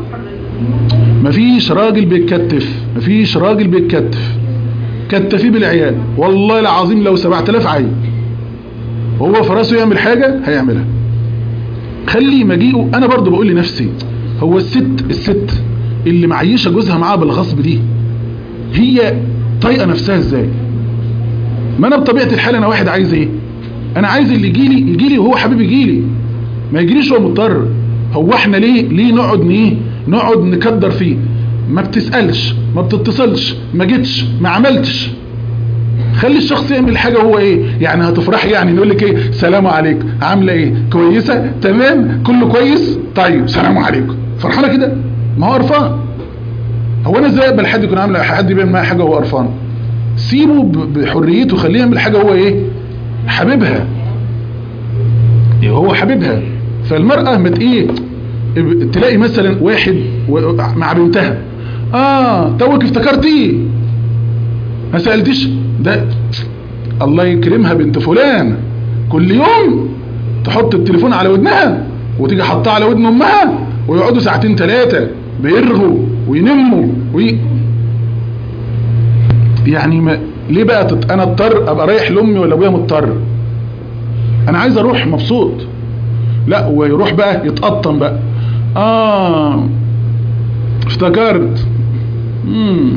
مفيش راجل بيتكتف مفيش راجل بيتكتف كتفيه بالعيال والله العظيم لو 7000 عيل وهو في راسه يعمل حاجة هيعملها خلي مجيئه انا برضو بقول لنفسي هو الست الست اللي معيشة جوزها معاها بالغصب دي هي طايقة نفسها ازاي ما انا بطبيعة الحال انا واحد عايز ايه انا عايز اللي يجيلي يجيلي وهو حبيبي يجيلي ما يجيليش هو مضطر هو احنا ليه ليه نقعد ايه نقعد نكدر فيه ما بتسألش ما بتتصلش ما جيتش ما عملتش خلي الشخص يعمل حاجة هو ايه يعني هتفرحي يعني نقول لك ايه سلام عليكم عاملة ايه كويسة تمام كله كويس طيب سلام عليكم فرحانة كده ما هو قرفان هو انا ازاي اقبل حد يكون عامل حد بيعمل معايا حاجة وهو قرفان سيبه بحريته خليه يعمل حاجة هو ايه حبيبها إيه هو حبيبها فالمرأة مت ايه تلاقي مثلا واحد مع بنتها اه توك افتكرتيه ما سألتش ده الله يكرمها بنت فلان كل يوم تحط التليفون على ودنها وتيجي حطها على ودن امها ويقعدوا ساعتين ثلاثة بيرغوا وينموا وي... يعني ما ليه بقى تت... انا اضطر ابقى رايح لامي ولا ابويا مضطر انا عايز اروح مبسوط لا ويروح بقى يتقطم بقى اه افتكرت امم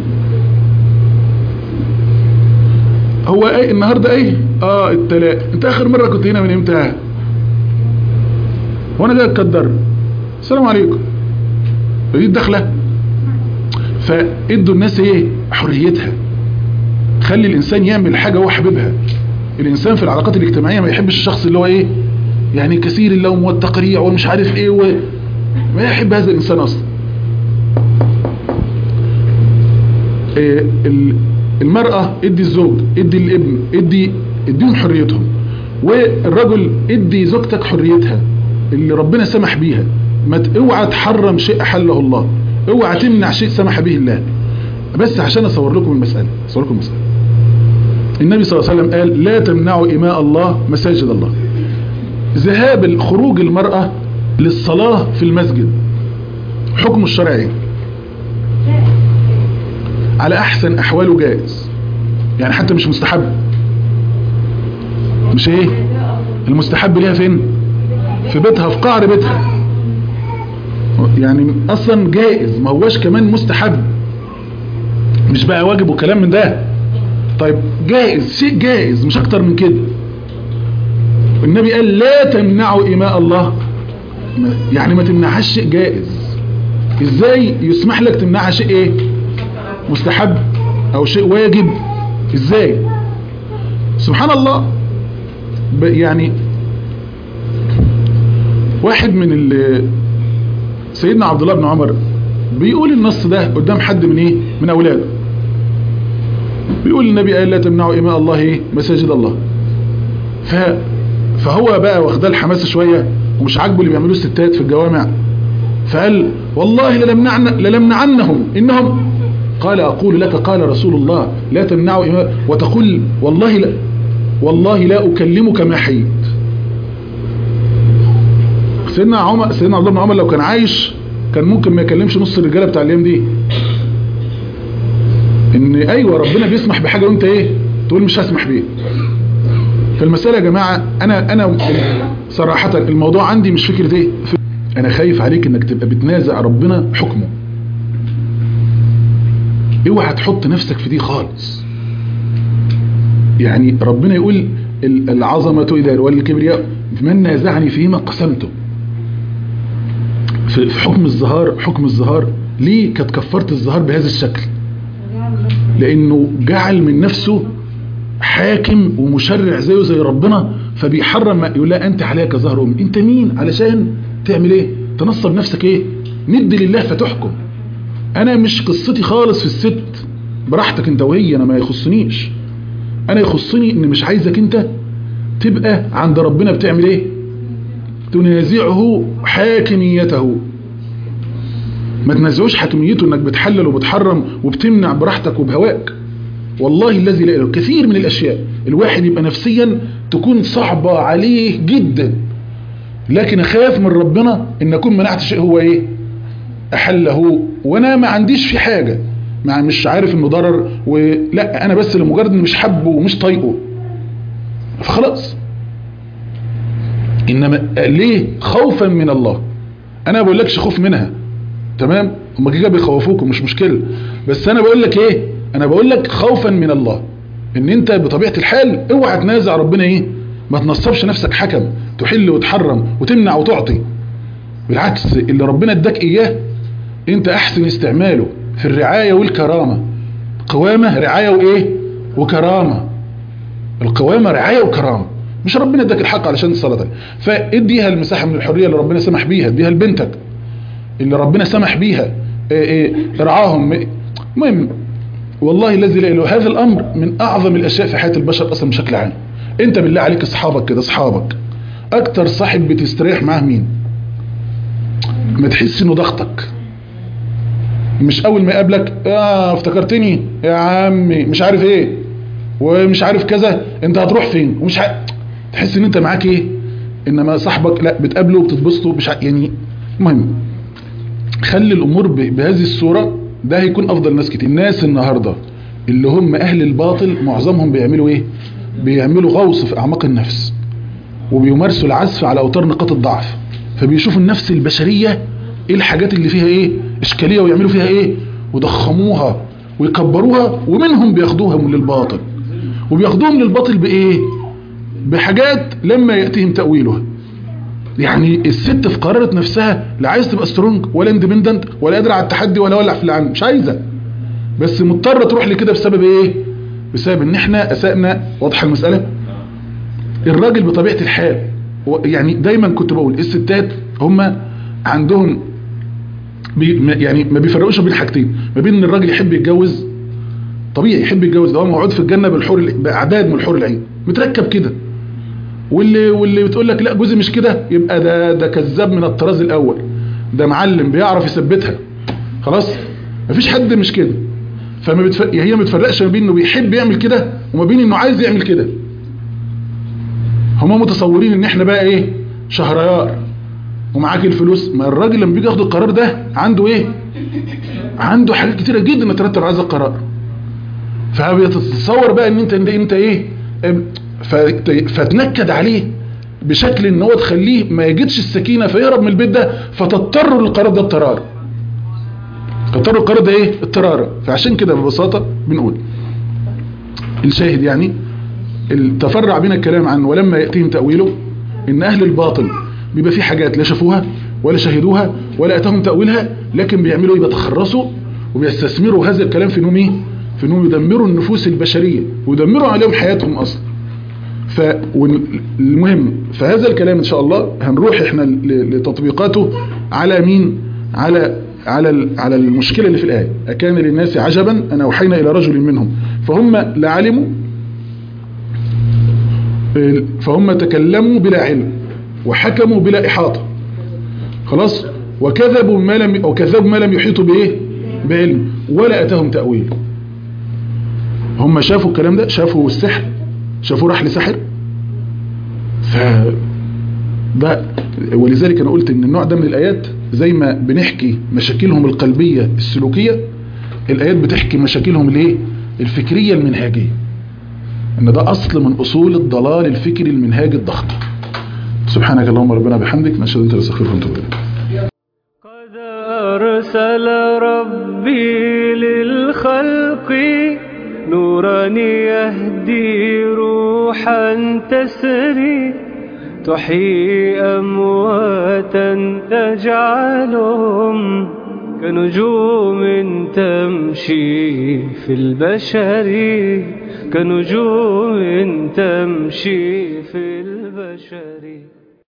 هو ايه النهاردة ايه اه التلاء انت اخر مرة كنت هنا من امتى وانا جاي اتكدر السلام عليكم دي الدخلة فادوا الناس ايه حريتها خلي الانسان يعمل حاجة هو حبيبها الانسان في العلاقات الاجتماعية ما يحبش الشخص اللي هو ايه يعني كثير اللوم والتقريع ومش عارف ايه و... ما يحب هذا الانسان اصلا إيه المرأة ادي الزوج ادي الابن ادي اديهم حريتهم والرجل ادي زوجتك حريتها اللي ربنا سمح بيها ما اوعى تحرم شيء احله الله اوعى تمنع شيء سمح به الله بس عشان اصور لكم المسألة اصور لكم المسألة النبي صلى الله عليه وسلم قال لا تمنعوا إماء الله مساجد الله ذهاب خروج المرأة للصلاة في المسجد حكم الشرعي على احسن احواله جائز يعني حتى مش مستحب مش ايه المستحب ليها فين في بيتها في قعر بيتها يعني اصلا جائز ما هواش كمان مستحب مش بقى واجب وكلام من ده طيب جائز شيء جائز مش اكتر من كده النبي قال لا تمنعوا إماء الله يعني ما تمنعهاش شيء جائز ازاي يسمح لك تمنعها شيء ايه مستحب او شيء واجب ازاي سبحان الله يعني واحد من ال سيدنا عبد الله بن عمر بيقول النص ده قدام حد من ايه من اولاده بيقول النبي قال لا تمنعوا إماء الله ايه مساجد الله ف فهو بقى واخداه الحماس شوية ومش عاجبه اللي بيعملوه الستات في الجوامع فقال والله للمنعن للمنعنهم إنهم قال أقول لك قال رسول الله لا تمنعوا إماء وتقول والله لا والله لا أكلمك ما حييت سيدنا عمر سيدنا عبد الله بن عمر لو كان عايش كان ممكن ما يكلمش نص الرجاله بتاع الايام دي ان ايوه ربنا بيسمح بحاجه وانت ايه تقول مش هسمح بيه فالمساله يا جماعه انا انا صراحه الموضوع عندي مش فكره ايه انا خايف عليك انك تبقى بتنازع ربنا حكمه اوعى تحط نفسك في دي خالص يعني ربنا يقول العظمه اذا والكبرياء من نازعني فيما قسمته في حكم الظهار حكم الظهار ليه كانت كفرت الظهار بهذا الشكل لانه جعل من نفسه حاكم ومشرع زيه زي ربنا فبيحرم ما يقول لا انت عليك ظهر امي انت مين علشان تعمل ايه تنصب نفسك ايه ند لله فتحكم انا مش قصتي خالص في الست براحتك انت وهي انا ما يخصنيش انا يخصني ان مش عايزك انت تبقى عند ربنا بتعمل ايه تنازعه حاكميته ما تنازعوش حاكميته انك بتحلل وبتحرم وبتمنع براحتك وبهواك والله الذي لا اله كثير من الاشياء الواحد يبقى نفسيا تكون صعبة عليه جدا لكن اخاف من ربنا ان اكون منعت شيء هو ايه احله وانا ما عنديش في حاجة مع مش عارف انه ضرر ولا انا بس لمجرد اني مش حبه ومش طايقه فخلاص انما ليه خوفا من الله انا ما بقولكش خوف منها تمام هم كده بيخوفوكم مش مشكلة بس انا بقول لك ايه انا بقول لك خوفا من الله ان انت بطبيعة الحال اوعى تنازع ربنا ايه ما تنصبش نفسك حكم تحل وتحرم وتمنع وتعطي بالعكس اللي ربنا اداك اياه انت احسن استعماله في الرعاية والكرامة قوامة رعاية وايه وكرامة القوامة رعاية وكرامة مش ربنا اداك الحق علشان الصلاة فاديها المساحة من الحرية اللي ربنا سمح بيها اديها لبنتك اللي ربنا سمح بيها إيه إيه ارعاهم المهم والله الذي لا اله هذا الامر من اعظم الاشياء في حياة البشر اصلا بشكل عام انت بالله عليك اصحابك كده اصحابك اكتر صاحب بتستريح معاه مين ما تحس انه ضغطك مش اول ما يقابلك اه افتكرتني يا عمي مش عارف ايه ومش عارف كذا انت هتروح فين ومش ع... تحس ان انت معاك ايه انما صاحبك لا بتقابله وبتتبسطه مش ع... يعني المهم خلي الامور ب... بهذه الصورة ده هيكون افضل ناس كتير الناس النهاردة اللي هم اهل الباطل معظمهم بيعملوا ايه بيعملوا غوص في اعماق النفس وبيمارسوا العزف على اوتار نقاط الضعف فبيشوفوا النفس البشرية ايه الحاجات اللي فيها ايه اشكالية ويعملوا فيها ايه وضخموها ويكبروها ومنهم بياخدوهم للباطل وبياخدوهم للباطل بايه بحاجات لما يأتيهم تأويلها يعني الست في قرارة نفسها لا عايز تبقى سترونج ولا اندبندنت ولا قادرة على التحدي ولا ولع في العالم مش عايزة بس مضطرة تروح لكده بسبب ايه بسبب ان احنا اسأنا واضحة المسألة الراجل بطبيعة الحال يعني دايما كنت بقول الستات هم عندهم بي يعني ما بيفرقوش بين حاجتين ما بين ان الراجل يحب يتجوز طبيعي يحب يتجوز ده هو موعود في الجنه بالحور باعداد من الحور العين متركب كده واللي واللي بتقول لك لا جوزي مش كده يبقى ده ده كذاب من الطراز الاول ده معلم بيعرف يثبتها خلاص مفيش حد مش كده فما بتفرق هي ما بتفرقش ما بين انه بيحب يعمل كده وما بين انه عايز يعمل كده هما متصورين ان احنا بقى ايه شهريار ومعاك الفلوس ما الراجل لما بيجي ياخد القرار ده عنده ايه عنده حاجات كتيرة جدا ترتب على هذا القرار فبيتصور بقى ان انت انت ايه فتنكد عليه بشكل ان هو تخليه ما يجدش السكينة فيهرب من البيت ده فتضطر للقرار ده اضطرار تضطر القرار ده ايه اضطرار فعشان كده ببساطة بنقول الشاهد يعني تفرع بنا الكلام عن ولما يأتيهم تأويله ان اهل الباطل بيبقى في حاجات لا شافوها ولا شاهدوها ولا اتاهم تأويلها لكن بيعملوا ايه بيتخرصوا وبيستثمروا هذا الكلام في انهم ايه في انهم يدمروا النفوس البشرية ويدمروا عليهم حياتهم اصلا فالمهم فهذا الكلام ان شاء الله هنروح احنا لتطبيقاته على مين على على على المشكلة اللي في الآية أكان للناس عجبا أن أوحينا إلى رجل منهم فهم لا علموا فهم تكلموا بلا علم وحكموا بلا إحاطة خلاص وكذبوا ما لم وكذبوا ما لم يحيطوا بايه بعلم ولا اتاهم تاويل هم شافوا الكلام ده شافوا السحر شافوا رحل سحر ف ده ولذلك انا قلت ان النوع ده من الايات زي ما بنحكي مشاكلهم القلبية السلوكية الايات بتحكي مشاكلهم الايه الفكرية المنهاجية ان ده اصل من اصول الضلال الفكري المنهاجي الضخم سبحانك اللهم ربنا بحمدك نشهد انت نستغفرك ونتوب اليك قد أرسل ربي للخلق نورا يهدي روحا تسري تحيي أمواتا تجعلهم كنجوم تمشي في البشر كنجوم تمشي في البشر